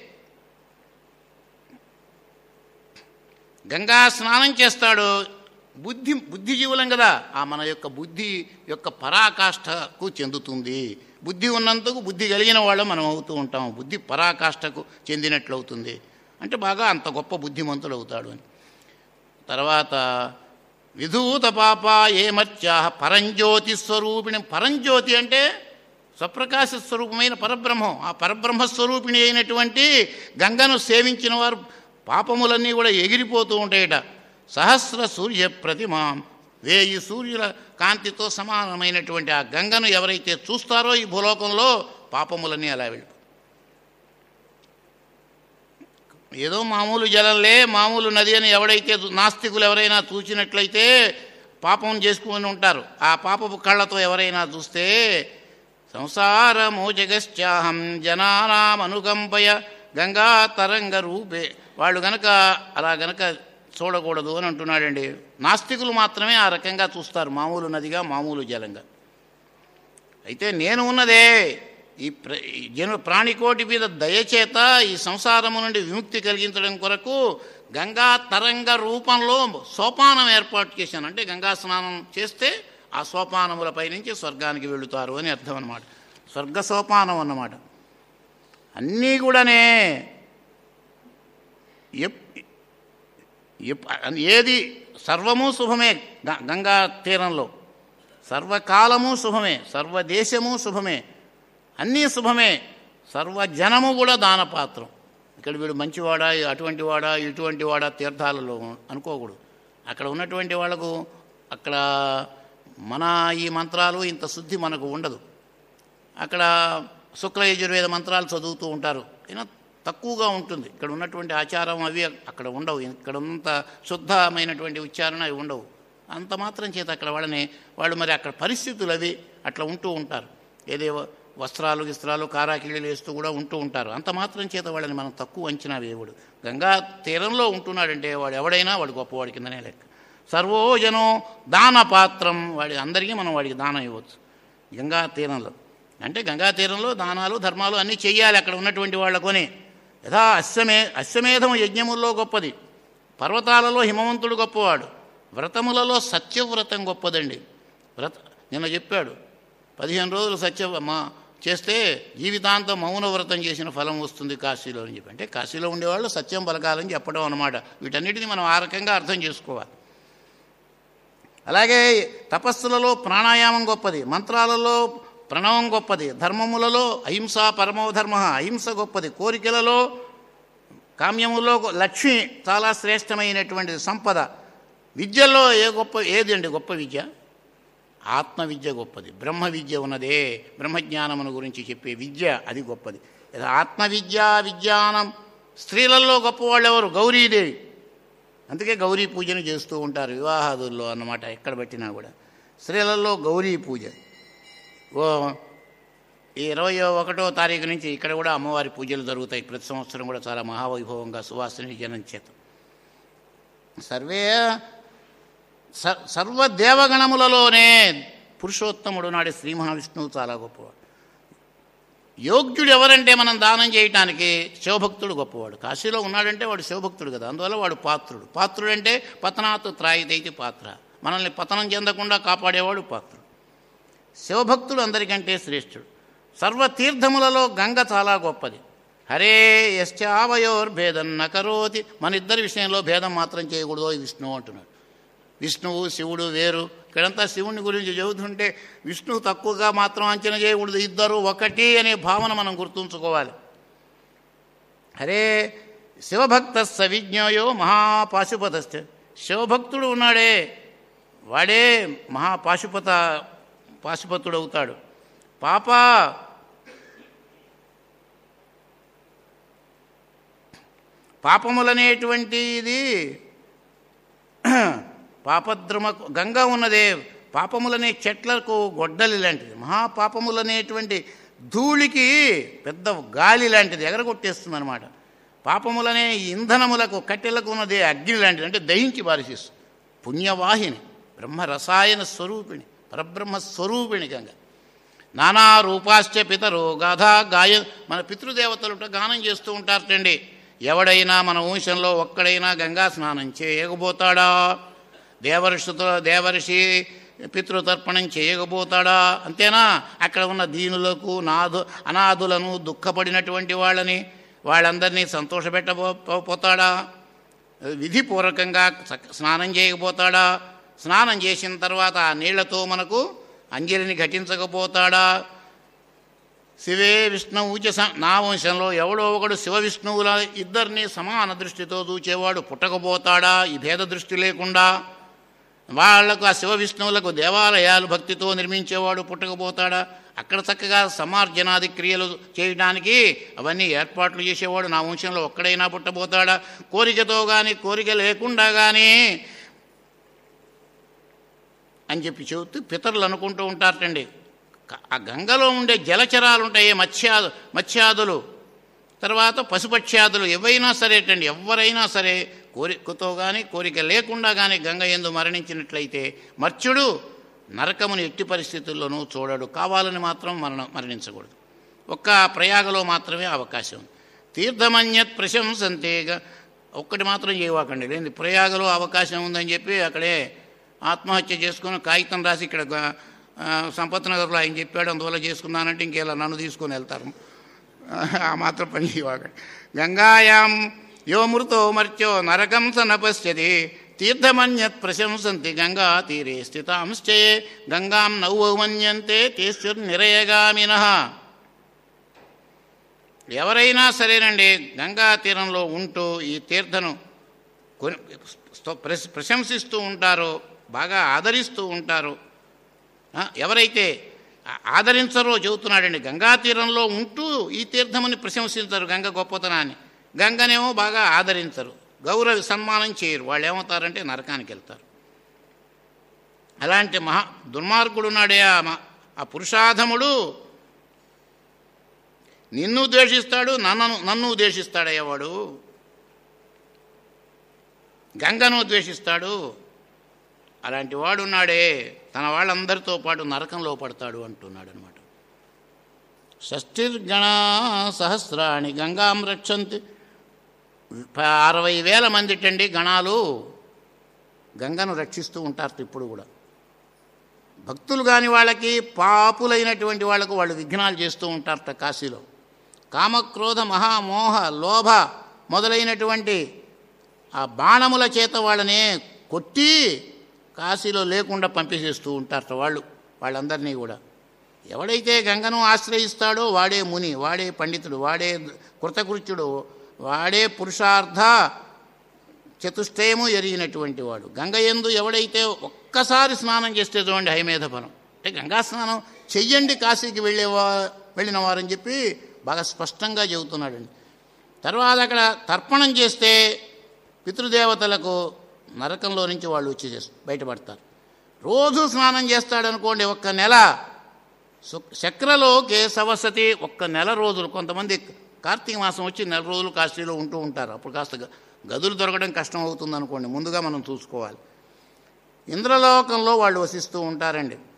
Speaker 1: గంగా స్నానం చేస్తాడో బుద్ధి బుద్ధిజీవులం కదా ఆ మన యొక్క బుద్ధి యొక్క పరాకాష్ఠకు చెందుతుంది బుద్ధి ఉన్నంతకు బుద్ధి కలిగిన వాళ్ళు మనం అవుతూ ఉంటాం బుద్ధి పరాకాష్ఠకు చెందినట్లు అవుతుంది అంటే బాగా అంత గొప్ప బుద్ధిమంతుడు అవుతాడు అని తర్వాత విధూత పాప ఏమర్చా పరంజ్యోతి స్వరూపిణి పరంజ్యోతి అంటే స్వప్రకాశ స్వరూపమైన పరబ్రహ్మం ఆ పరబ్రహ్మ స్వరూపిణి అయినటువంటి గంగను సేవించిన వారు పాపములన్నీ కూడా ఎగిరిపోతూ ఉంటాయట సహస్ర సూర్య ప్రతిమ వేయి సూర్యుల కాంతితో సమానమైనటువంటి ఆ గంగను ఎవరైతే చూస్తారో ఈ భూలోకంలో పాపములన్నీ అలా వెళ్ళి ఏదో మామూలు జలంలే మామూలు నది అని ఎవడైతే చూ- నాస్తికులు ఎవరైనా చూచినట్లయితే పాపం చేసుకుని ఉంటారు ఆ పాపపు కళ్ళతో ఎవరైనా చూస్తే సంసారము జగశ్చాహం జనానాం అనుకంపయ గంగా తరంగ రూపే వాళ్ళు గనక అలా గనక చూడకూడదు అని అంటున్నాడండి నాస్తికులు మాత్రమే ఆ రకంగా చూస్తారు మామూలు నదిగా మామూలు జలంగా అయితే నేను ఉన్నదే ఈ ప్ర ఈ జను ప్రాణికోటి మీద దయచేత ఈ సంసారము నుండి విముక్తి కలిగించడం కొరకు గంగా తరంగ రూపంలో సోపానం ఏర్పాటు చేశాను అంటే గంగా స్నానం చేస్తే ఆ సోపానములపై నుంచి స్వర్గానికి వెళుతారు అని అర్థం అన్నమాట స్వర్గ సోపానం అన్నమాట అన్నీ కూడానే ఎప్ ఎప్- ఏది సర్వము శుభమే గ- గంగా తీరంలో సర్వకాలము శుభమే సర్వదేశము శుభమే అన్నీ శుభమే సర్వజనము కూడా దానపాత్రం ఇక్కడ వీడు మంచివాడా అటువంటి వాడా ఇటువంటి వాడా తీర్థాలలో అనుకోకూడదు అక్కడ ఉన్నటువంటి వాళ్ళకు అక్కడ మన ఈ మంత్రాలు ఇంత శుద్ధి మనకు ఉండదు అక్కడ శుక్ల యజుర్వేద మంత్రాలు చదువుతూ ఉంటారు అయినా తక్కువగా ఉంటుంది ఇక్కడ ఉన్నటువంటి ఆచారం అవి అక్కడ ఉండవు ఇక్కడ ఉన్నంత శుద్ధమైనటువంటి ఉచ్చారణ అవి ఉండవు అంత మాత్రం చేత అక్కడ వాళ్ళని వాళ్ళు మరి అక్కడ పరిస్థితులు అవి అట్లా ఉంటూ ఉంటారు ఏదే వస్త్రాలు గిస్త్రాలు కారాకిళ్ళు వేస్తూ కూడా ఉంటూ ఉంటారు అంత మాత్రం చేత వాళ్ళని మనం తక్కువ అంచనా వేయకూడదు గంగా తీరంలో ఉంటున్నాడంటే వాడు ఎవడైనా వాడు గొప్పవాడి కిందనే లెక్క సర్వోజనం దాన పాత్రం వాడి అందరికీ మనం వాడికి దానం ఇవ్వచ్చు గంగా తీరంలో అంటే గంగా తీరంలో దానాలు ధర్మాలు అన్నీ చెయ్యాలి అక్కడ ఉన్నటువంటి వాళ్ళకొని యథా అశ్వమే అశ్వమేధం యజ్ఞముల్లో గొప్పది పర్వతాలలో హిమవంతుడు గొప్పవాడు వ్రతములలో సత్యవ్రతం గొప్పదండి వ్రత నిన్న చెప్పాడు పదిహేను రోజులు సత్య మా చేస్తే జీవితాంతం మౌన వ్రతం చేసిన ఫలం వస్తుంది కాశీలో అని చెప్పి అంటే కాశీలో ఉండేవాళ్ళు సత్యం పలకాలని చెప్పడం అనమాట వీటన్నిటిని మనం ఆ రకంగా అర్థం చేసుకోవాలి అలాగే తపస్సులలో ప్రాణాయామం గొప్పది మంత్రాలలో ప్రణవం గొప్పది ధర్మములలో అహింస పరమో ధర్మ అహింస గొప్పది కోరికలలో కామ్యములో గొ- లక్ష్మి చాలా శ్రేష్టమైనటువంటిది సంపద విద్యలో ఏ గొప్ప ఏది అండి గొప్ప విద్య ఆత్మ విద్య గొప్పది బ్రహ్మ విద్య ఉన్నదే బ్రహ్మజ్ఞానమును గురించి చెప్పే విద్య అది గొప్పది ఇది ఆత్మ విద్య విజ్ఞానం స్త్రీలలో గొప్పవాళ్ళు ఎవరు గౌరీదేవి అందుకే గౌరీ పూజను చేస్తూ ఉంటారు వివాహాదుల్లో అన్నమాట ఎక్కడ పెట్టినా కూడా స్త్రీలలో గౌరీ పూజ ఓ ఈ ఇరవై ఒకటో తారీఖు నుంచి ఇక్కడ కూడా అమ్మవారి పూజలు జరుగుతాయి ప్రతి సంవత్సరం కూడా చాలా మహావైభవంగా సువాసిని జనం చేత సర్వే స- సర్వ దేవగణములలోనే పురుషోత్తముడు నాడు శ్రీ మహావిష్ణువు చాలా గొప్పవాడు యోగ్యుడు ఎవరంటే మనం దానం చేయటానికి శివభక్తుడు గొప్పవాడు కాశీలో ఉన్నాడంటే వాడు శివభక్తుడు కదా అందువల్ల వాడు పాత్రుడు పాత్రుడు అంటే పతనాత్ త్రాయిదైతే పాత్ర మనల్ని పతనం చెందకుండా కాపాడేవాడు పాత్రుడు శివభక్తుడు అందరికంటే శ్రేష్ఠుడు సర్వతీర్థములలో గంగ చాలా గొప్పది హరే యశ్చావయోర్భేదం నకరోతి మన ఇద్దరి విషయంలో భేదం మాత్రం చేయకూడదు ఈ విష్ణువు అంటున్నాడు విష్ణువు శివుడు వేరు ఇక్కడంతా శివుని గురించి చెబుతుంటే విష్ణువు తక్కువగా మాత్రం అంచనా చేయకూడదు ఇద్దరు ఒకటి అనే భావన మనం గుర్తుంచుకోవాలి హరే శివభక్త సవిజ్ఞోయో మహాపాశుపతస్థ శివభక్తుడు ఉన్నాడే వాడే మహాపాశుపత పాశుపతుడు అవుతాడు పాప పాపములనేటువంటిది పాపద్రుమ గంగా ఉన్నదే పాపములనే చెట్లకు గొడ్డలి లాంటిది మహాపాపములనేటువంటి ధూళికి పెద్ద గాలి లాంటిది ఎగరగొట్టేస్తుంది అనమాట పాపములనే ఇంధనములకు కట్టెలకు ఉన్నదే అగ్ని లాంటిది అంటే దహించి బారిసిస్తుంది పుణ్యవాహిని బ్రహ్మ రసాయన స్వరూపిణి పరబ్రహ్మ స్వరూపిణి గంగ నానా రూపాశ్చ పితరు గాథా గాయ మన పితృదేవతలు గానం చేస్తూ ఉంటారటండి ఎవడైనా మన వంశంలో ఒక్కడైనా గంగా స్నానం చేయకపోతాడా దేవర్షితో దేవర్షి పితృతర్పణం చేయకపోతాడా అంతేనా అక్కడ ఉన్న దీనులకు నాదు అనాథులను దుఃఖపడినటువంటి వాళ్ళని వాళ్ళందరినీ సంతోషపెట్టబోతాడా విధిపూర్వకంగా సక్- స్నానం చేయకపోతాడా స్నానం చేసిన తర్వాత ఆ నీళ్లతో మనకు అంజలిని ఘటించకపోతాడా శివే విష్ణువు చ స- నా వంశంలో ఎవడో ఒకడు శివ విష్ణువుల ఇద్దరిని సమాన దృష్టితో చూచేవాడు పుట్టకపోతాడా ఈ భేద దృష్టి లేకుండా వాళ్లకు ఆ శివ విష్ణువులకు దేవాలయాలు భక్తితో నిర్మించేవాడు పుట్టకపోతాడా అక్కడ చక్కగా సమార్జనాది క్రియలు చేయడానికి అవన్నీ ఏర్పాట్లు చేసేవాడు నా వంశంలో ఒక్కడైనా పుట్టబోతాడా కోరికతో కానీ కోరిక లేకుండా కానీ అని చెప్పి చెబుతూ పితరులు అనుకుంటూ ఉంటారటండి క- ఆ గంగలో ఉండే జలచరాలు ఉంటాయి మత్స్యాదు మత్స్యాదులు తర్వాత పశుపక్ష్యాదులు ఎవైనా సరేటండి ఎవరైనా సరే కోరికతో కానీ కోరిక లేకుండా కానీ గంగ ఎందు మరణించినట్లయితే మర్త్యుడు నరకముని ఎట్టి పరిస్థితుల్లోనూ చూడడు కావాలని మాత్రం మరణ మరణించకూడదు ఒక్క ప్రయాగలో మాత్రమే అవకాశం ఉంది తీర్థమన్యత్ ప్రశంసంతేగా ఒక్కటి మాత్రం చేయవాకండి లేని ప్రయాగలో అవకాశం ఉందని చెప్పి అక్కడే ఆత్మహత్య చేసుకుని కాగితం రాసి ఇక్కడ గ- ఆ, సంపత్ నగర్లో ఆయన చెప్పాడు అందువల్ల చేసుకున్నానంటే ఇంకేలా నన్ను తీసుకొని వెళ్తారు ఆ మాత్రం పని చేయవాకండి గంగాయాం యో మృతో మర్త్యో నరకం స నపశ్యతి తీర్థమన్యత్ ప్రశంసంతి గంగా తీరే స్థితాంశ్చే గంగాం నౌమన్యంతే తేశ్చుర్నిరయగామిన ఎవరైనా సరేనండి గంగా తీరంలో ఉంటూ ఈ తీర్థను కొని స్తో- ప్రశ- ప్రశంసిస్తూ ఉంటారో బాగా ఆదరిస్తూ ఉంటారో ఆ, ఎవరైతే ఆ- ఆదరించరో చెబుతున్నాడండి గంగా తీరంలో ఉంటూ ఈ తీర్థముని ప్రశంసించరు గంగ గొప్పతనాన్ని గంగనేమో బాగా ఆదరించరు గౌరవ సన్మానం చేయరు వాళ్ళు ఏమవుతారంటే నరకానికి వెళ్తారు అలాంటి మహా దుర్మార్గుడు ఉన్నాడే ఆ మ- ఆ పురుషాధముడు నిన్ను ద్వేషిస్తాడు నన్ను నన్ను ద్వేషిస్తాడయ్యా వాడు గంగను ద్వేషిస్తాడు అలాంటి వాడు ఉన్నాడే తన వాళ్ళందరితో పాటు నరకంలో పడతాడు అంటున్నాడు అనమాట షష్ఠిర్గణ సహస్రాణి గంగాం రక్షంతి ప- అరవై వేల మందిటండి గణాలు గంగను రక్షిస్తూ ఉంటారు ఇప్పుడు కూడా భక్తులు కాని వాళ్ళకి పాపులైనటువంటి వాళ్ళకు వాళ్ళు విఘ్నాలు చేస్తూ ఉంటారట కాశీలో కామక్రోధ మహామోహ లోభ మొదలైనటువంటి ఆ బాణముల చేత వాళ్ళని కొట్టి కాశీలో లేకుండా పంపించేస్తూ ఉంటారట వాళ్ళు వాళ్ళందరినీ కూడా ఎవడైతే గంగను ఆశ్రయిస్తాడో వాడే ముని వాడే పండితుడు వాడే కృతకృత్యుడు వాడే పురుషార్థ చతుష్టయము ఎరిగినటువంటి వాడు గంగ ఎందు ఎవడైతే ఒక్కసారి స్నానం చేస్తే చూడండి హైమేధ ఫలం అంటే గంగా స్నానం చెయ్యండి కాశీకి వెళ్ళేవా వెళ్ళిన వారని చెప్పి బాగా స్పష్టంగా చెబుతున్నాడండి తర్వాత అక్కడ తర్పణం చేస్తే పితృదేవతలకు నరకంలో నుంచి వాళ్ళు వచ్చి చేస్- బయటపడతారు రోజు స్నానం చేస్తాడనుకోండి ఒక్క నెల సు- చక్రలో కేశవసతి ఒక్క నెల రోజులు కొంతమంది కార్తీక మాసం వచ్చి నెల రోజులు కాశీలో ఉంటూ ఉంటారు అప్పుడు కాస్త గ- గదులు దొరకడం కష్టం అవుతుంది అనుకోండి ముందుగా మనం చూసుకోవాలి ఇంద్రలోకంలో వాళ్ళు వసిస్తూ ఉంటారండి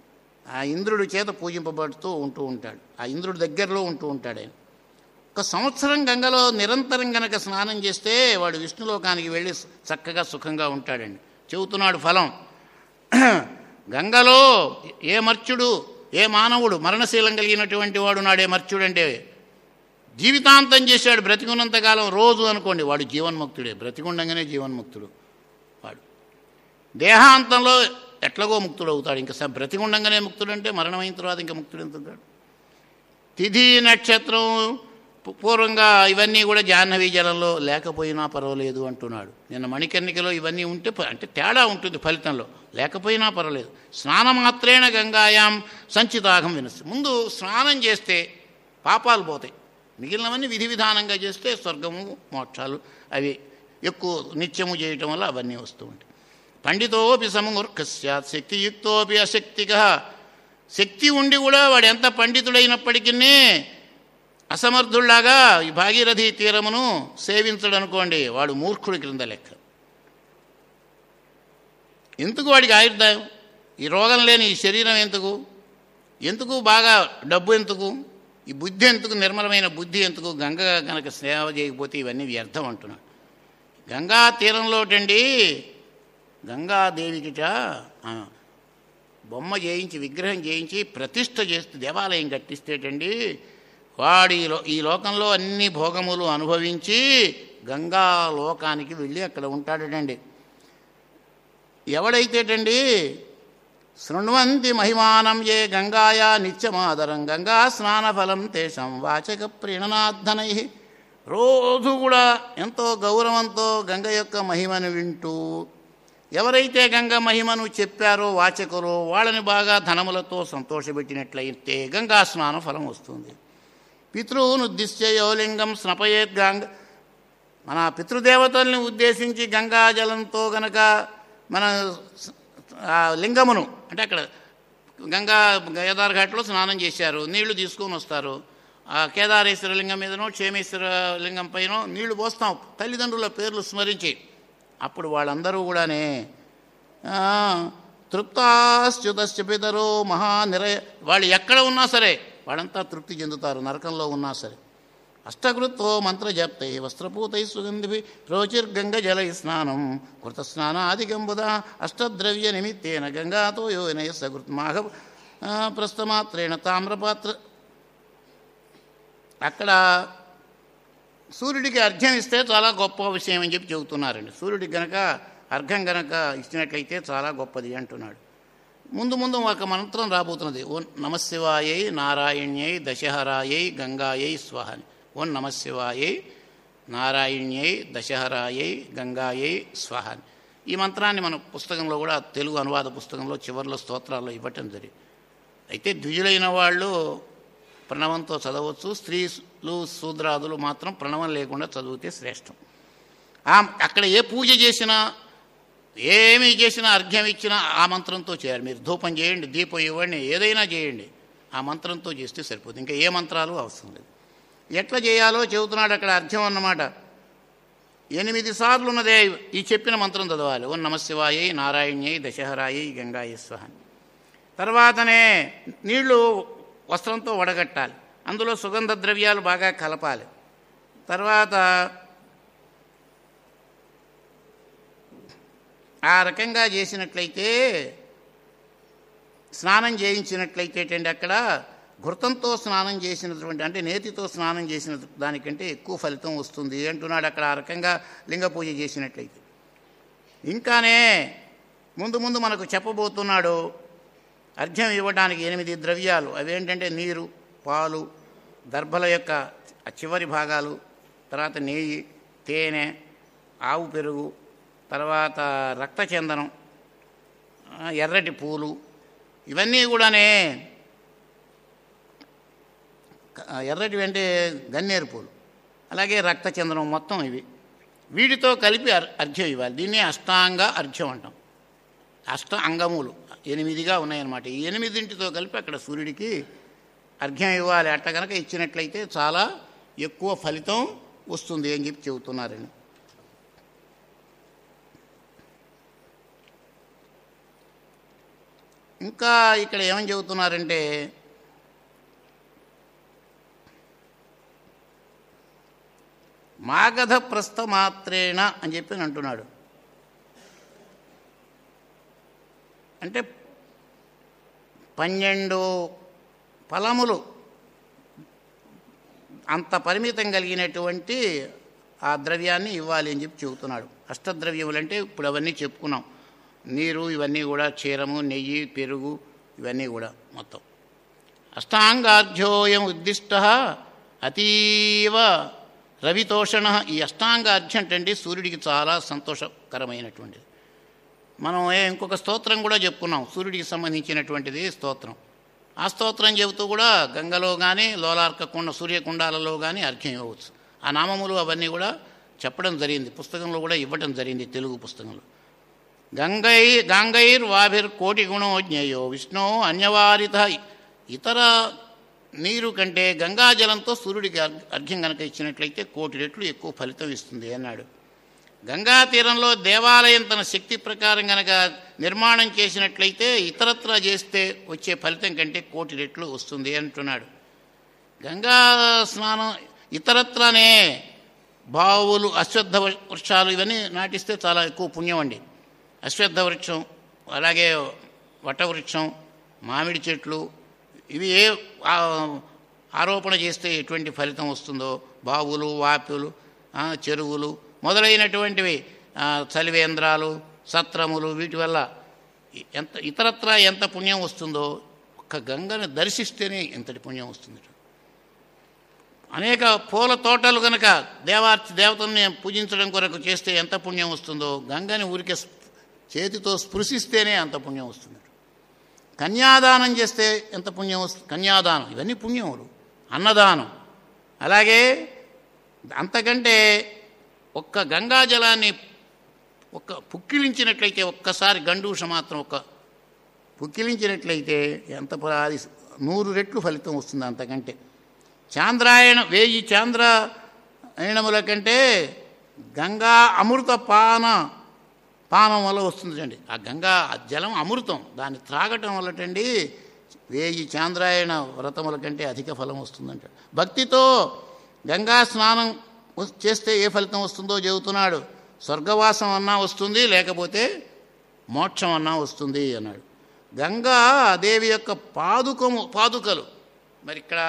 Speaker 1: ఆ ఇంద్రుడి చేత పూజింపబడుతూ ఉంటూ ఉంటాడు ఆ ఇంద్రుడి దగ్గరలో ఉంటూ ఉంటాడు ఆయన ఒక సంవత్సరం గంగలో నిరంతరం గనక స్నానం చేస్తే వాడు విష్ణులోకానికి వెళ్ళి చక్కగా సుఖంగా ఉంటాడండి చెబుతున్నాడు ఫలం గంగలో ఏ మర్చుడు ఏ మానవుడు మరణశీలం కలిగినటువంటి వాడు నాడే మర్చుడు అంటే జీవితాంతం చేశాడు బ్రతికున్నంతకాలం రోజు అనుకోండి వాడు జీవన్ముక్తుడే బ్రతికుండగానే జీవన్ముక్తుడు వాడు దేహాంతంలో ఎట్లాగో ముక్తుడు అవుతాడు ఇంకా స- బ్రతికుండగానే ముక్తుడు అంటే మరణమైన తర్వాత ఇంకా ముక్తుడు ఎంతుంటాడు తిథి నక్షత్రం పు- పూర్వంగా ఇవన్నీ కూడా జాహ్నవి జలంలో లేకపోయినా పర్వాలేదు అంటున్నాడు నిన్న మణికర్ణికలో ఇవన్నీ ఉంటే ప- అంటే తేడా ఉంటుంది ఫలితంలో లేకపోయినా పర్వాలేదు స్నానమాత్రేణ గంగాయాం సంచితాగం వినస్సు ముందు స్నానం చేస్తే పాపాలు పోతాయి మిగిలినవన్నీ విధి విధానంగా చేస్తే స్వర్గము మోక్షాలు అవి ఎక్కువ నిత్యము చేయటం వల్ల అవన్నీ వస్తూ ఉంటాయి పండితోపి సమూర్ఖ సత్ శక్తియుక్తోపి అశక్తిక శక్తి ఉండి కూడా వాడు ఎంత పండితుడైనప్పటికీ అసమర్థుల్లాగా ఈ భాగీరథి తీరమును సేవించడు అనుకోండి వాడు మూర్ఖుడి క్రింద లెక్క ఎందుకు వాడికి ఆయుర్దాయం ఈ రోగం లేని ఈ శరీరం ఎందుకు ఎందుకు బాగా డబ్బు ఎందుకు ఈ బుద్ధి ఎందుకు నిర్మలమైన బుద్ధి ఎందుకు గంగ కనుక సేవ చేయకపోతే ఇవన్నీ వ్యర్థం అంటున్నాడు గంగా తీరంలోటండి గంగాదేవికిట ఆ, బొమ్మ చేయించి విగ్రహం చేయించి ప్రతిష్ఠ చేస్తే దేవాలయం కట్టిస్తేటండి వాడు ఈ లో ఈ లోకంలో అన్ని భోగములు అనుభవించి గంగా లోకానికి వెళ్ళి అక్కడ ఉంటాడటండి ఎవడైతేటండి శృణ్వంతి మహిమానం ఏ గంగాయా నిత్యమాదరం గంగా స్నానఫలం తేషం వాచక ప్రీణనాధనై రోజు కూడా ఎంతో గౌరవంతో గంగ యొక్క మహిమను వింటూ ఎవరైతే గంగ మహిమను చెప్పారో వాచకులు వాళ్ళని బాగా ధనములతో సంతోషపెట్టినట్లయితే గంగా స్నాన ఫలం వస్తుంది పితృను ఉద్దిశ్య యోలింగం స్నపయేత్ గంగ మన పితృదేవతల్ని ఉద్దేశించి గంగాజలంతో గనక మన స- ఆ లింగమును అంటే అక్కడ గంగా కేదార్ ఘాట్లో స్నానం చేశారు నీళ్లు తీసుకొని వస్తారు ఆ కేదారేశ్వర లింగం మీదనో క్షేమేశ్వర లింగం పైన నీళ్లు పోస్తాం తల్లిదండ్రుల పేర్లు స్మరించి అప్పుడు వాళ్ళందరూ కూడానే ఆ, తృప్తాశ్చుతశ్చ పితరో మహానిరయ వాళ్ళు ఎక్కడ ఉన్నా సరే వాళ్ళంతా తృప్తి చెందుతారు నరకంలో ఉన్నా సరే అష్టకృత్వో మంత్రజప్తై వస్త్రపూతై సుగంధి ప్రోచిర్గంగ జలై స్నానం కృత స్నానాదిగంబుద అష్టద్రవ్య నిమిత్తేన గంగాతో యోనయ సకృత్ మాఘ ఆ, ప్రస్థమాత్రేణ తామ్రపాత్ర అక్కడ సూర్యుడికి అర్ఘ్యం ఇస్తే చాలా గొప్ప విషయం అని చెప్పి చెబుతున్నారండి సూర్యుడికి గనక అర్ఘం గనక ఇచ్చినట్లయితే చాలా గొప్పది అంటున్నాడు ముందు ముందు ఒక మంత్రం రాబోతున్నది ఓం నమశివాయై నారాయణ్యై దశహరాయై గంగాయై స్వహ అని. ఓం నమశివాయై నారాయణ్యై దశహరాయై గంగాయై స్వహ అని. ఈ మంత్రాన్ని మన పుస్తకంలో కూడా తెలుగు అనువాద పుస్తకంలో చివరిలో స్తోత్రాల్లో ఇవ్వటం జరిగింది అయితే ద్విజులైన వాళ్ళు ప్రణవంతో చదవచ్చు స్త్రీలు శూద్రాదులు మాత్రం ప్రణవం లేకుండా చదివితే శ్రేష్టం ఆ అక్కడ ఏ పూజ చేసినా ఏమి చేసినా అర్ఘ్యం ఇచ్చినా ఆ మంత్రంతో చేయాలి మీరు ధూపం చేయండి దీపం ఇవ్వండి ఏదైనా చేయండి ఆ మంత్రంతో చేస్తే సరిపోతుంది ఇంకా ఏ మంత్రాలు అవసరం లేదు ఎట్లా చేయాలో చెబుతున్నాడు అక్కడ అర్థం అన్నమాట ఎనిమిది సార్లు ఉన్నదే ఈ చెప్పిన మంత్రం చదవాలి ఓం నమశివాయై నారాయణ్యై దశహరాయై గంగాయ స్వహ అని. తర్వాతనే నీళ్లు వస్త్రంతో వడగట్టాలి అందులో సుగంధ ద్రవ్యాలు బాగా కలపాలి తర్వాత ఆ రకంగా చేసినట్లయితే స్నానం చేయించినట్లయితే ఏంటంటే అక్కడ ఘృతంతో స్నానం చేసినటువంటి అంటే నేతితో స్నానం చేసిన దానికంటే ఎక్కువ ఫలితం వస్తుంది అంటున్నాడు అక్కడ ఆ రకంగా లింగ పూజ చేసినట్లయితే ఇంకానే ముందు ముందు మనకు చెప్పబోతున్నాడు అర్ఘ్యం ఇవ్వడానికి ఎనిమిది ద్రవ్యాలు అవేంటంటే నీరు పాలు దర్భల యొక్క చివరి భాగాలు తర్వాత నెయ్యి తేనె ఆవు పెరుగు తర్వాత రక్తచందనం ఆ, ఎర్రటి పూలు ఇవన్నీ కూడానే ఆ, ఎర్రటివి అంటే గన్నేరు పూలు అలాగే రక్తచందనం మొత్తం ఇవి వీటితో కలిపి అర్ అర్ఘ్యం ఇవ్వాలి దీన్నే అష్టాంగ అర్ఘ్యం అంటాం అష్ట అంగములు ఎనిమిదిగా ఉన్నాయన్నమాట ఈ ఎనిమిదింటితో కలిపి అక్కడ సూర్యుడికి అర్ఘ్యం ఇవ్వాలి అట్ట కనుక ఇచ్చినట్లయితే చాలా ఎక్కువ ఫలితం వస్తుంది అని చెప్పి చెబుతున్నారండి ఇంకా ఇక్కడ ఏమని చెబుతున్నారంటే మాగధ ప్రస్థమాత్రేణ అని చెప్పి అంటున్నాడు అంటే పన్నెండు ఫలములు అంత పరిమితం కలిగినటువంటి ఆ ద్రవ్యాన్ని ఇవ్వాలి అని చెప్పి చెబుతున్నాడు అష్టద్రవ్యములు అంటే ఇప్పుడు అవన్నీ చెప్పుకున్నాం నీరు ఇవన్నీ కూడా క్షీరము నెయ్యి పెరుగు ఇవన్నీ కూడా మొత్తం అష్టాంగార్ఘ్యోయం ఉద్దిష్ట అతీవ రవితోషణ ఈ అష్టాంగార్ఘ్యం అంటే సూర్యుడికి చాలా సంతోషకరమైనటువంటిది మనం ఏ ఇంకొక స్తోత్రం కూడా చెప్పుకున్నాం సూర్యుడికి సంబంధించినటువంటిది స్తోత్రం ఆ స్తోత్రం చెబుతూ కూడా గంగలో కానీ లోలార్క కుండ సూర్యకుండాలలో కానీ అర్ఘ్యం ఇవ్వచ్చు ఆ నామములు అవన్నీ కూడా చెప్పడం జరిగింది పుస్తకంలో కూడా ఇవ్వడం జరిగింది తెలుగు పుస్తకంలో గంగై గంగైర్ వాభిర్ కోటి గుణోజ్ఞేయో విష్ణు అన్యవారిత ఇతర నీరు కంటే గంగాజలంతో సూర్యుడికి అర్ఘ- అర్ఘ్యం కనుక ఇచ్చినట్లయితే కోటి రెట్లు ఎక్కువ ఫలితం ఇస్తుంది అన్నాడు గంగా తీరంలో దేవాలయం తన శక్తి ప్రకారం గనక నిర్మాణం చేసినట్లయితే ఇతరత్రా చేస్తే వచ్చే ఫలితం కంటే కోటి రెట్లు వస్తుంది అంటున్నాడు గంగా స్నానం ఇతరత్రానే బావులు అశ్వత్థ వృక్షాలు ఇవన్నీ నాటిస్తే చాలా ఎక్కువ పుణ్యం అండి అశ్వత్థ వృక్షం అలాగే వటవృక్షం మామిడి చెట్లు ఇవి ఏ ఆ- ఆరోపణ చేస్తే ఎటువంటి ఫలితం వస్తుందో బావులు వాపులు ఆ, చెరువులు మొదలైనటువంటివి ఆ, చలివేంద్రాలు సత్రములు వీటి వల్ల ఎంత ఇతరత్రా ఎంత పుణ్యం వస్తుందో ఒక్క గంగను దర్శిస్తేనే ఎంతటి పుణ్యం వస్తుంది అనేక పూల తోటలు కనుక దేవార్చి దేవతల్ని పూజించడం కొరకు చేస్తే ఎంత పుణ్యం వస్తుందో గంగని ఊరికే స్ప- చేతితో స్పృశిస్తేనే అంత పుణ్యం వస్తుంది కన్యాదానం చేస్తే ఎంత పుణ్యం వస్తుంది కన్యాదానం ఇవన్నీ పుణ్యములు అన్నదానం అలాగే అంతకంటే ఒక్క గంగా జలాన్ని ఒక్క పుక్కిలించినట్లయితే ఒక్కసారి గండూష మాత్రం ఒక్క పుక్కిలించినట్లయితే ఎంత ప- అది నూరు రెట్లు ఫలితం వస్తుంది అంతకంటే చాంద్రాయణ వేయి చాంద్రాయణముల కంటే గంగా అమృత పాన పానం వల్ల వస్తుందండి ఆ గంగా ఆ జలం అమృతం దాన్ని త్రాగటం వల్లటండి వేయి చాంద్రాయణ వ్రతముల కంటే అధిక ఫలం వస్తుందంట భక్తితో గంగా స్నానం వస్- చేస్తే ఏ ఫలితం వస్తుందో చెబుతున్నాడు స్వర్గవాసం అన్నా వస్తుంది లేకపోతే మోక్షం అన్నా వస్తుంది అన్నాడు గంగా దేవి యొక్క పాదుకము పాదుకలు మరి ఇక్కడ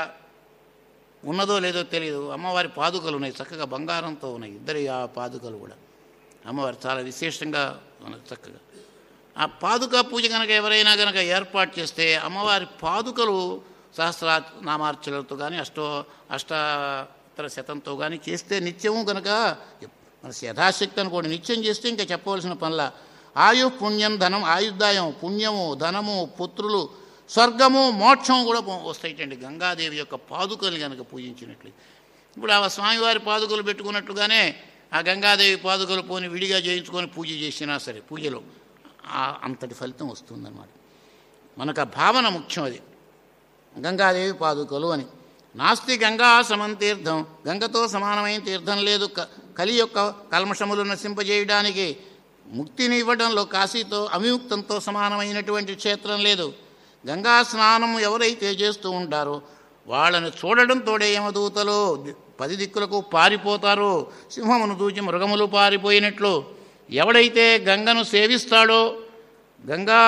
Speaker 1: ఉన్నదో లేదో తెలియదు అమ్మవారి పాదుకలు ఉన్నాయి చక్కగా బంగారంతో ఉన్నాయి ఇద్దరి ఆ పాదుకలు కూడా అమ్మవారు చాలా విశేషంగా ఉన్నది చక్కగా ఆ పాదుక పూజ కనుక ఎవరైనా కనుక ఏర్పాటు చేస్తే అమ్మవారి పాదుకలు సహస్ర నామార్చనలతో కానీ అష్టో అష్టాత్తర శతంతో కానీ చేస్తే నిత్యము కనుక మన యథాశక్తి అనుకోండి నిత్యం చేస్తే ఇంకా చెప్పవలసిన పనుల ఆయు పుణ్యం ధనం ఆయుర్దాయం పుణ్యము ధనము పుత్రులు స్వర్గము మోక్షం కూడా పో- వస్తాయిటండి గంగాదేవి యొక్క పాదుకలు కనుక పూజించినట్లు ఇప్పుడు ఆ స్వామివారి పాదుకలు పెట్టుకున్నట్టుగానే ఆ గంగాదేవి పాదుకలు పోని విడిగా చేయించుకొని పూజ చేసినా సరే పూజలో ఆ- అంతటి ఫలితం వస్తుందన్నమాట మనకు ఆ భావన ముఖ్యం అది గంగాదేవి పాదుకలు అని నాస్తి గంగా సమం తీర్థం గంగతో సమానమైన తీర్థం లేదు క- కలి యొక్క కల్మషములు నశింపజేయడానికి ముక్తిని ఇవ్వడంలో కాశీతో అవిముక్తంతో సమానమైనటువంటి క్షేత్రం లేదు గంగా స్నానం ఎవరైతే చేస్తూ ఉంటారో వాళ్ళని చూడడంతోడే యమదూతలు పది దిక్కులకు పారిపోతారు సింహమును దూచి మృగములు పారిపోయినట్లు ఎవడైతే గంగను సేవిస్తాడో గంగా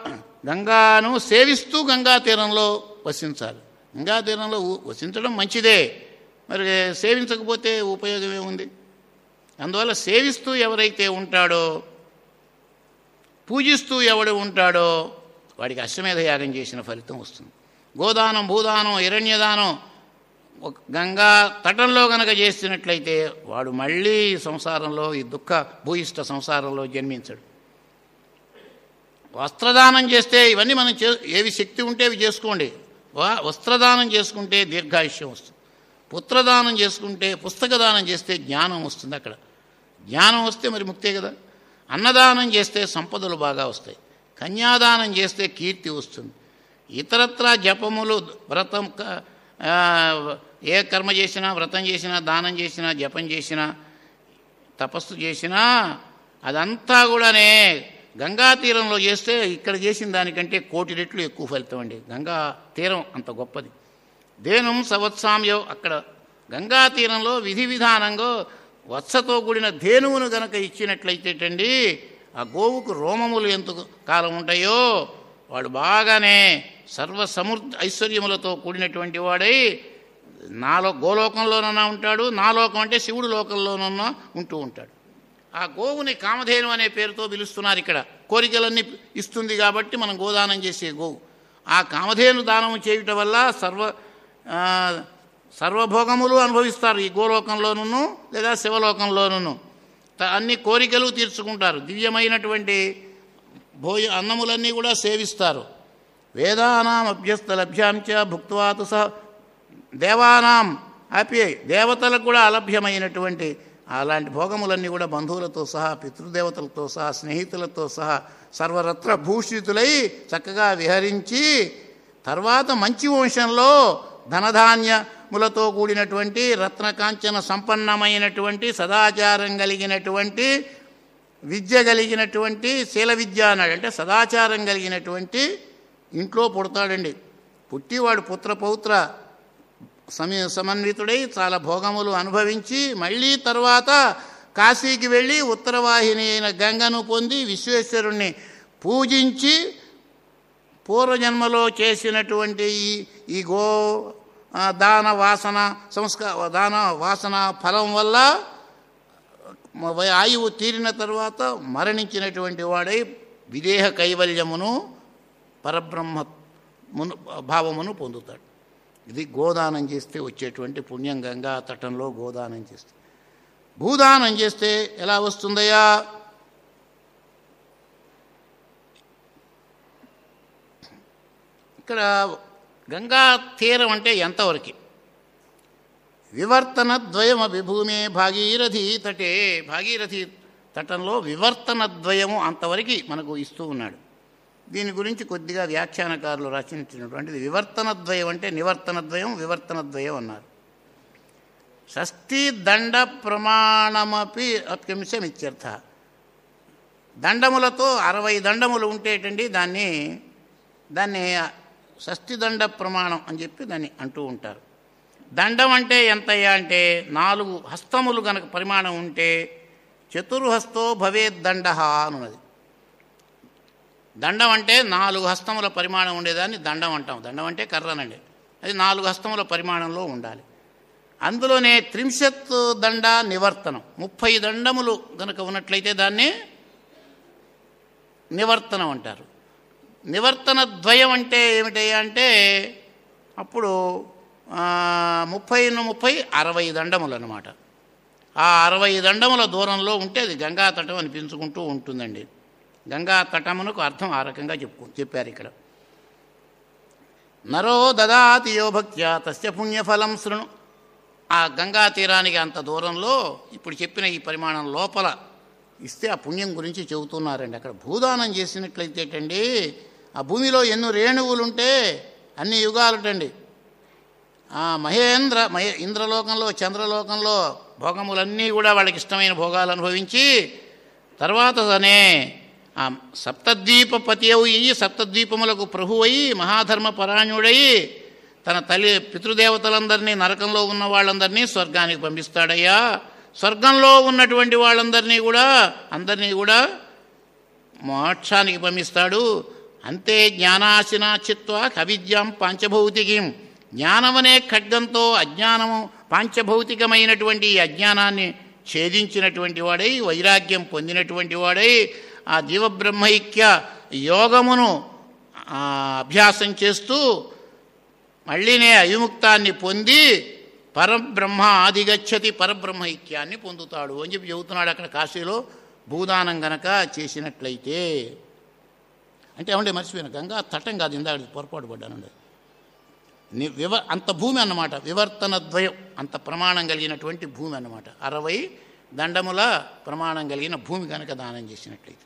Speaker 1: గంగాను సేవిస్తూ గంగా తీరంలో వసించాలి గంగా తీరంలో ఊ- వసించడం మంచిదే మరి సేవించకపోతే ఉపయోగం ఏముంది అందువల్ల సేవిస్తూ ఎవరైతే ఉంటాడో పూజిస్తూ ఎవడు ఉంటాడో వాడికి అశ్వమేధ యాగం చేసిన ఫలితం వస్తుంది గోదానం భూదానం హిరణ్యదానం ఒక గంగా తటంలో గనక చేసినట్లయితే వాడు మళ్ళీ సంసారంలో ఈ దుఃఖ భూయిష్ట సంసారంలో జన్మించడు వస్త్రదానం చేస్తే ఇవన్నీ మనం చే ఏవి శక్తి ఉంటే అవి చేసుకోండి వా- వస్త్రదానం చేసుకుంటే దీర్ఘాయుష్యం వస్తుంది పుత్రదానం చేసుకుంటే పుస్తకదానం చేస్తే జ్ఞానం వస్తుంది అక్కడ జ్ఞానం వస్తే మరి ముక్తే కదా అన్నదానం చేస్తే సంపదలు బాగా వస్తాయి కన్యాదానం చేస్తే కీర్తి వస్తుంది ఇతరత్రా జపములు వ్రతం క- ఆ, ఏ కర్మ చేసినా వ్రతం చేసినా దానం చేసినా జపం చేసినా తపస్సు చేసినా అదంతా కూడానే గంగా తీరంలో చేస్తే ఇక్కడ చేసిన దానికంటే కోటి రెట్లు ఎక్కువ ఫలితం అండి గంగా తీరం అంత గొప్పది దేనం సవత్సామ్యో అక్కడ గంగా తీరంలో విధి విధానంగా వత్సతో కూడిన ధేనువును గనక ఇచ్చినట్లయితేటండి ఆ గోవుకు రోమములు ఎంత కాలం ఉంటాయో వాడు బాగానే సర్వ సమృద్ధ ఐశ్వర్యములతో కూడినటువంటి వాడై నాలో గోలోకంలోనన్నా ఉంటాడు నా లోకం అంటే శివుడు లోకంలోనన్నా ఉంటూ ఉంటాడు ఆ గోవుని కామధేను అనే పేరుతో పిలుస్తున్నారు ఇక్కడ కోరికలన్నీ ఇస్తుంది కాబట్టి మనం గోదానం చేసే గోవు ఆ కామధేను దానం చేయటం వల్ల సర్వ ఆ, సర్వభోగములు అనుభవిస్తారు ఈ గోలోకంలోనూ లేదా శివలోకంలోనూ త- అన్ని కోరికలు తీర్చుకుంటారు దివ్యమైనటువంటి భోజ అన్నములన్నీ కూడా సేవిస్తారు వేదానాం అభ్యస్త లభ్యాంచ భుక్వాతు సహ దేవానాం అపి దేవతలకు కూడా అలభ్యమైనటువంటి అలాంటి భోగములన్నీ కూడా బంధువులతో సహా పితృదేవతలతో సహా స్నేహితులతో సహా సర్వరత్న భూషితులై చక్కగా విహరించి తర్వాత మంచి వంశంలో ధనధాన్యములతో కూడినటువంటి రత్నకాంచన సంపన్నమైనటువంటి సదాచారం కలిగినటువంటి విద్య కలిగినటువంటి శీల విద్య అన్నాడు అంటే సదాచారం కలిగినటువంటి ఇంట్లో పుడతాడండి పుట్టివాడు పుత్ర పౌత్ర సమీ సమన్వితుడై చాలా భోగములు అనుభవించి మళ్ళీ తర్వాత కాశీకి వెళ్ళి ఉత్తరవాహిని అయిన గంగను పొంది విశ్వేశ్వరుణ్ణి పూజించి పూర్వజన్మలో చేసినటువంటి ఈ ఈ గో ఆ, దాన వాసన సంస్కార దాన వాసన ఫలం వల్ల మ- ఆయువు తీరిన తర్వాత మరణించినటువంటి వాడై విదేహ కైవల్యమును పరబ్రహ్మ మును భావమును పొందుతాడు ఇది గోదానం చేస్తే వచ్చేటువంటి పుణ్యం గంగా తటంలో గోదానం చేస్తే భూదానం చేస్తే ఎలా వస్తుందయ్యా ఇక్కడ గంగా తీరం అంటే ఎంతవరకు వివర్తన ద్వయం విభూమే భాగీరథి తటే భాగీరథి తటంలో వివర్తన ద్వయము అంతవరకు మనకు ఇస్తూ ఉన్నాడు దీని గురించి కొద్దిగా వ్యాఖ్యానకారులు రచించినటువంటిది వివర్తన ద్వయం అంటే నివర్తన ద్వయం వివర్తన ద్వయం అన్నారు షష్ఠీ దండ ప్రమాణమపి అత్యంశం ఇత్యర్థ దండములతో అరవై దండములు ఉంటేటండి దాన్ని దాన్ని షష్ఠి దండ ప్రమాణం అని చెప్పి దాన్ని అంటూ ఉంటారు దండం అంటే ఎంతయ్యా అంటే నాలుగు హస్తములు గనక పరిమాణం ఉంటే చతుర్హస్తో భవేద్ దండ అనున్నది దండం అంటే నాలుగు హస్తముల పరిమాణం ఉండేదాన్ని దండం అంటాం దండం అంటే కర్రనండి అది నాలుగు హస్తముల పరిమాణంలో ఉండాలి అందులోనే త్రింశత్ దండ నివర్తనం ముప్పై దండములు గనక ఉన్నట్లయితే దాన్ని నివర్తనం అంటారు నివర్తన ద్వయం అంటే ఏమిటయ్యా అంటే అప్పుడు ఆ, ముప్పై ముప్పై అరవై దండములు అన్నమాట ఆ అరవై దండముల దూరంలో ఉంటే అది గంగా తటం అనిపించుకుంటూ ఉంటుందండి గంగా తటమునకు అర్థం ఆ రకంగా చెప్పు చెప్పారు ఇక్కడ నరో దదాతి యో భక్త్యా తస్య పుణ్యఫలం శృణు ఆ గంగా తీరానికి అంత దూరంలో ఇప్పుడు చెప్పిన ఈ పరిమాణం లోపల ఇస్తే ఆ పుణ్యం గురించి చెబుతున్నారండి అక్కడ భూదానం చేసినట్లయితేటండి ఆ భూమిలో ఎన్నో రేణువులుంటే అన్ని యుగాలుటండి ఆ మహేంద్ర మహే ఇంద్రలోకంలో చంద్రలోకంలో భోగములన్నీ కూడా వాళ్ళకి ఇష్టమైన భోగాలు అనుభవించి తర్వాత తనే ఆ సప్తద్వీపపతి అయి సప్తద్వీపములకు ప్రభువై మహాధర్మ పరాయణుడై తన తల్లి పితృదేవతలందరినీ నరకంలో ఉన్న వాళ్ళందరినీ స్వర్గానికి పంపిస్తాడయ్యా స్వర్గంలో ఉన్నటువంటి వాళ్ళందరినీ కూడా అందరినీ కూడా మోక్షానికి పంపిస్తాడు అంతే జ్ఞానాశినా చిత్వ కవిద్యాం పాంచభౌతికం జ్ఞానమనే ఖడ్గంతో అజ్ఞానము పాంచభౌతికమైనటువంటి ఈ అజ్ఞానాన్ని ఛేదించినటువంటి వాడై వైరాగ్యం పొందినటువంటి వాడై ఆ జీవబ్రహ్మైక్య యోగమును ఆ, అభ్యాసం చేస్తూ మళ్ళీనే అవిముక్తాన్ని పొంది పరబ్రహ్మ ఆదిగచ్చతి పరబ్రహ్మైక్యాన్ని పొందుతాడు అని చెప్పి చెబుతున్నాడు అక్కడ కాశీలో భూదానం గనక చేసినట్లయితే అంటే ఏమంటే మర్చిపోయిన గంగా తటం కాదు ఇందాక పొరపాటు పడ్డానండి ని- వివ అంత భూమి అన్నమాట వివర్తన ద్వయం అంత ప్రమాణం కలిగినటువంటి భూమి అన్నమాట అరవై దండముల ప్రమాణం కలిగిన భూమి కనుక దానం చేసినట్లయితే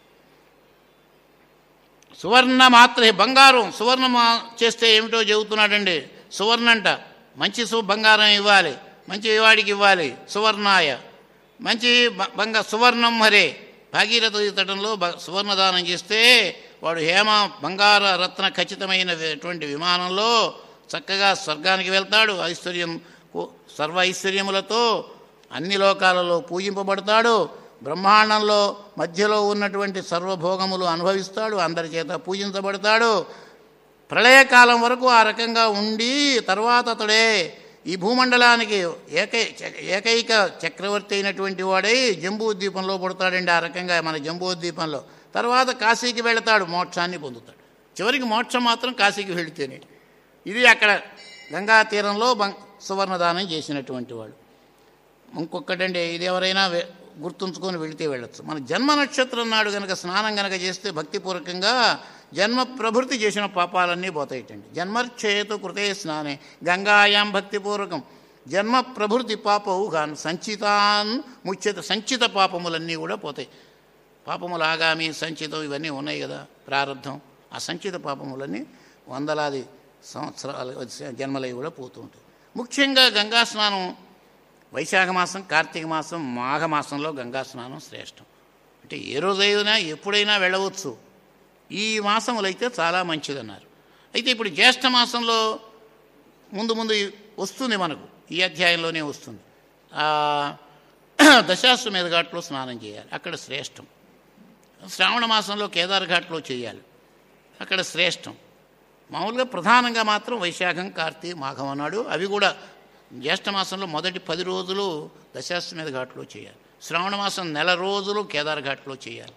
Speaker 1: సువర్ణ మాత్రమే బంగారం సువర్ణ మా- చేస్తే ఏమిటో చెబుతున్నాడండి సువర్ణ అంట మంచి సు బంగారం ఇవ్వాలి మంచి వాడికి ఇవ్వాలి సువర్ణాయ మంచి బ- బంగ సువర్ణం హరే భాగీరథి తటంలో బ- సువర్ణదానం చేస్తే వాడు హేమ బంగార రత్న ఖచ్చితమైనటువంటి విమానంలో చక్కగా స్వర్గానికి వెళ్తాడు ఐశ్వర్యం కు- సర్వ ఐశ్వర్యములతో అన్ని లోకాలలో పూజింపబడతాడు బ్రహ్మాండంలో మధ్యలో ఉన్నటువంటి సర్వభోగములు అనుభవిస్తాడు అందరి చేత పూజించబడతాడు ప్రళయకాలం వరకు ఆ రకంగా ఉండి తర్వాత అతడే ఈ భూమండలానికి ఏకై ఏకైక చక్రవర్తి అయినటువంటి వాడై జంబూ ద్వీపంలో పుడతాడండి ఆ రకంగా మన జంబూ ద్వీపంలో తర్వాత కాశీకి వెళతాడు మోక్షాన్ని పొందుతాడు చివరికి మోక్షం మాత్రం కాశీకి వెళితేనే ఇది అక్కడ గంగా తీరంలో బం- సువర్ణదానం చేసినటువంటి వాడు ఇంకొకటండి ఇది ఎవరైనా వె- గుర్తుంచుకొని వెళితే వెళ్ళొచ్చు మన జన్మ నక్షత్రం నాడు గనక స్నానం గనక చేస్తే భక్తిపూర్వకంగా జన్మ ప్రభృతి చేసిన పాపాలన్నీ పోతాయిటండి జన్మర్చేతు కృతే స్నానే గంగాయాం భక్తిపూర్వకం జన్మ ప్రభృతి పాపవు గాను సంచితాన్ ముచ్యత సంచిత పాపములన్నీ కూడా పోతాయి పాపములు ఆగామి సంచితం ఇవన్నీ ఉన్నాయి కదా ప్రారంధం ఆ సంచిత పాపములన్నీ వందలాది సంవత్సరాలు జన్మలవి కూడా పోతూ ఉంటాయి ముఖ్యంగా గంగా స్నానం వైశాఖ మాసం కార్తీక మాసం మాఘమాసంలో గంగా స్నానం శ్రేష్టం అంటే ఏ రోజైనా ఎప్పుడైనా వెళ్ళవచ్చు ఈ మాసములైతే చాలా మంచిదన్నారు అయితే ఇప్పుడు జ్యేష్ఠ మాసంలో ముందు ముందు వస్తుంది మనకు ఈ అధ్యాయంలోనే వస్తుంది ఆ, దశాశ్వమేధ ఘాట్లో స్నానం చేయాలి అక్కడ శ్రేష్టం శ్రావణ మాసంలో కేదార్ ఘాట్లో చేయాలి అక్కడ శ్రేష్టం మామూలుగా ప్రధానంగా మాత్రం వైశాఖం కార్తీక మాఘం అన్నాడు అవి కూడా జ్యేష్ఠ మాసంలో మొదటి పది రోజులు దశాశ్వమేధ ఘాట్లో చేయాలి శ్రావణ మాసం నెల రోజులు కేదార్ ఘాట్లో చేయాలి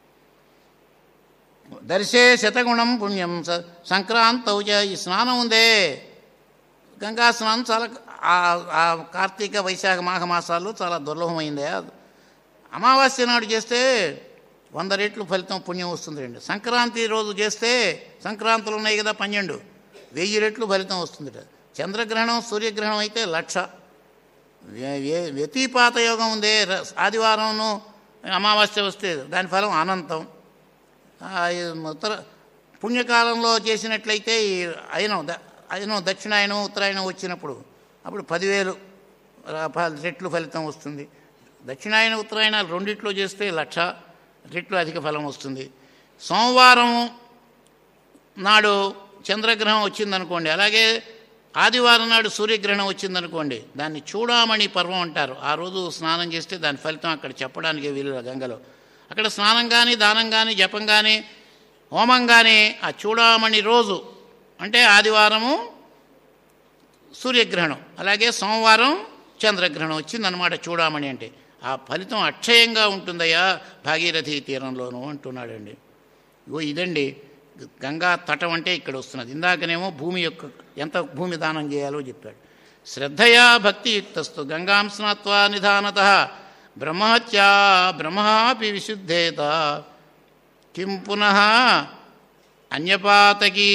Speaker 1: దర్శే శతగుణం పుణ్యం స- సంక్రాంతౌ చ ఈ స్నానం ఉందే గంగా స్నానం చాలా ఆ- ఆ కార్తీక వైశాఖ మాఘ మాసాల్లో చాలా దుర్లభమైందే అమావాస్య నాడు చేస్తే వంద రెట్లు ఫలితం పుణ్యం వస్తుంది రండి సంక్రాంతి రోజు చేస్తే సంక్రాంతులు ఉన్నాయి కదా పన్నెండు వెయ్యి రెట్లు ఫలితం వస్తుంది చంద్రగ్రహణం సూర్యగ్రహణం అయితే లక్ష వ్య- వ్య- వ్యతిపాత యోగం ఉంది ర- ఆదివారంను అమావాస్య వస్తే దాని ఫలం అనంతం ఆ, ఈ ఉత్తర పుణ్యకాలంలో చేసినట్లయితే ఈ అయినం ద- అయినం దక్షిణాయనం ఉత్తరాయణం వచ్చినప్పుడు అప్పుడు పదివేలు రా- ఫ- రెట్లు ఫలితం వస్తుంది దక్షిణాయన ఉత్తరాయణాలు రెండిట్లో చేస్తే లక్ష రెట్లు అధిక ఫలం వస్తుంది సోమవారం నాడు చంద్రగ్రహణం వచ్చిందనుకోండి అలాగే ఆదివారం నాడు సూర్యగ్రహణం వచ్చిందనుకోండి దాన్ని చూడామణి పర్వం అంటారు ఆ రోజు స్నానం చేస్తే దాని ఫలితం అక్కడ చెప్పడానికి వీలు గంగలో అక్కడ స్నానం కానీ దానం కానీ జపం కానీ హోమం కానీ ఆ చూడామణి రోజు అంటే ఆదివారము సూర్యగ్రహణం అలాగే సోమవారం చంద్రగ్రహణం వచ్చిందనమాట చూడామణి అంటే ఆ ఫలితం అక్షయంగా ఉంటుందయ్యా భాగీరథి తీరంలోను అంటున్నాడండి ఇగో ఇదండి గంగా తటం అంటే ఇక్కడ వస్తున్నది ఇందాకనేమో భూమి యొక్క ఎంత భూమి దానం చేయాలో చెప్పాడు శ్రద్ధయా భక్తియుక్తస్తు గంగాం స్నాత్వా నిధానత బ్రహ్మహత్యా బ్రహ్మాపి విశుద్ధేత కిం పునః అన్యపాతకి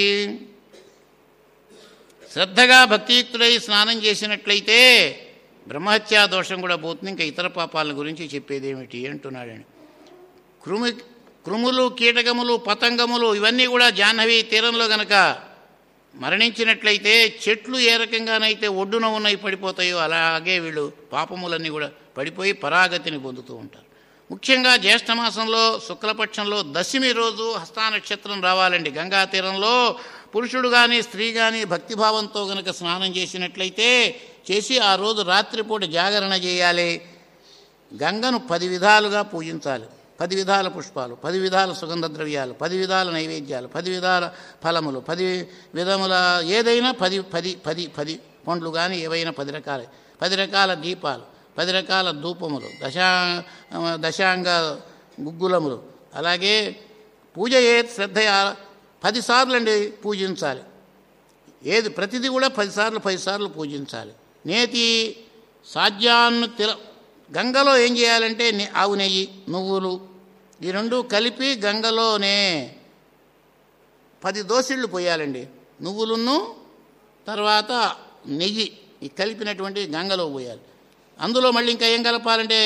Speaker 1: శ్రద్ధగా భక్తియుక్తుడై స్నానం చేసినట్లయితే బ్రహ్మహత్యా దోషం కూడా పోతుంది ఇంకా ఇతర పాపాల గురించి చెప్పేది ఏమిటి అంటున్నాడండి క్రుమి క్రుములు కీటకములు పతంగములు ఇవన్నీ కూడా జాహ్నవి తీరంలో గనక మరణించినట్లయితే చెట్లు ఏ రకంగానైతే ఒడ్డున ఉన్నాయి పడిపోతాయో అలాగే వీళ్ళు పాపములన్నీ కూడా పడిపోయి పరాగతిని పొందుతూ ఉంటారు ముఖ్యంగా జ్యేష్ఠమాసంలో శుక్లపక్షంలో దశమి రోజు హస్తా నక్షత్రం రావాలండి గంగా తీరంలో పురుషుడు కానీ స్త్రీ కానీ భక్తిభావంతో గనక స్నానం చేసినట్లయితే చేసి ఆ రోజు రాత్రిపూట జాగరణ చేయాలి గంగను పది విధాలుగా పూజించాలి పది విధాల పుష్పాలు పది విధాల సుగంధ ద్రవ్యాలు పది విధాల నైవేద్యాలు పది విధాల ఫలములు పది విధముల ఏదైనా పది పది పది పది పండ్లు కానీ ఏవైనా పది రకాల పది రకాల దీపాలు పది రకాల ధూపములు దశా దశాంగ గుగ్గులములు అలాగే పూజ ఏ శ్రద్ధ పదిసార్లు అండి పూజించాలి ఏది ప్రతిదీ కూడా పదిసార్లు పదిసార్లు పూజించాలి నేతి సాధ్యాన్ని తిల గంగలో ఏం చేయాలంటే నే- ఆవు నెయ్యి నువ్వులు ఈ రెండు కలిపి గంగలోనే పది దోసిళ్ళు పోయాలండి నువ్వులును తర్వాత నెయ్యి ఈ కలిపినటువంటి గంగలో పోయాలి అందులో మళ్ళీ ఇంకా ఏం కలపాలంటే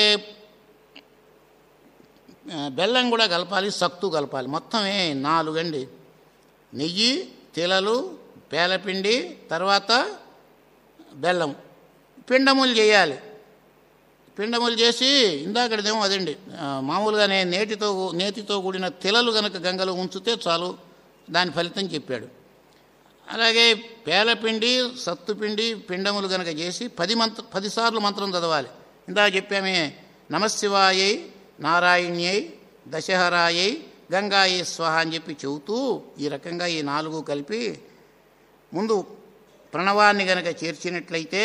Speaker 1: ఆ, బెల్లం కూడా కలపాలి సక్తు కలపాలి మొత్తమే నాలుగండి నెయ్యి తిలలు పేలపిండి తర్వాత బెల్లం పిండములు చేయాలి పిండములు చేసి ఇందాకటిదేమో అదండి ఆ, మామూలుగానే నేటితో నేతితో కూడిన తిలలు గనక గంగలో ఉంచితే చాలు దాని ఫలితం చెప్పాడు అలాగే పేలపిండి సత్తుపిండి పిండములు గనక చేసి పది మంత్ర పదిసార్లు మంత్రం చదవాలి ఇందాక చెప్పామే నమశివాయై నారాయణ్యై దశహరాయై గంగాయై స్వహ అని చెప్పి చెబుతూ ఈ రకంగా ఈ నాలుగు కలిపి ముందు ప్రణవాన్ని గనక చేర్చినట్లయితే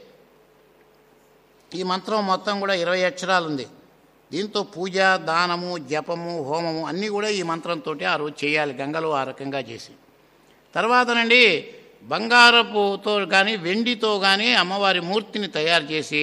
Speaker 1: ఈ మంత్రం మొత్తం కూడా ఇరవై అక్షరాలు ఉంది దీంతో పూజ దానము జపము హోమము అన్నీ కూడా ఈ మంత్రంతో ఆ రోజు చేయాలి గంగలో ఆ రకంగా చేసి తర్వాతనండి బంగారపుతో కానీ వెండితో కానీ అమ్మవారి మూర్తిని తయారు చేసి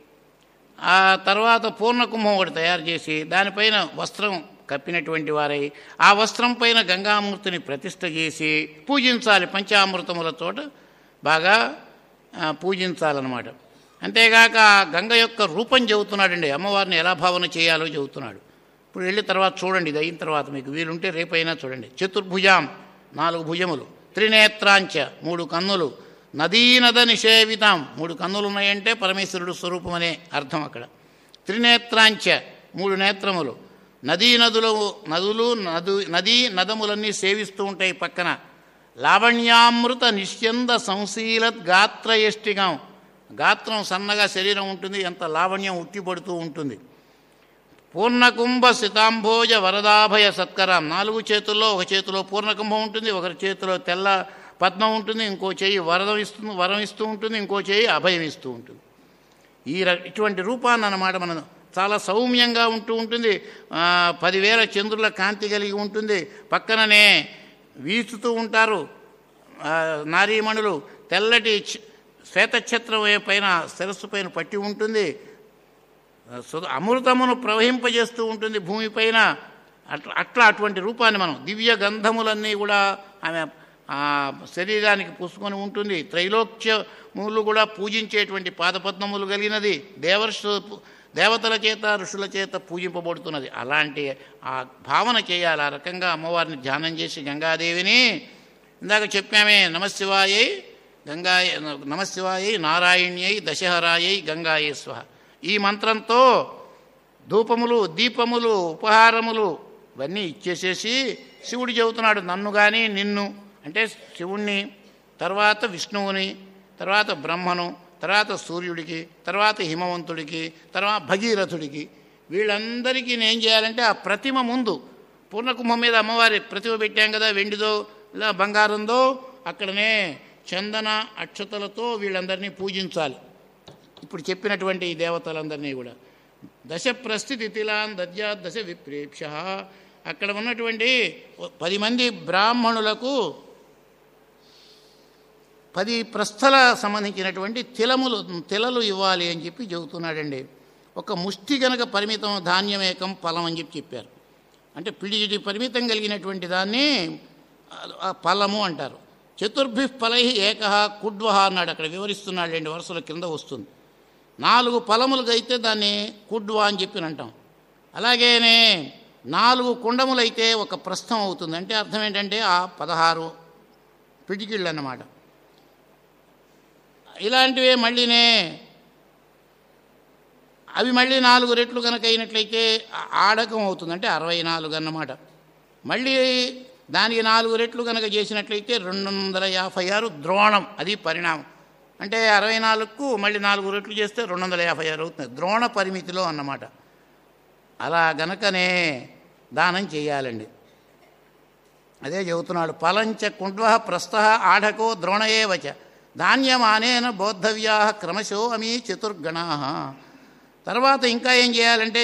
Speaker 1: ఆ తర్వాత పూర్ణకుంభం ఒకటి తయారు చేసి దానిపైన వస్త్రం కప్పినటువంటి వారై ఆ వస్త్రం పైన గంగామూర్తిని ప్రతిష్ఠ చేసి పూజించాలి పంచామృతములతోట బాగా ఆ, పూజించాలన్నమాట అంతేగాక ఆ గంగ యొక్క రూపం చెబుతున్నాడండి అమ్మవారిని ఎలా భావన చేయాలో చెబుతున్నాడు ఇప్పుడు వెళ్ళిన తర్వాత చూడండి ఇది అయిన తర్వాత మీకు వీలుంటే రేపైనా చూడండి చతుర్భుజాం నాలుగు భుజములు త్రినేత్రాంచ మూడు కన్నులు నదీనద నిషేవితాం మూడు కన్నులు ఉన్నాయంటే పరమేశ్వరుడు స్వరూపం అనే అర్థం అక్కడ త్రినేత్రాంచ మూడు నేత్రములు నదీ నదులు నదులు నదు నదీ నదములన్నీ సేవిస్తూ ఉంటాయి పక్కన లావణ్యామృత నిశ్చంద సంశీలత్ గాత్రయష్టిగం గాత్రం సన్నగా శరీరం ఉంటుంది ఎంత లావణ్యం ఉట్టిపడుతూ ఉంటుంది పూర్ణకుంభ శితాంభోజ వరదాభయ సత్కరం నాలుగు చేతుల్లో ఒక చేతిలో పూర్ణకుంభం ఉంటుంది ఒకరి చేతిలో తెల్ల పద్మం ఉంటుంది ఇంకో చేయి వరదం ఇస్తుంది వరం ఇస్తూ ఉంటుంది ఇంకో చేయి అభయం ఇస్తూ ఉంటుంది ఈ ర- ఇటువంటి రూపాన్ని అన్నమాట మనం చాలా సౌమ్యంగా ఉంటూ ఉంటుంది ఆ, పదివేల చంద్రుల కాంతి కలిగి ఉంటుంది పక్కననే వీచుతూ ఉంటారు ఆ, నారీమణులు తెల్లటి ఛ- శ్వేతఛత్రం పైన శిరస్సు పైన పట్టి ఉంటుంది సుధ అమృతమును ప్రవహింపజేస్తూ ఉంటుంది భూమిపైన అట్లా అట్లా అటువంటి రూపాన్ని మనం దివ్య గంధములన్నీ కూడా ఆమె ఆ శరీరానికి పూసుకొని ఉంటుంది త్రైలోక్యములు కూడా పూజించేటువంటి పాదపద్మములు కలిగినది దేవర్షు దేవతల చేత ఋషుల చేత పూజింపబడుతున్నది అలాంటి ఆ భావన చేయాలి ఆ రకంగా అమ్మవారిని ధ్యానం చేసి గంగాదేవిని ఇందాక చెప్పామే నమశివాయై గంగాయ నమశివాయై నారాయణ్యై దశహరాయై గంగాయై స్వహ ఈ మంత్రంతో ధూపములు దీపములు ఉపహారములు ఇవన్నీ ఇచ్చేసేసి శివుడు చెబుతున్నాడు నన్ను కానీ నిన్ను అంటే శివుణ్ణి తర్వాత విష్ణువుని తర్వాత బ్రహ్మను తర్వాత సూర్యుడికి తర్వాత హిమవంతుడికి తర్వాత భగీరథుడికి వీళ్ళందరికీ నేను చేయాలంటే ఆ ప్రతిమ ముందు పూర్ణకుంభం మీద అమ్మవారి ప్రతిమ పెట్టాం కదా వెండిదో ఇలా బంగారందో అక్కడనే చందన అక్షతలతో వీళ్ళందరినీ పూజించాలి ఇప్పుడు చెప్పినటువంటి ఈ దేవతలందరినీ కూడా దశ ప్రస్థితి తిలాన్ దద్యా దశ విప్రేక్ష అక్కడ ఉన్నటువంటి పది మంది బ్రాహ్మణులకు పది ప్రస్థల సంబంధించినటువంటి తిలములు తిలలు ఇవ్వాలి అని చెప్పి చెబుతున్నాడండి ఒక ముష్టి గనక పరిమితం ధాన్యమేకం ఫలం అని చెప్పి చెప్పారు అంటే పిడిజిడి పరిమితం కలిగినటువంటి దాన్ని ఆ ఫలము అంటారు చతుర్భి ఫలై ఏక కుడ్వహ అన్నాడు అక్కడ వివరిస్తున్నాడండి వరుసల కింద వస్తుంది నాలుగు ఫలములుగా అయితే దాన్ని కుడ్వా అని చెప్పి అంటాం అలాగేనే నాలుగు కుండములైతే ఒక ప్రస్థం అవుతుంది అంటే అర్థం ఏంటంటే ఆ పదహారు పిడికిళ్ళు అన్నమాట ఇలాంటివే మళ్ళీనే అవి మళ్ళీ నాలుగు రెట్లు కనుక అయినట్లయితే ఆ- ఆడకం అవుతుంది అంటే అరవై నాలుగు అన్నమాట మళ్ళీ దానికి నాలుగు రెట్లు కనుక చేసినట్లయితే రెండు వందల యాభై ఆరు ద్రోణం అది పరిణామం అంటే అరవై నాలుగుకు మళ్ళీ నాలుగు రెట్లు చేస్తే రెండు వందల యాభై ఆరు అవుతుంది ద్రోణ పరిమితిలో అన్నమాట అలా గనకనే దానం చేయాలండి అదే చెబుతున్నాడు పలంచ కుండ్వ ప్రస్థ ఆఢకో ద్రోణయేవచ ధాన్యమానేన బోద్ధవ్యా క్రమశో అమీ చతుర్గణా తర్వాత ఇంకా ఏం చేయాలంటే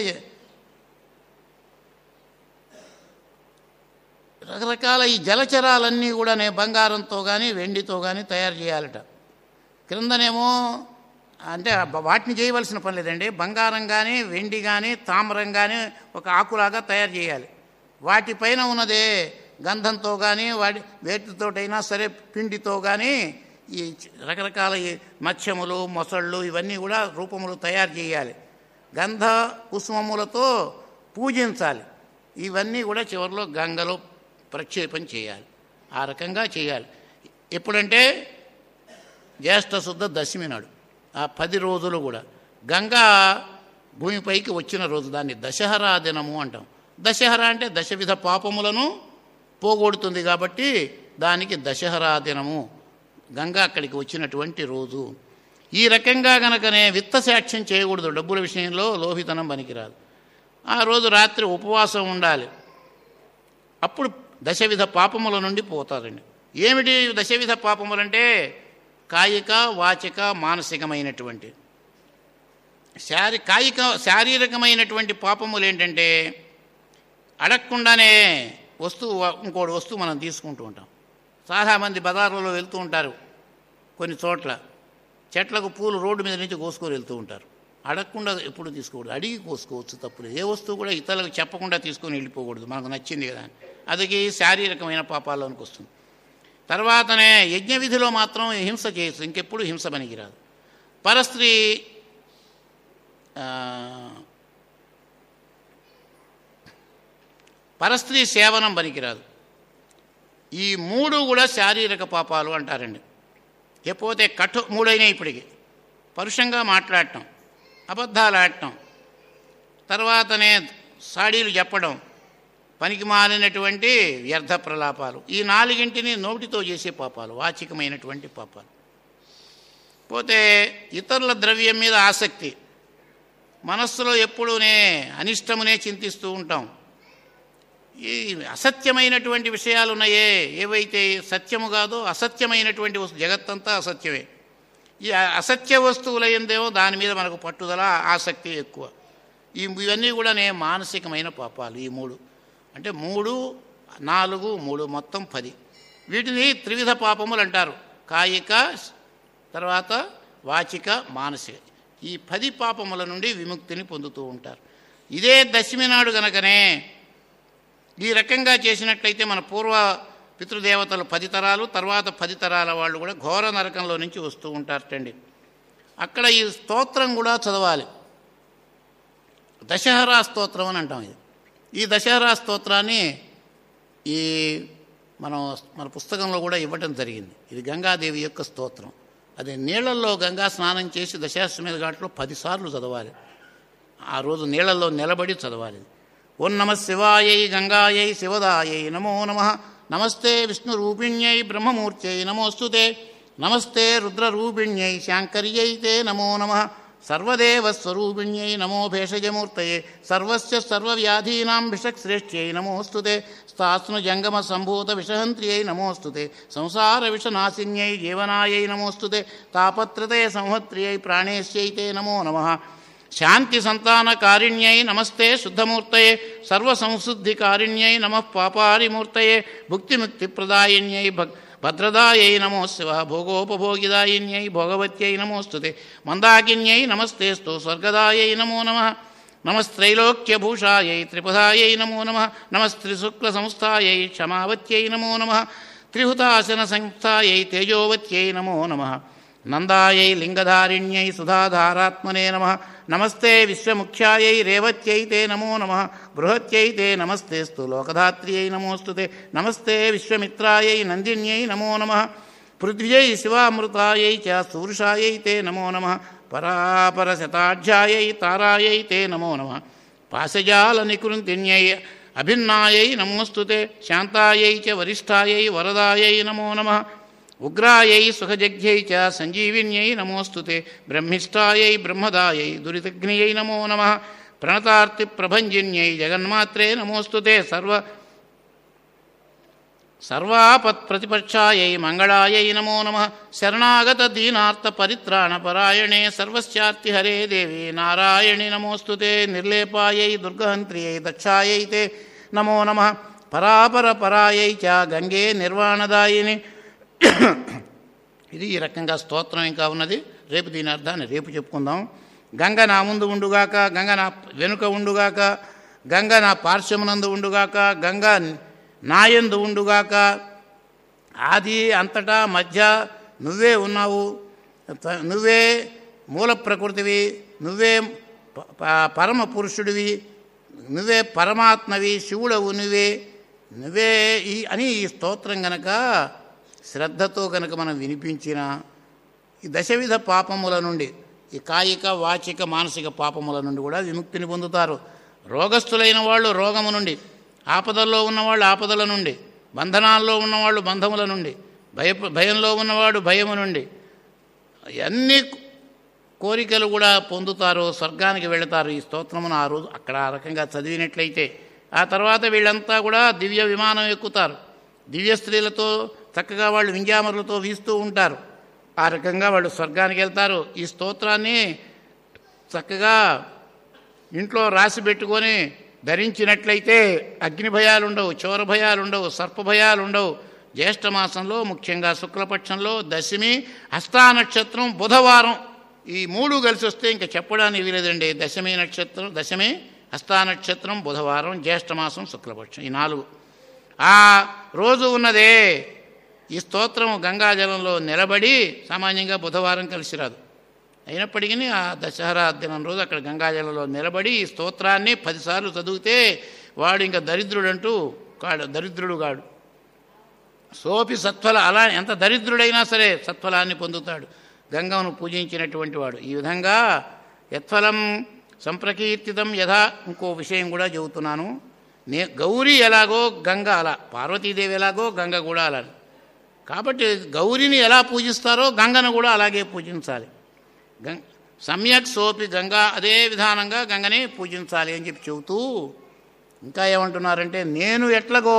Speaker 1: రకరకాల ఈ జలచరాలన్నీ కూడా నే బంగారంతో కానీ వెండితో కానీ తయారు చేయాలట క్రిందనేమో అంటే బ- వాటిని చేయవలసిన పని లేదండి బంగారం కానీ వెండి కానీ తామ్రం కానీ ఒక ఆకులాగా తయారు చేయాలి వాటిపైన ఉన్నదే గంధంతో కానీ వాటి వేటితోటైనా సరే పిండితో కానీ ఈ చ- రకరకాల ఈ మత్స్యములు మొసళ్ళు ఇవన్నీ కూడా రూపములు తయారు చేయాలి గంధ కుసుమములతో పూజించాలి ఇవన్నీ కూడా చివరిలో గంగలో ప్రక్షేపం చేయాలి ఆ రకంగా చేయాలి ఎప్పుడంటే జ్యేష్ఠ శుద్ధ దశమి నాడు ఆ పది రోజులు కూడా గంగా భూమిపైకి వచ్చిన రోజు దాన్ని దశహరా దినము అంటాం దశహర అంటే దశవిధ పాపములను పోగొడుతుంది కాబట్టి దానికి దశహరా దినము గంగా అక్కడికి వచ్చినటువంటి రోజు ఈ రకంగా గనకనే విత్త సాక్ష్యం చేయకూడదు డబ్బుల విషయంలో లోహితనం పనికిరాదు ఆ రోజు రాత్రి ఉపవాసం ఉండాలి అప్పుడు దశవిధ పాపముల నుండి పోతారండి ఏమిటి దశవిధ పాపములంటే కాయిక వాచిక మానసికమైనటువంటి శారీ కాయిక శారీరకమైనటువంటి పాపములు ఏంటంటే అడగకుండానే వస్తువు ఇంకోటి వస్తువు మనం తీసుకుంటూ ఉంటాం చాలామంది బజార్లలో వెళ్తూ ఉంటారు కొన్ని చోట్ల చెట్లకు పూలు రోడ్డు మీద నుంచి కోసుకొని వెళ్తూ ఉంటారు అడగకుండా ఎప్పుడు తీసుకోకూడదు అడిగి కోసుకోవచ్చు తప్పులేదు ఏ వస్తువు కూడా ఇతరులకు చెప్పకుండా తీసుకొని వెళ్ళిపోకూడదు మనకు నచ్చింది కదా అని. అది శారీరకమైన పాపాల్లోనికి వస్తుంది తర్వాతనే యజ్ఞ విధిలో మాత్రం హింస చేయొచ్చు ఇంకెప్పుడు హింస పనికిరాదు పరస్త్రీ ఆ, పరస్త్రీ సేవనం పనికిరాదు ఈ మూడు కూడా శారీరక పాపాలు అంటారండి లేకపోతే కఠో మూడైనాయి ఇప్పటికి పరుషంగా మాట్లాడటం అబద్ధాలు ఆడటం తర్వాతనే సాడీలు చెప్పడం పనికి మాలినటువంటి వ్యర్థ ప్రలాపాలు ఈ నాలుగింటిని నోటితో చేసే పాపాలు వాచికమైనటువంటి పాపాలు పోతే ఇతరుల ద్రవ్యం మీద ఆసక్తి మనస్సులో ఎప్పుడూనే అనిష్టమునే చింతిస్తూ ఉంటాం ఈ అసత్యమైనటువంటి విషయాలు ఉన్నాయే ఏవైతే సత్యము కాదో అసత్యమైనటువంటి వస్తు జగత్తంతా అసత్యమే ఈ అసత్య వస్తువుల ఏందేమో దాని మీద మనకు పట్టుదల ఆసక్తి ఎక్కువ ఈ ఇవన్నీ కూడా నే మానసికమైన పాపాలు ఈ మూడు అంటే మూడు నాలుగు మూడు మొత్తం పది వీటిని త్రివిధ పాపములు అంటారు కాయిక తర్వాత వాచిక మానసిక ఈ పది పాపముల నుండి విముక్తిని పొందుతూ ఉంటారు ఇదే దశమి నాడు గనకనే ఈ రకంగా చేసినట్లయితే మన పూర్వ పితృదేవతలు పది తరాలు తర్వాత పది తరాల వాళ్ళు కూడా ఘోర నరకంలో నుంచి వస్తూ ఉంటారటండి అక్కడ ఈ స్తోత్రం కూడా చదవాలి దశహరా స్తోత్రం అని అంటాం ఇది ఈ దశహరా స్తోత్రాన్ని ఈ మనం మన పుస్తకంలో కూడా ఇవ్వటం జరిగింది ఇది గంగాదేవి యొక్క స్తోత్రం అది నీళ్లలో గంగా స్నానం చేసి దశాశ్వమేధ ఘాట్లో పదిసార్లు చదవాలి ఆ రోజు నీళ్లలో నిలబడి చదవాలి ఓం నమ శివాయై గంగాయై శివదాయై నమో నమ నమస్తే విష్ణురూపిణ్యై బ్రహ్మమూర్త్యై నమోస్తుతే నమస్తే రుద్రరూపిణ్యై శాంకర్యై తే నమో నమ సర్వదేవస్వరూపిణ్యై నమో భేషజమూర్తయే సర్వస్య సర్వవ్యాధీనాం భిషక్శ్రేష్ఠ్యై నమోస్తుతే స్థాస్ను జంగమ సంభూత విషహంత్ర్యై నమోస్తుతే సంసార విషనాశిన్యై జీవనాయై నమోస్తుతే తాపత్రతే సంహత్ర్యై ప్రాణేశ్యై తే నమో నమః శాంతి సంతానకారిణ్యై నమస్తే శుద్ధమూర్తయే సర్వసంశుద్ధికారిణ్యై నమ పాపారిమూర్తయే భుక్తిముక్తిప్రదాయిన్యై భక్ భద్రదాయై నమో శివ భోగోపభోగిదాయిన్యై భోగవత్యై నమోస్తుతే మందాకిన్యై నమస్తేస్తు స్వర్గదాయై నమో నమ నమస్త్రైలోక్యభూషాయై త్రిపదాయై నమో నమ నమస్త్రిశుక్లసంస్థాయై క్షమావత్యై నమో నమ త్రిహుతాసన సంస్థాయై తేజోవత్యై నమో నమ నందాయై లింగధారిణ్యై సుధాధారాత్మనే నమ నమస్తే విశ్వముఖ్యాయై రేవత్యై తే నమో నమ బృహత్యై తే నమస్తేస్తు లోకధాత్ర్యై నమోస్తుతే నమస్తే విశ్వమిత్రాయై నందిన్యై నమో నమ పృథ్వ్యై శివామృతాయై చ సూర్షాయై తే నమో నమ పరాపరశతాఢ్యాయై తారాయై తే నమో నమ పాశజాలనికృంతిన్యై అభిన్నాయై నమోస్తుతే శాంతాయై చ వరిష్ఠాయై వరదాయై నమో నమ ఉగ్రాయై సుఖజగ్ధ్యై చ సంజీవిన్యై నమోస్తుతే బ్రహ్మిష్టాయై బ్రహ్మదాయై దురితగ్నియై నమో నమ ప్రణతార్తి ప్రభంజిన్యై జగన్మాత్రే నమోస్తుతే సర్వ సర్వాపత్ప్రతిపక్షాయై మంగళాయై నమో నమ శరణాగత దీనార్త పరిత్రాణ పరాయణే సర్వస్యార్తి హరే దేవి నారాయణి నమోస్తుతే నిర్లేపాయై దుర్గహంత్ర్యై దక్షాయై తే నమో నమ పరాపర పరాయై చ గంగే నిర్వాణదాయిని ఇది ఈ రకంగా స్తోత్రం ఇంకా ఉన్నది రేపు దీని అర్థాన్ని రేపు చెప్పుకుందాం గంగ నా ముందు ఉండుగాక గంగ నా వెనుక ఉండుగాక గంగ నా పార్శ్వమునందు ఉండుగాక గంగ నాయందు ఉండుగాక ఆది అంతటా మధ్య నువ్వే ఉన్నావు త- నువ్వే మూల ప్రకృతివి నువ్వే ప- ప- పరమ పురుషుడివి నువ్వే పరమాత్మవి శివుడవు నువ్వే నువ్వే ఈ అని ఈ స్తోత్రం గనక శ్రద్ధతో గనక మనం వినిపించిన ఈ దశవిధ పాపముల నుండి ఈ కాయిక వాచిక మానసిక పాపముల నుండి కూడా విముక్తిని పొందుతారు రోగస్థులైన వాళ్ళు రోగము నుండి ఆపదల్లో ఉన్నవాళ్ళు ఆపదల నుండి బంధనాల్లో ఉన్నవాళ్ళు బంధముల నుండి భయ భయంలో ఉన్నవాడు భయము నుండి అన్ని కోరికలు కూడా పొందుతారు స్వర్గానికి వెళతారు ఈ స్తోత్రమును ఆ రోజు అక్కడ ఆ రకంగా చదివినట్లయితే ఆ తర్వాత వీళ్ళంతా కూడా దివ్య విమానం ఎక్కుతారు దివ్య స్త్రీలతో చక్కగా వాళ్ళు వింజామరులతో వీస్తూ ఉంటారు ఆ రకంగా వాళ్ళు స్వర్గానికి వెళ్తారు ఈ స్తోత్రాన్ని చక్కగా ఇంట్లో రాసి పెట్టుకొని ధరించినట్లయితే అగ్ని భయాలు ఉండవు చోర భయాలు ఉండవు సర్ప భయాలు ఉండవు జ్యేష్ఠ మాసంలో ముఖ్యంగా శుక్లపక్షంలో దశమి హస్తా నక్షత్రం బుధవారం ఈ మూడు కలిసి వస్తే ఇంకా చెప్పడానికి వీలేదండి దశమి నక్షత్రం దశమి హస్తా నక్షత్రం బుధవారం జ్యేష్ఠ మాసం శుక్లపక్షం ఈ నాలుగు ఆ రోజు ఉన్నదే ఈ స్తోత్రం గంగాజలంలో నిలబడి సామాన్యంగా బుధవారం కలిసి రాదు అయినప్పటికీ ఆ దశహరా దినం రోజు అక్కడ గంగాజలంలో నిలబడి ఈ స్తోత్రాన్ని పదిసార్లు చదివితే వాడు ఇంకా దరిద్రుడంటూ కాడు దరిద్రుడు కాడు సోపి సత్ఫల అలా ఎంత దరిద్రుడైనా సరే సత్ఫలాన్ని పొందుతాడు గంగను పూజించినటువంటి వాడు ఈ విధంగా యత్ఫలం సంప్రకీర్తితం యథా ఇంకో విషయం కూడా చెబుతున్నాను నే గౌరీ ఎలాగో గంగ అలా పార్వతీదేవి ఎలాగో గంగ కూడా అలా కాబట్టి గౌరిని ఎలా పూజిస్తారో గంగను కూడా అలాగే పూజించాలి గం సమ్యక్ సోపి గంగా అదే విధానంగా గంగని పూజించాలి అని చెప్పి చెబుతూ ఇంకా ఏమంటున్నారంటే నేను ఎట్లాగో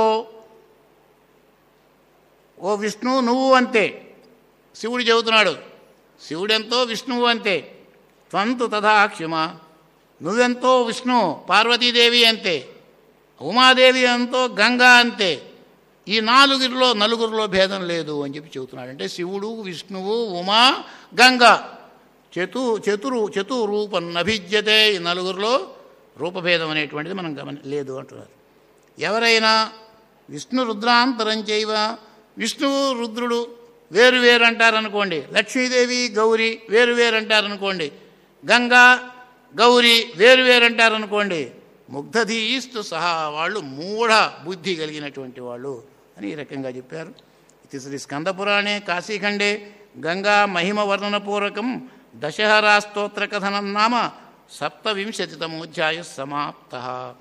Speaker 1: ఓ విష్ణు నువ్వు అంతే శివుడు చెబుతున్నాడు శివుడెంతో విష్ణువు అంతే త్వంతు తథా క్షమ నువ్వెంతో విష్ణు పార్వతీదేవి అంతే ఉమాదేవి ఎంతో గంగా అంతే ఈ నాలుగురిలో నలుగురిలో భేదం లేదు అని చెప్పి చెబుతున్నాడు అంటే శివుడు విష్ణువు ఉమా గంగా చతు చతురు చతురూపం నభిజ్యతే ఈ నలుగురిలో రూపభేదం అనేటువంటిది మనం గమని లేదు అంటున్నారు ఎవరైనా విష్ణు రుద్రాంతరం చేయవ విష్ణువు రుద్రుడు వేరు వేరు అంటారనుకోండి లక్ష్మీదేవి గౌరీ వేరు వేరు అంటారనుకోండి గంగా గౌరీ వేరు వేరు అంటారనుకోండి ముగ్ధధీస్తు సహా వాళ్ళు మూఢ బుద్ధి కలిగినటువంటి వాళ్ళు అని ఈ రకంగా చెప్పారు ఇది శ్రీ స్కందపురాణే కాశీఖండే గంగా మహిమ వర్ణనపూర్వకం దశహరా స్తోత్ర కథనం నామ సప్తవింశతితమోధ్యాయ సమాప్త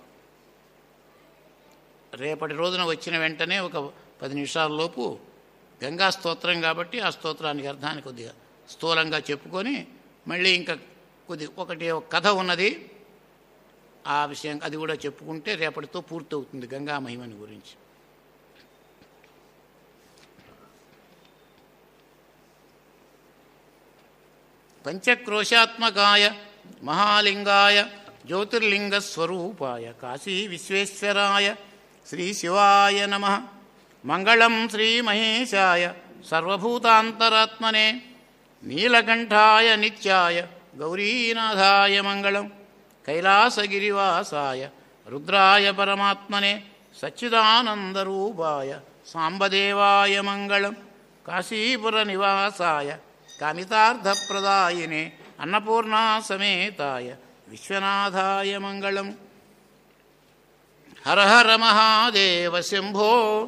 Speaker 1: రేపటి రోజున వచ్చిన వెంటనే ఒక పది నిమిషాల లోపు గంగా స్తోత్రం కాబట్టి ఆ స్తోత్రానికి అర్థాన్ని కొద్దిగా స్థూలంగా చెప్పుకొని మళ్ళీ ఇంకా కొద్ది ఒకటి ఒక కథ ఉన్నది ఆ విషయం అది కూడా చెప్పుకుంటే రేపటితో పూర్తవుతుంది గంగా మహిమని గురించి పంచక్రోశాత్మకాయ మహాలింగాయ జ్యోతిర్లింగస్వరూపాయ కాశీ విశ్వేశ్వరాయ శ్రీ శివాయ నమ మంగళం శ్రీమహేశాయ సర్వభూతాంతరాత్మనే నీలకంఠాయ నిత్యాయ గౌరీనాథాయ మంగళం కైలాసగిరివాసాయ రుద్రాయ పరమాత్మనే సచ్చిదానందరూపాయ సాంబదేవాయ మంగళం కాశీపుర నివాసాయ కామితార్థప్రదాయినే అన్నపూర్ణా సమేతాయ విశ్వనాథాయ మంగళం హర హర మహాదేవ శంభో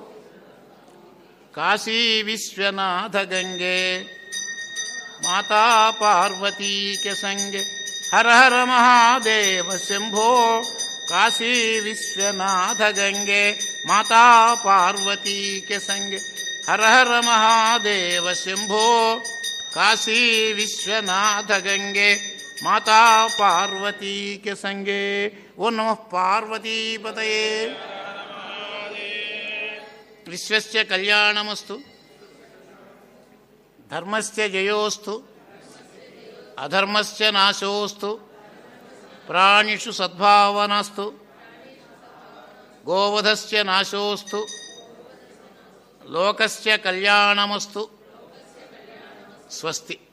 Speaker 1: కాశీ విశ్వనాథ గంగే మాతా పార్వతీక సంగే హర హర మహాదేవ శంభో కాశీ విశ్వనాథ గంగే మాతా పార్వతీక సంగే హర హర మహాదేవ శంభో కాశీ విశ్వనాథ గంగే మాతా పార్వతీక సంగే ఓ నమ పార్వతీపతయే విశ్వస్య కళ్యాణమస్తు ధర్మస్య జయోస్తు అధర్మస్య నాశోస్తు ప్రాణిషు సద్భావనాస్తు గోవధస్య నాశోస్తు లోకస్య కళ్యాణమస్తు స్వస్తి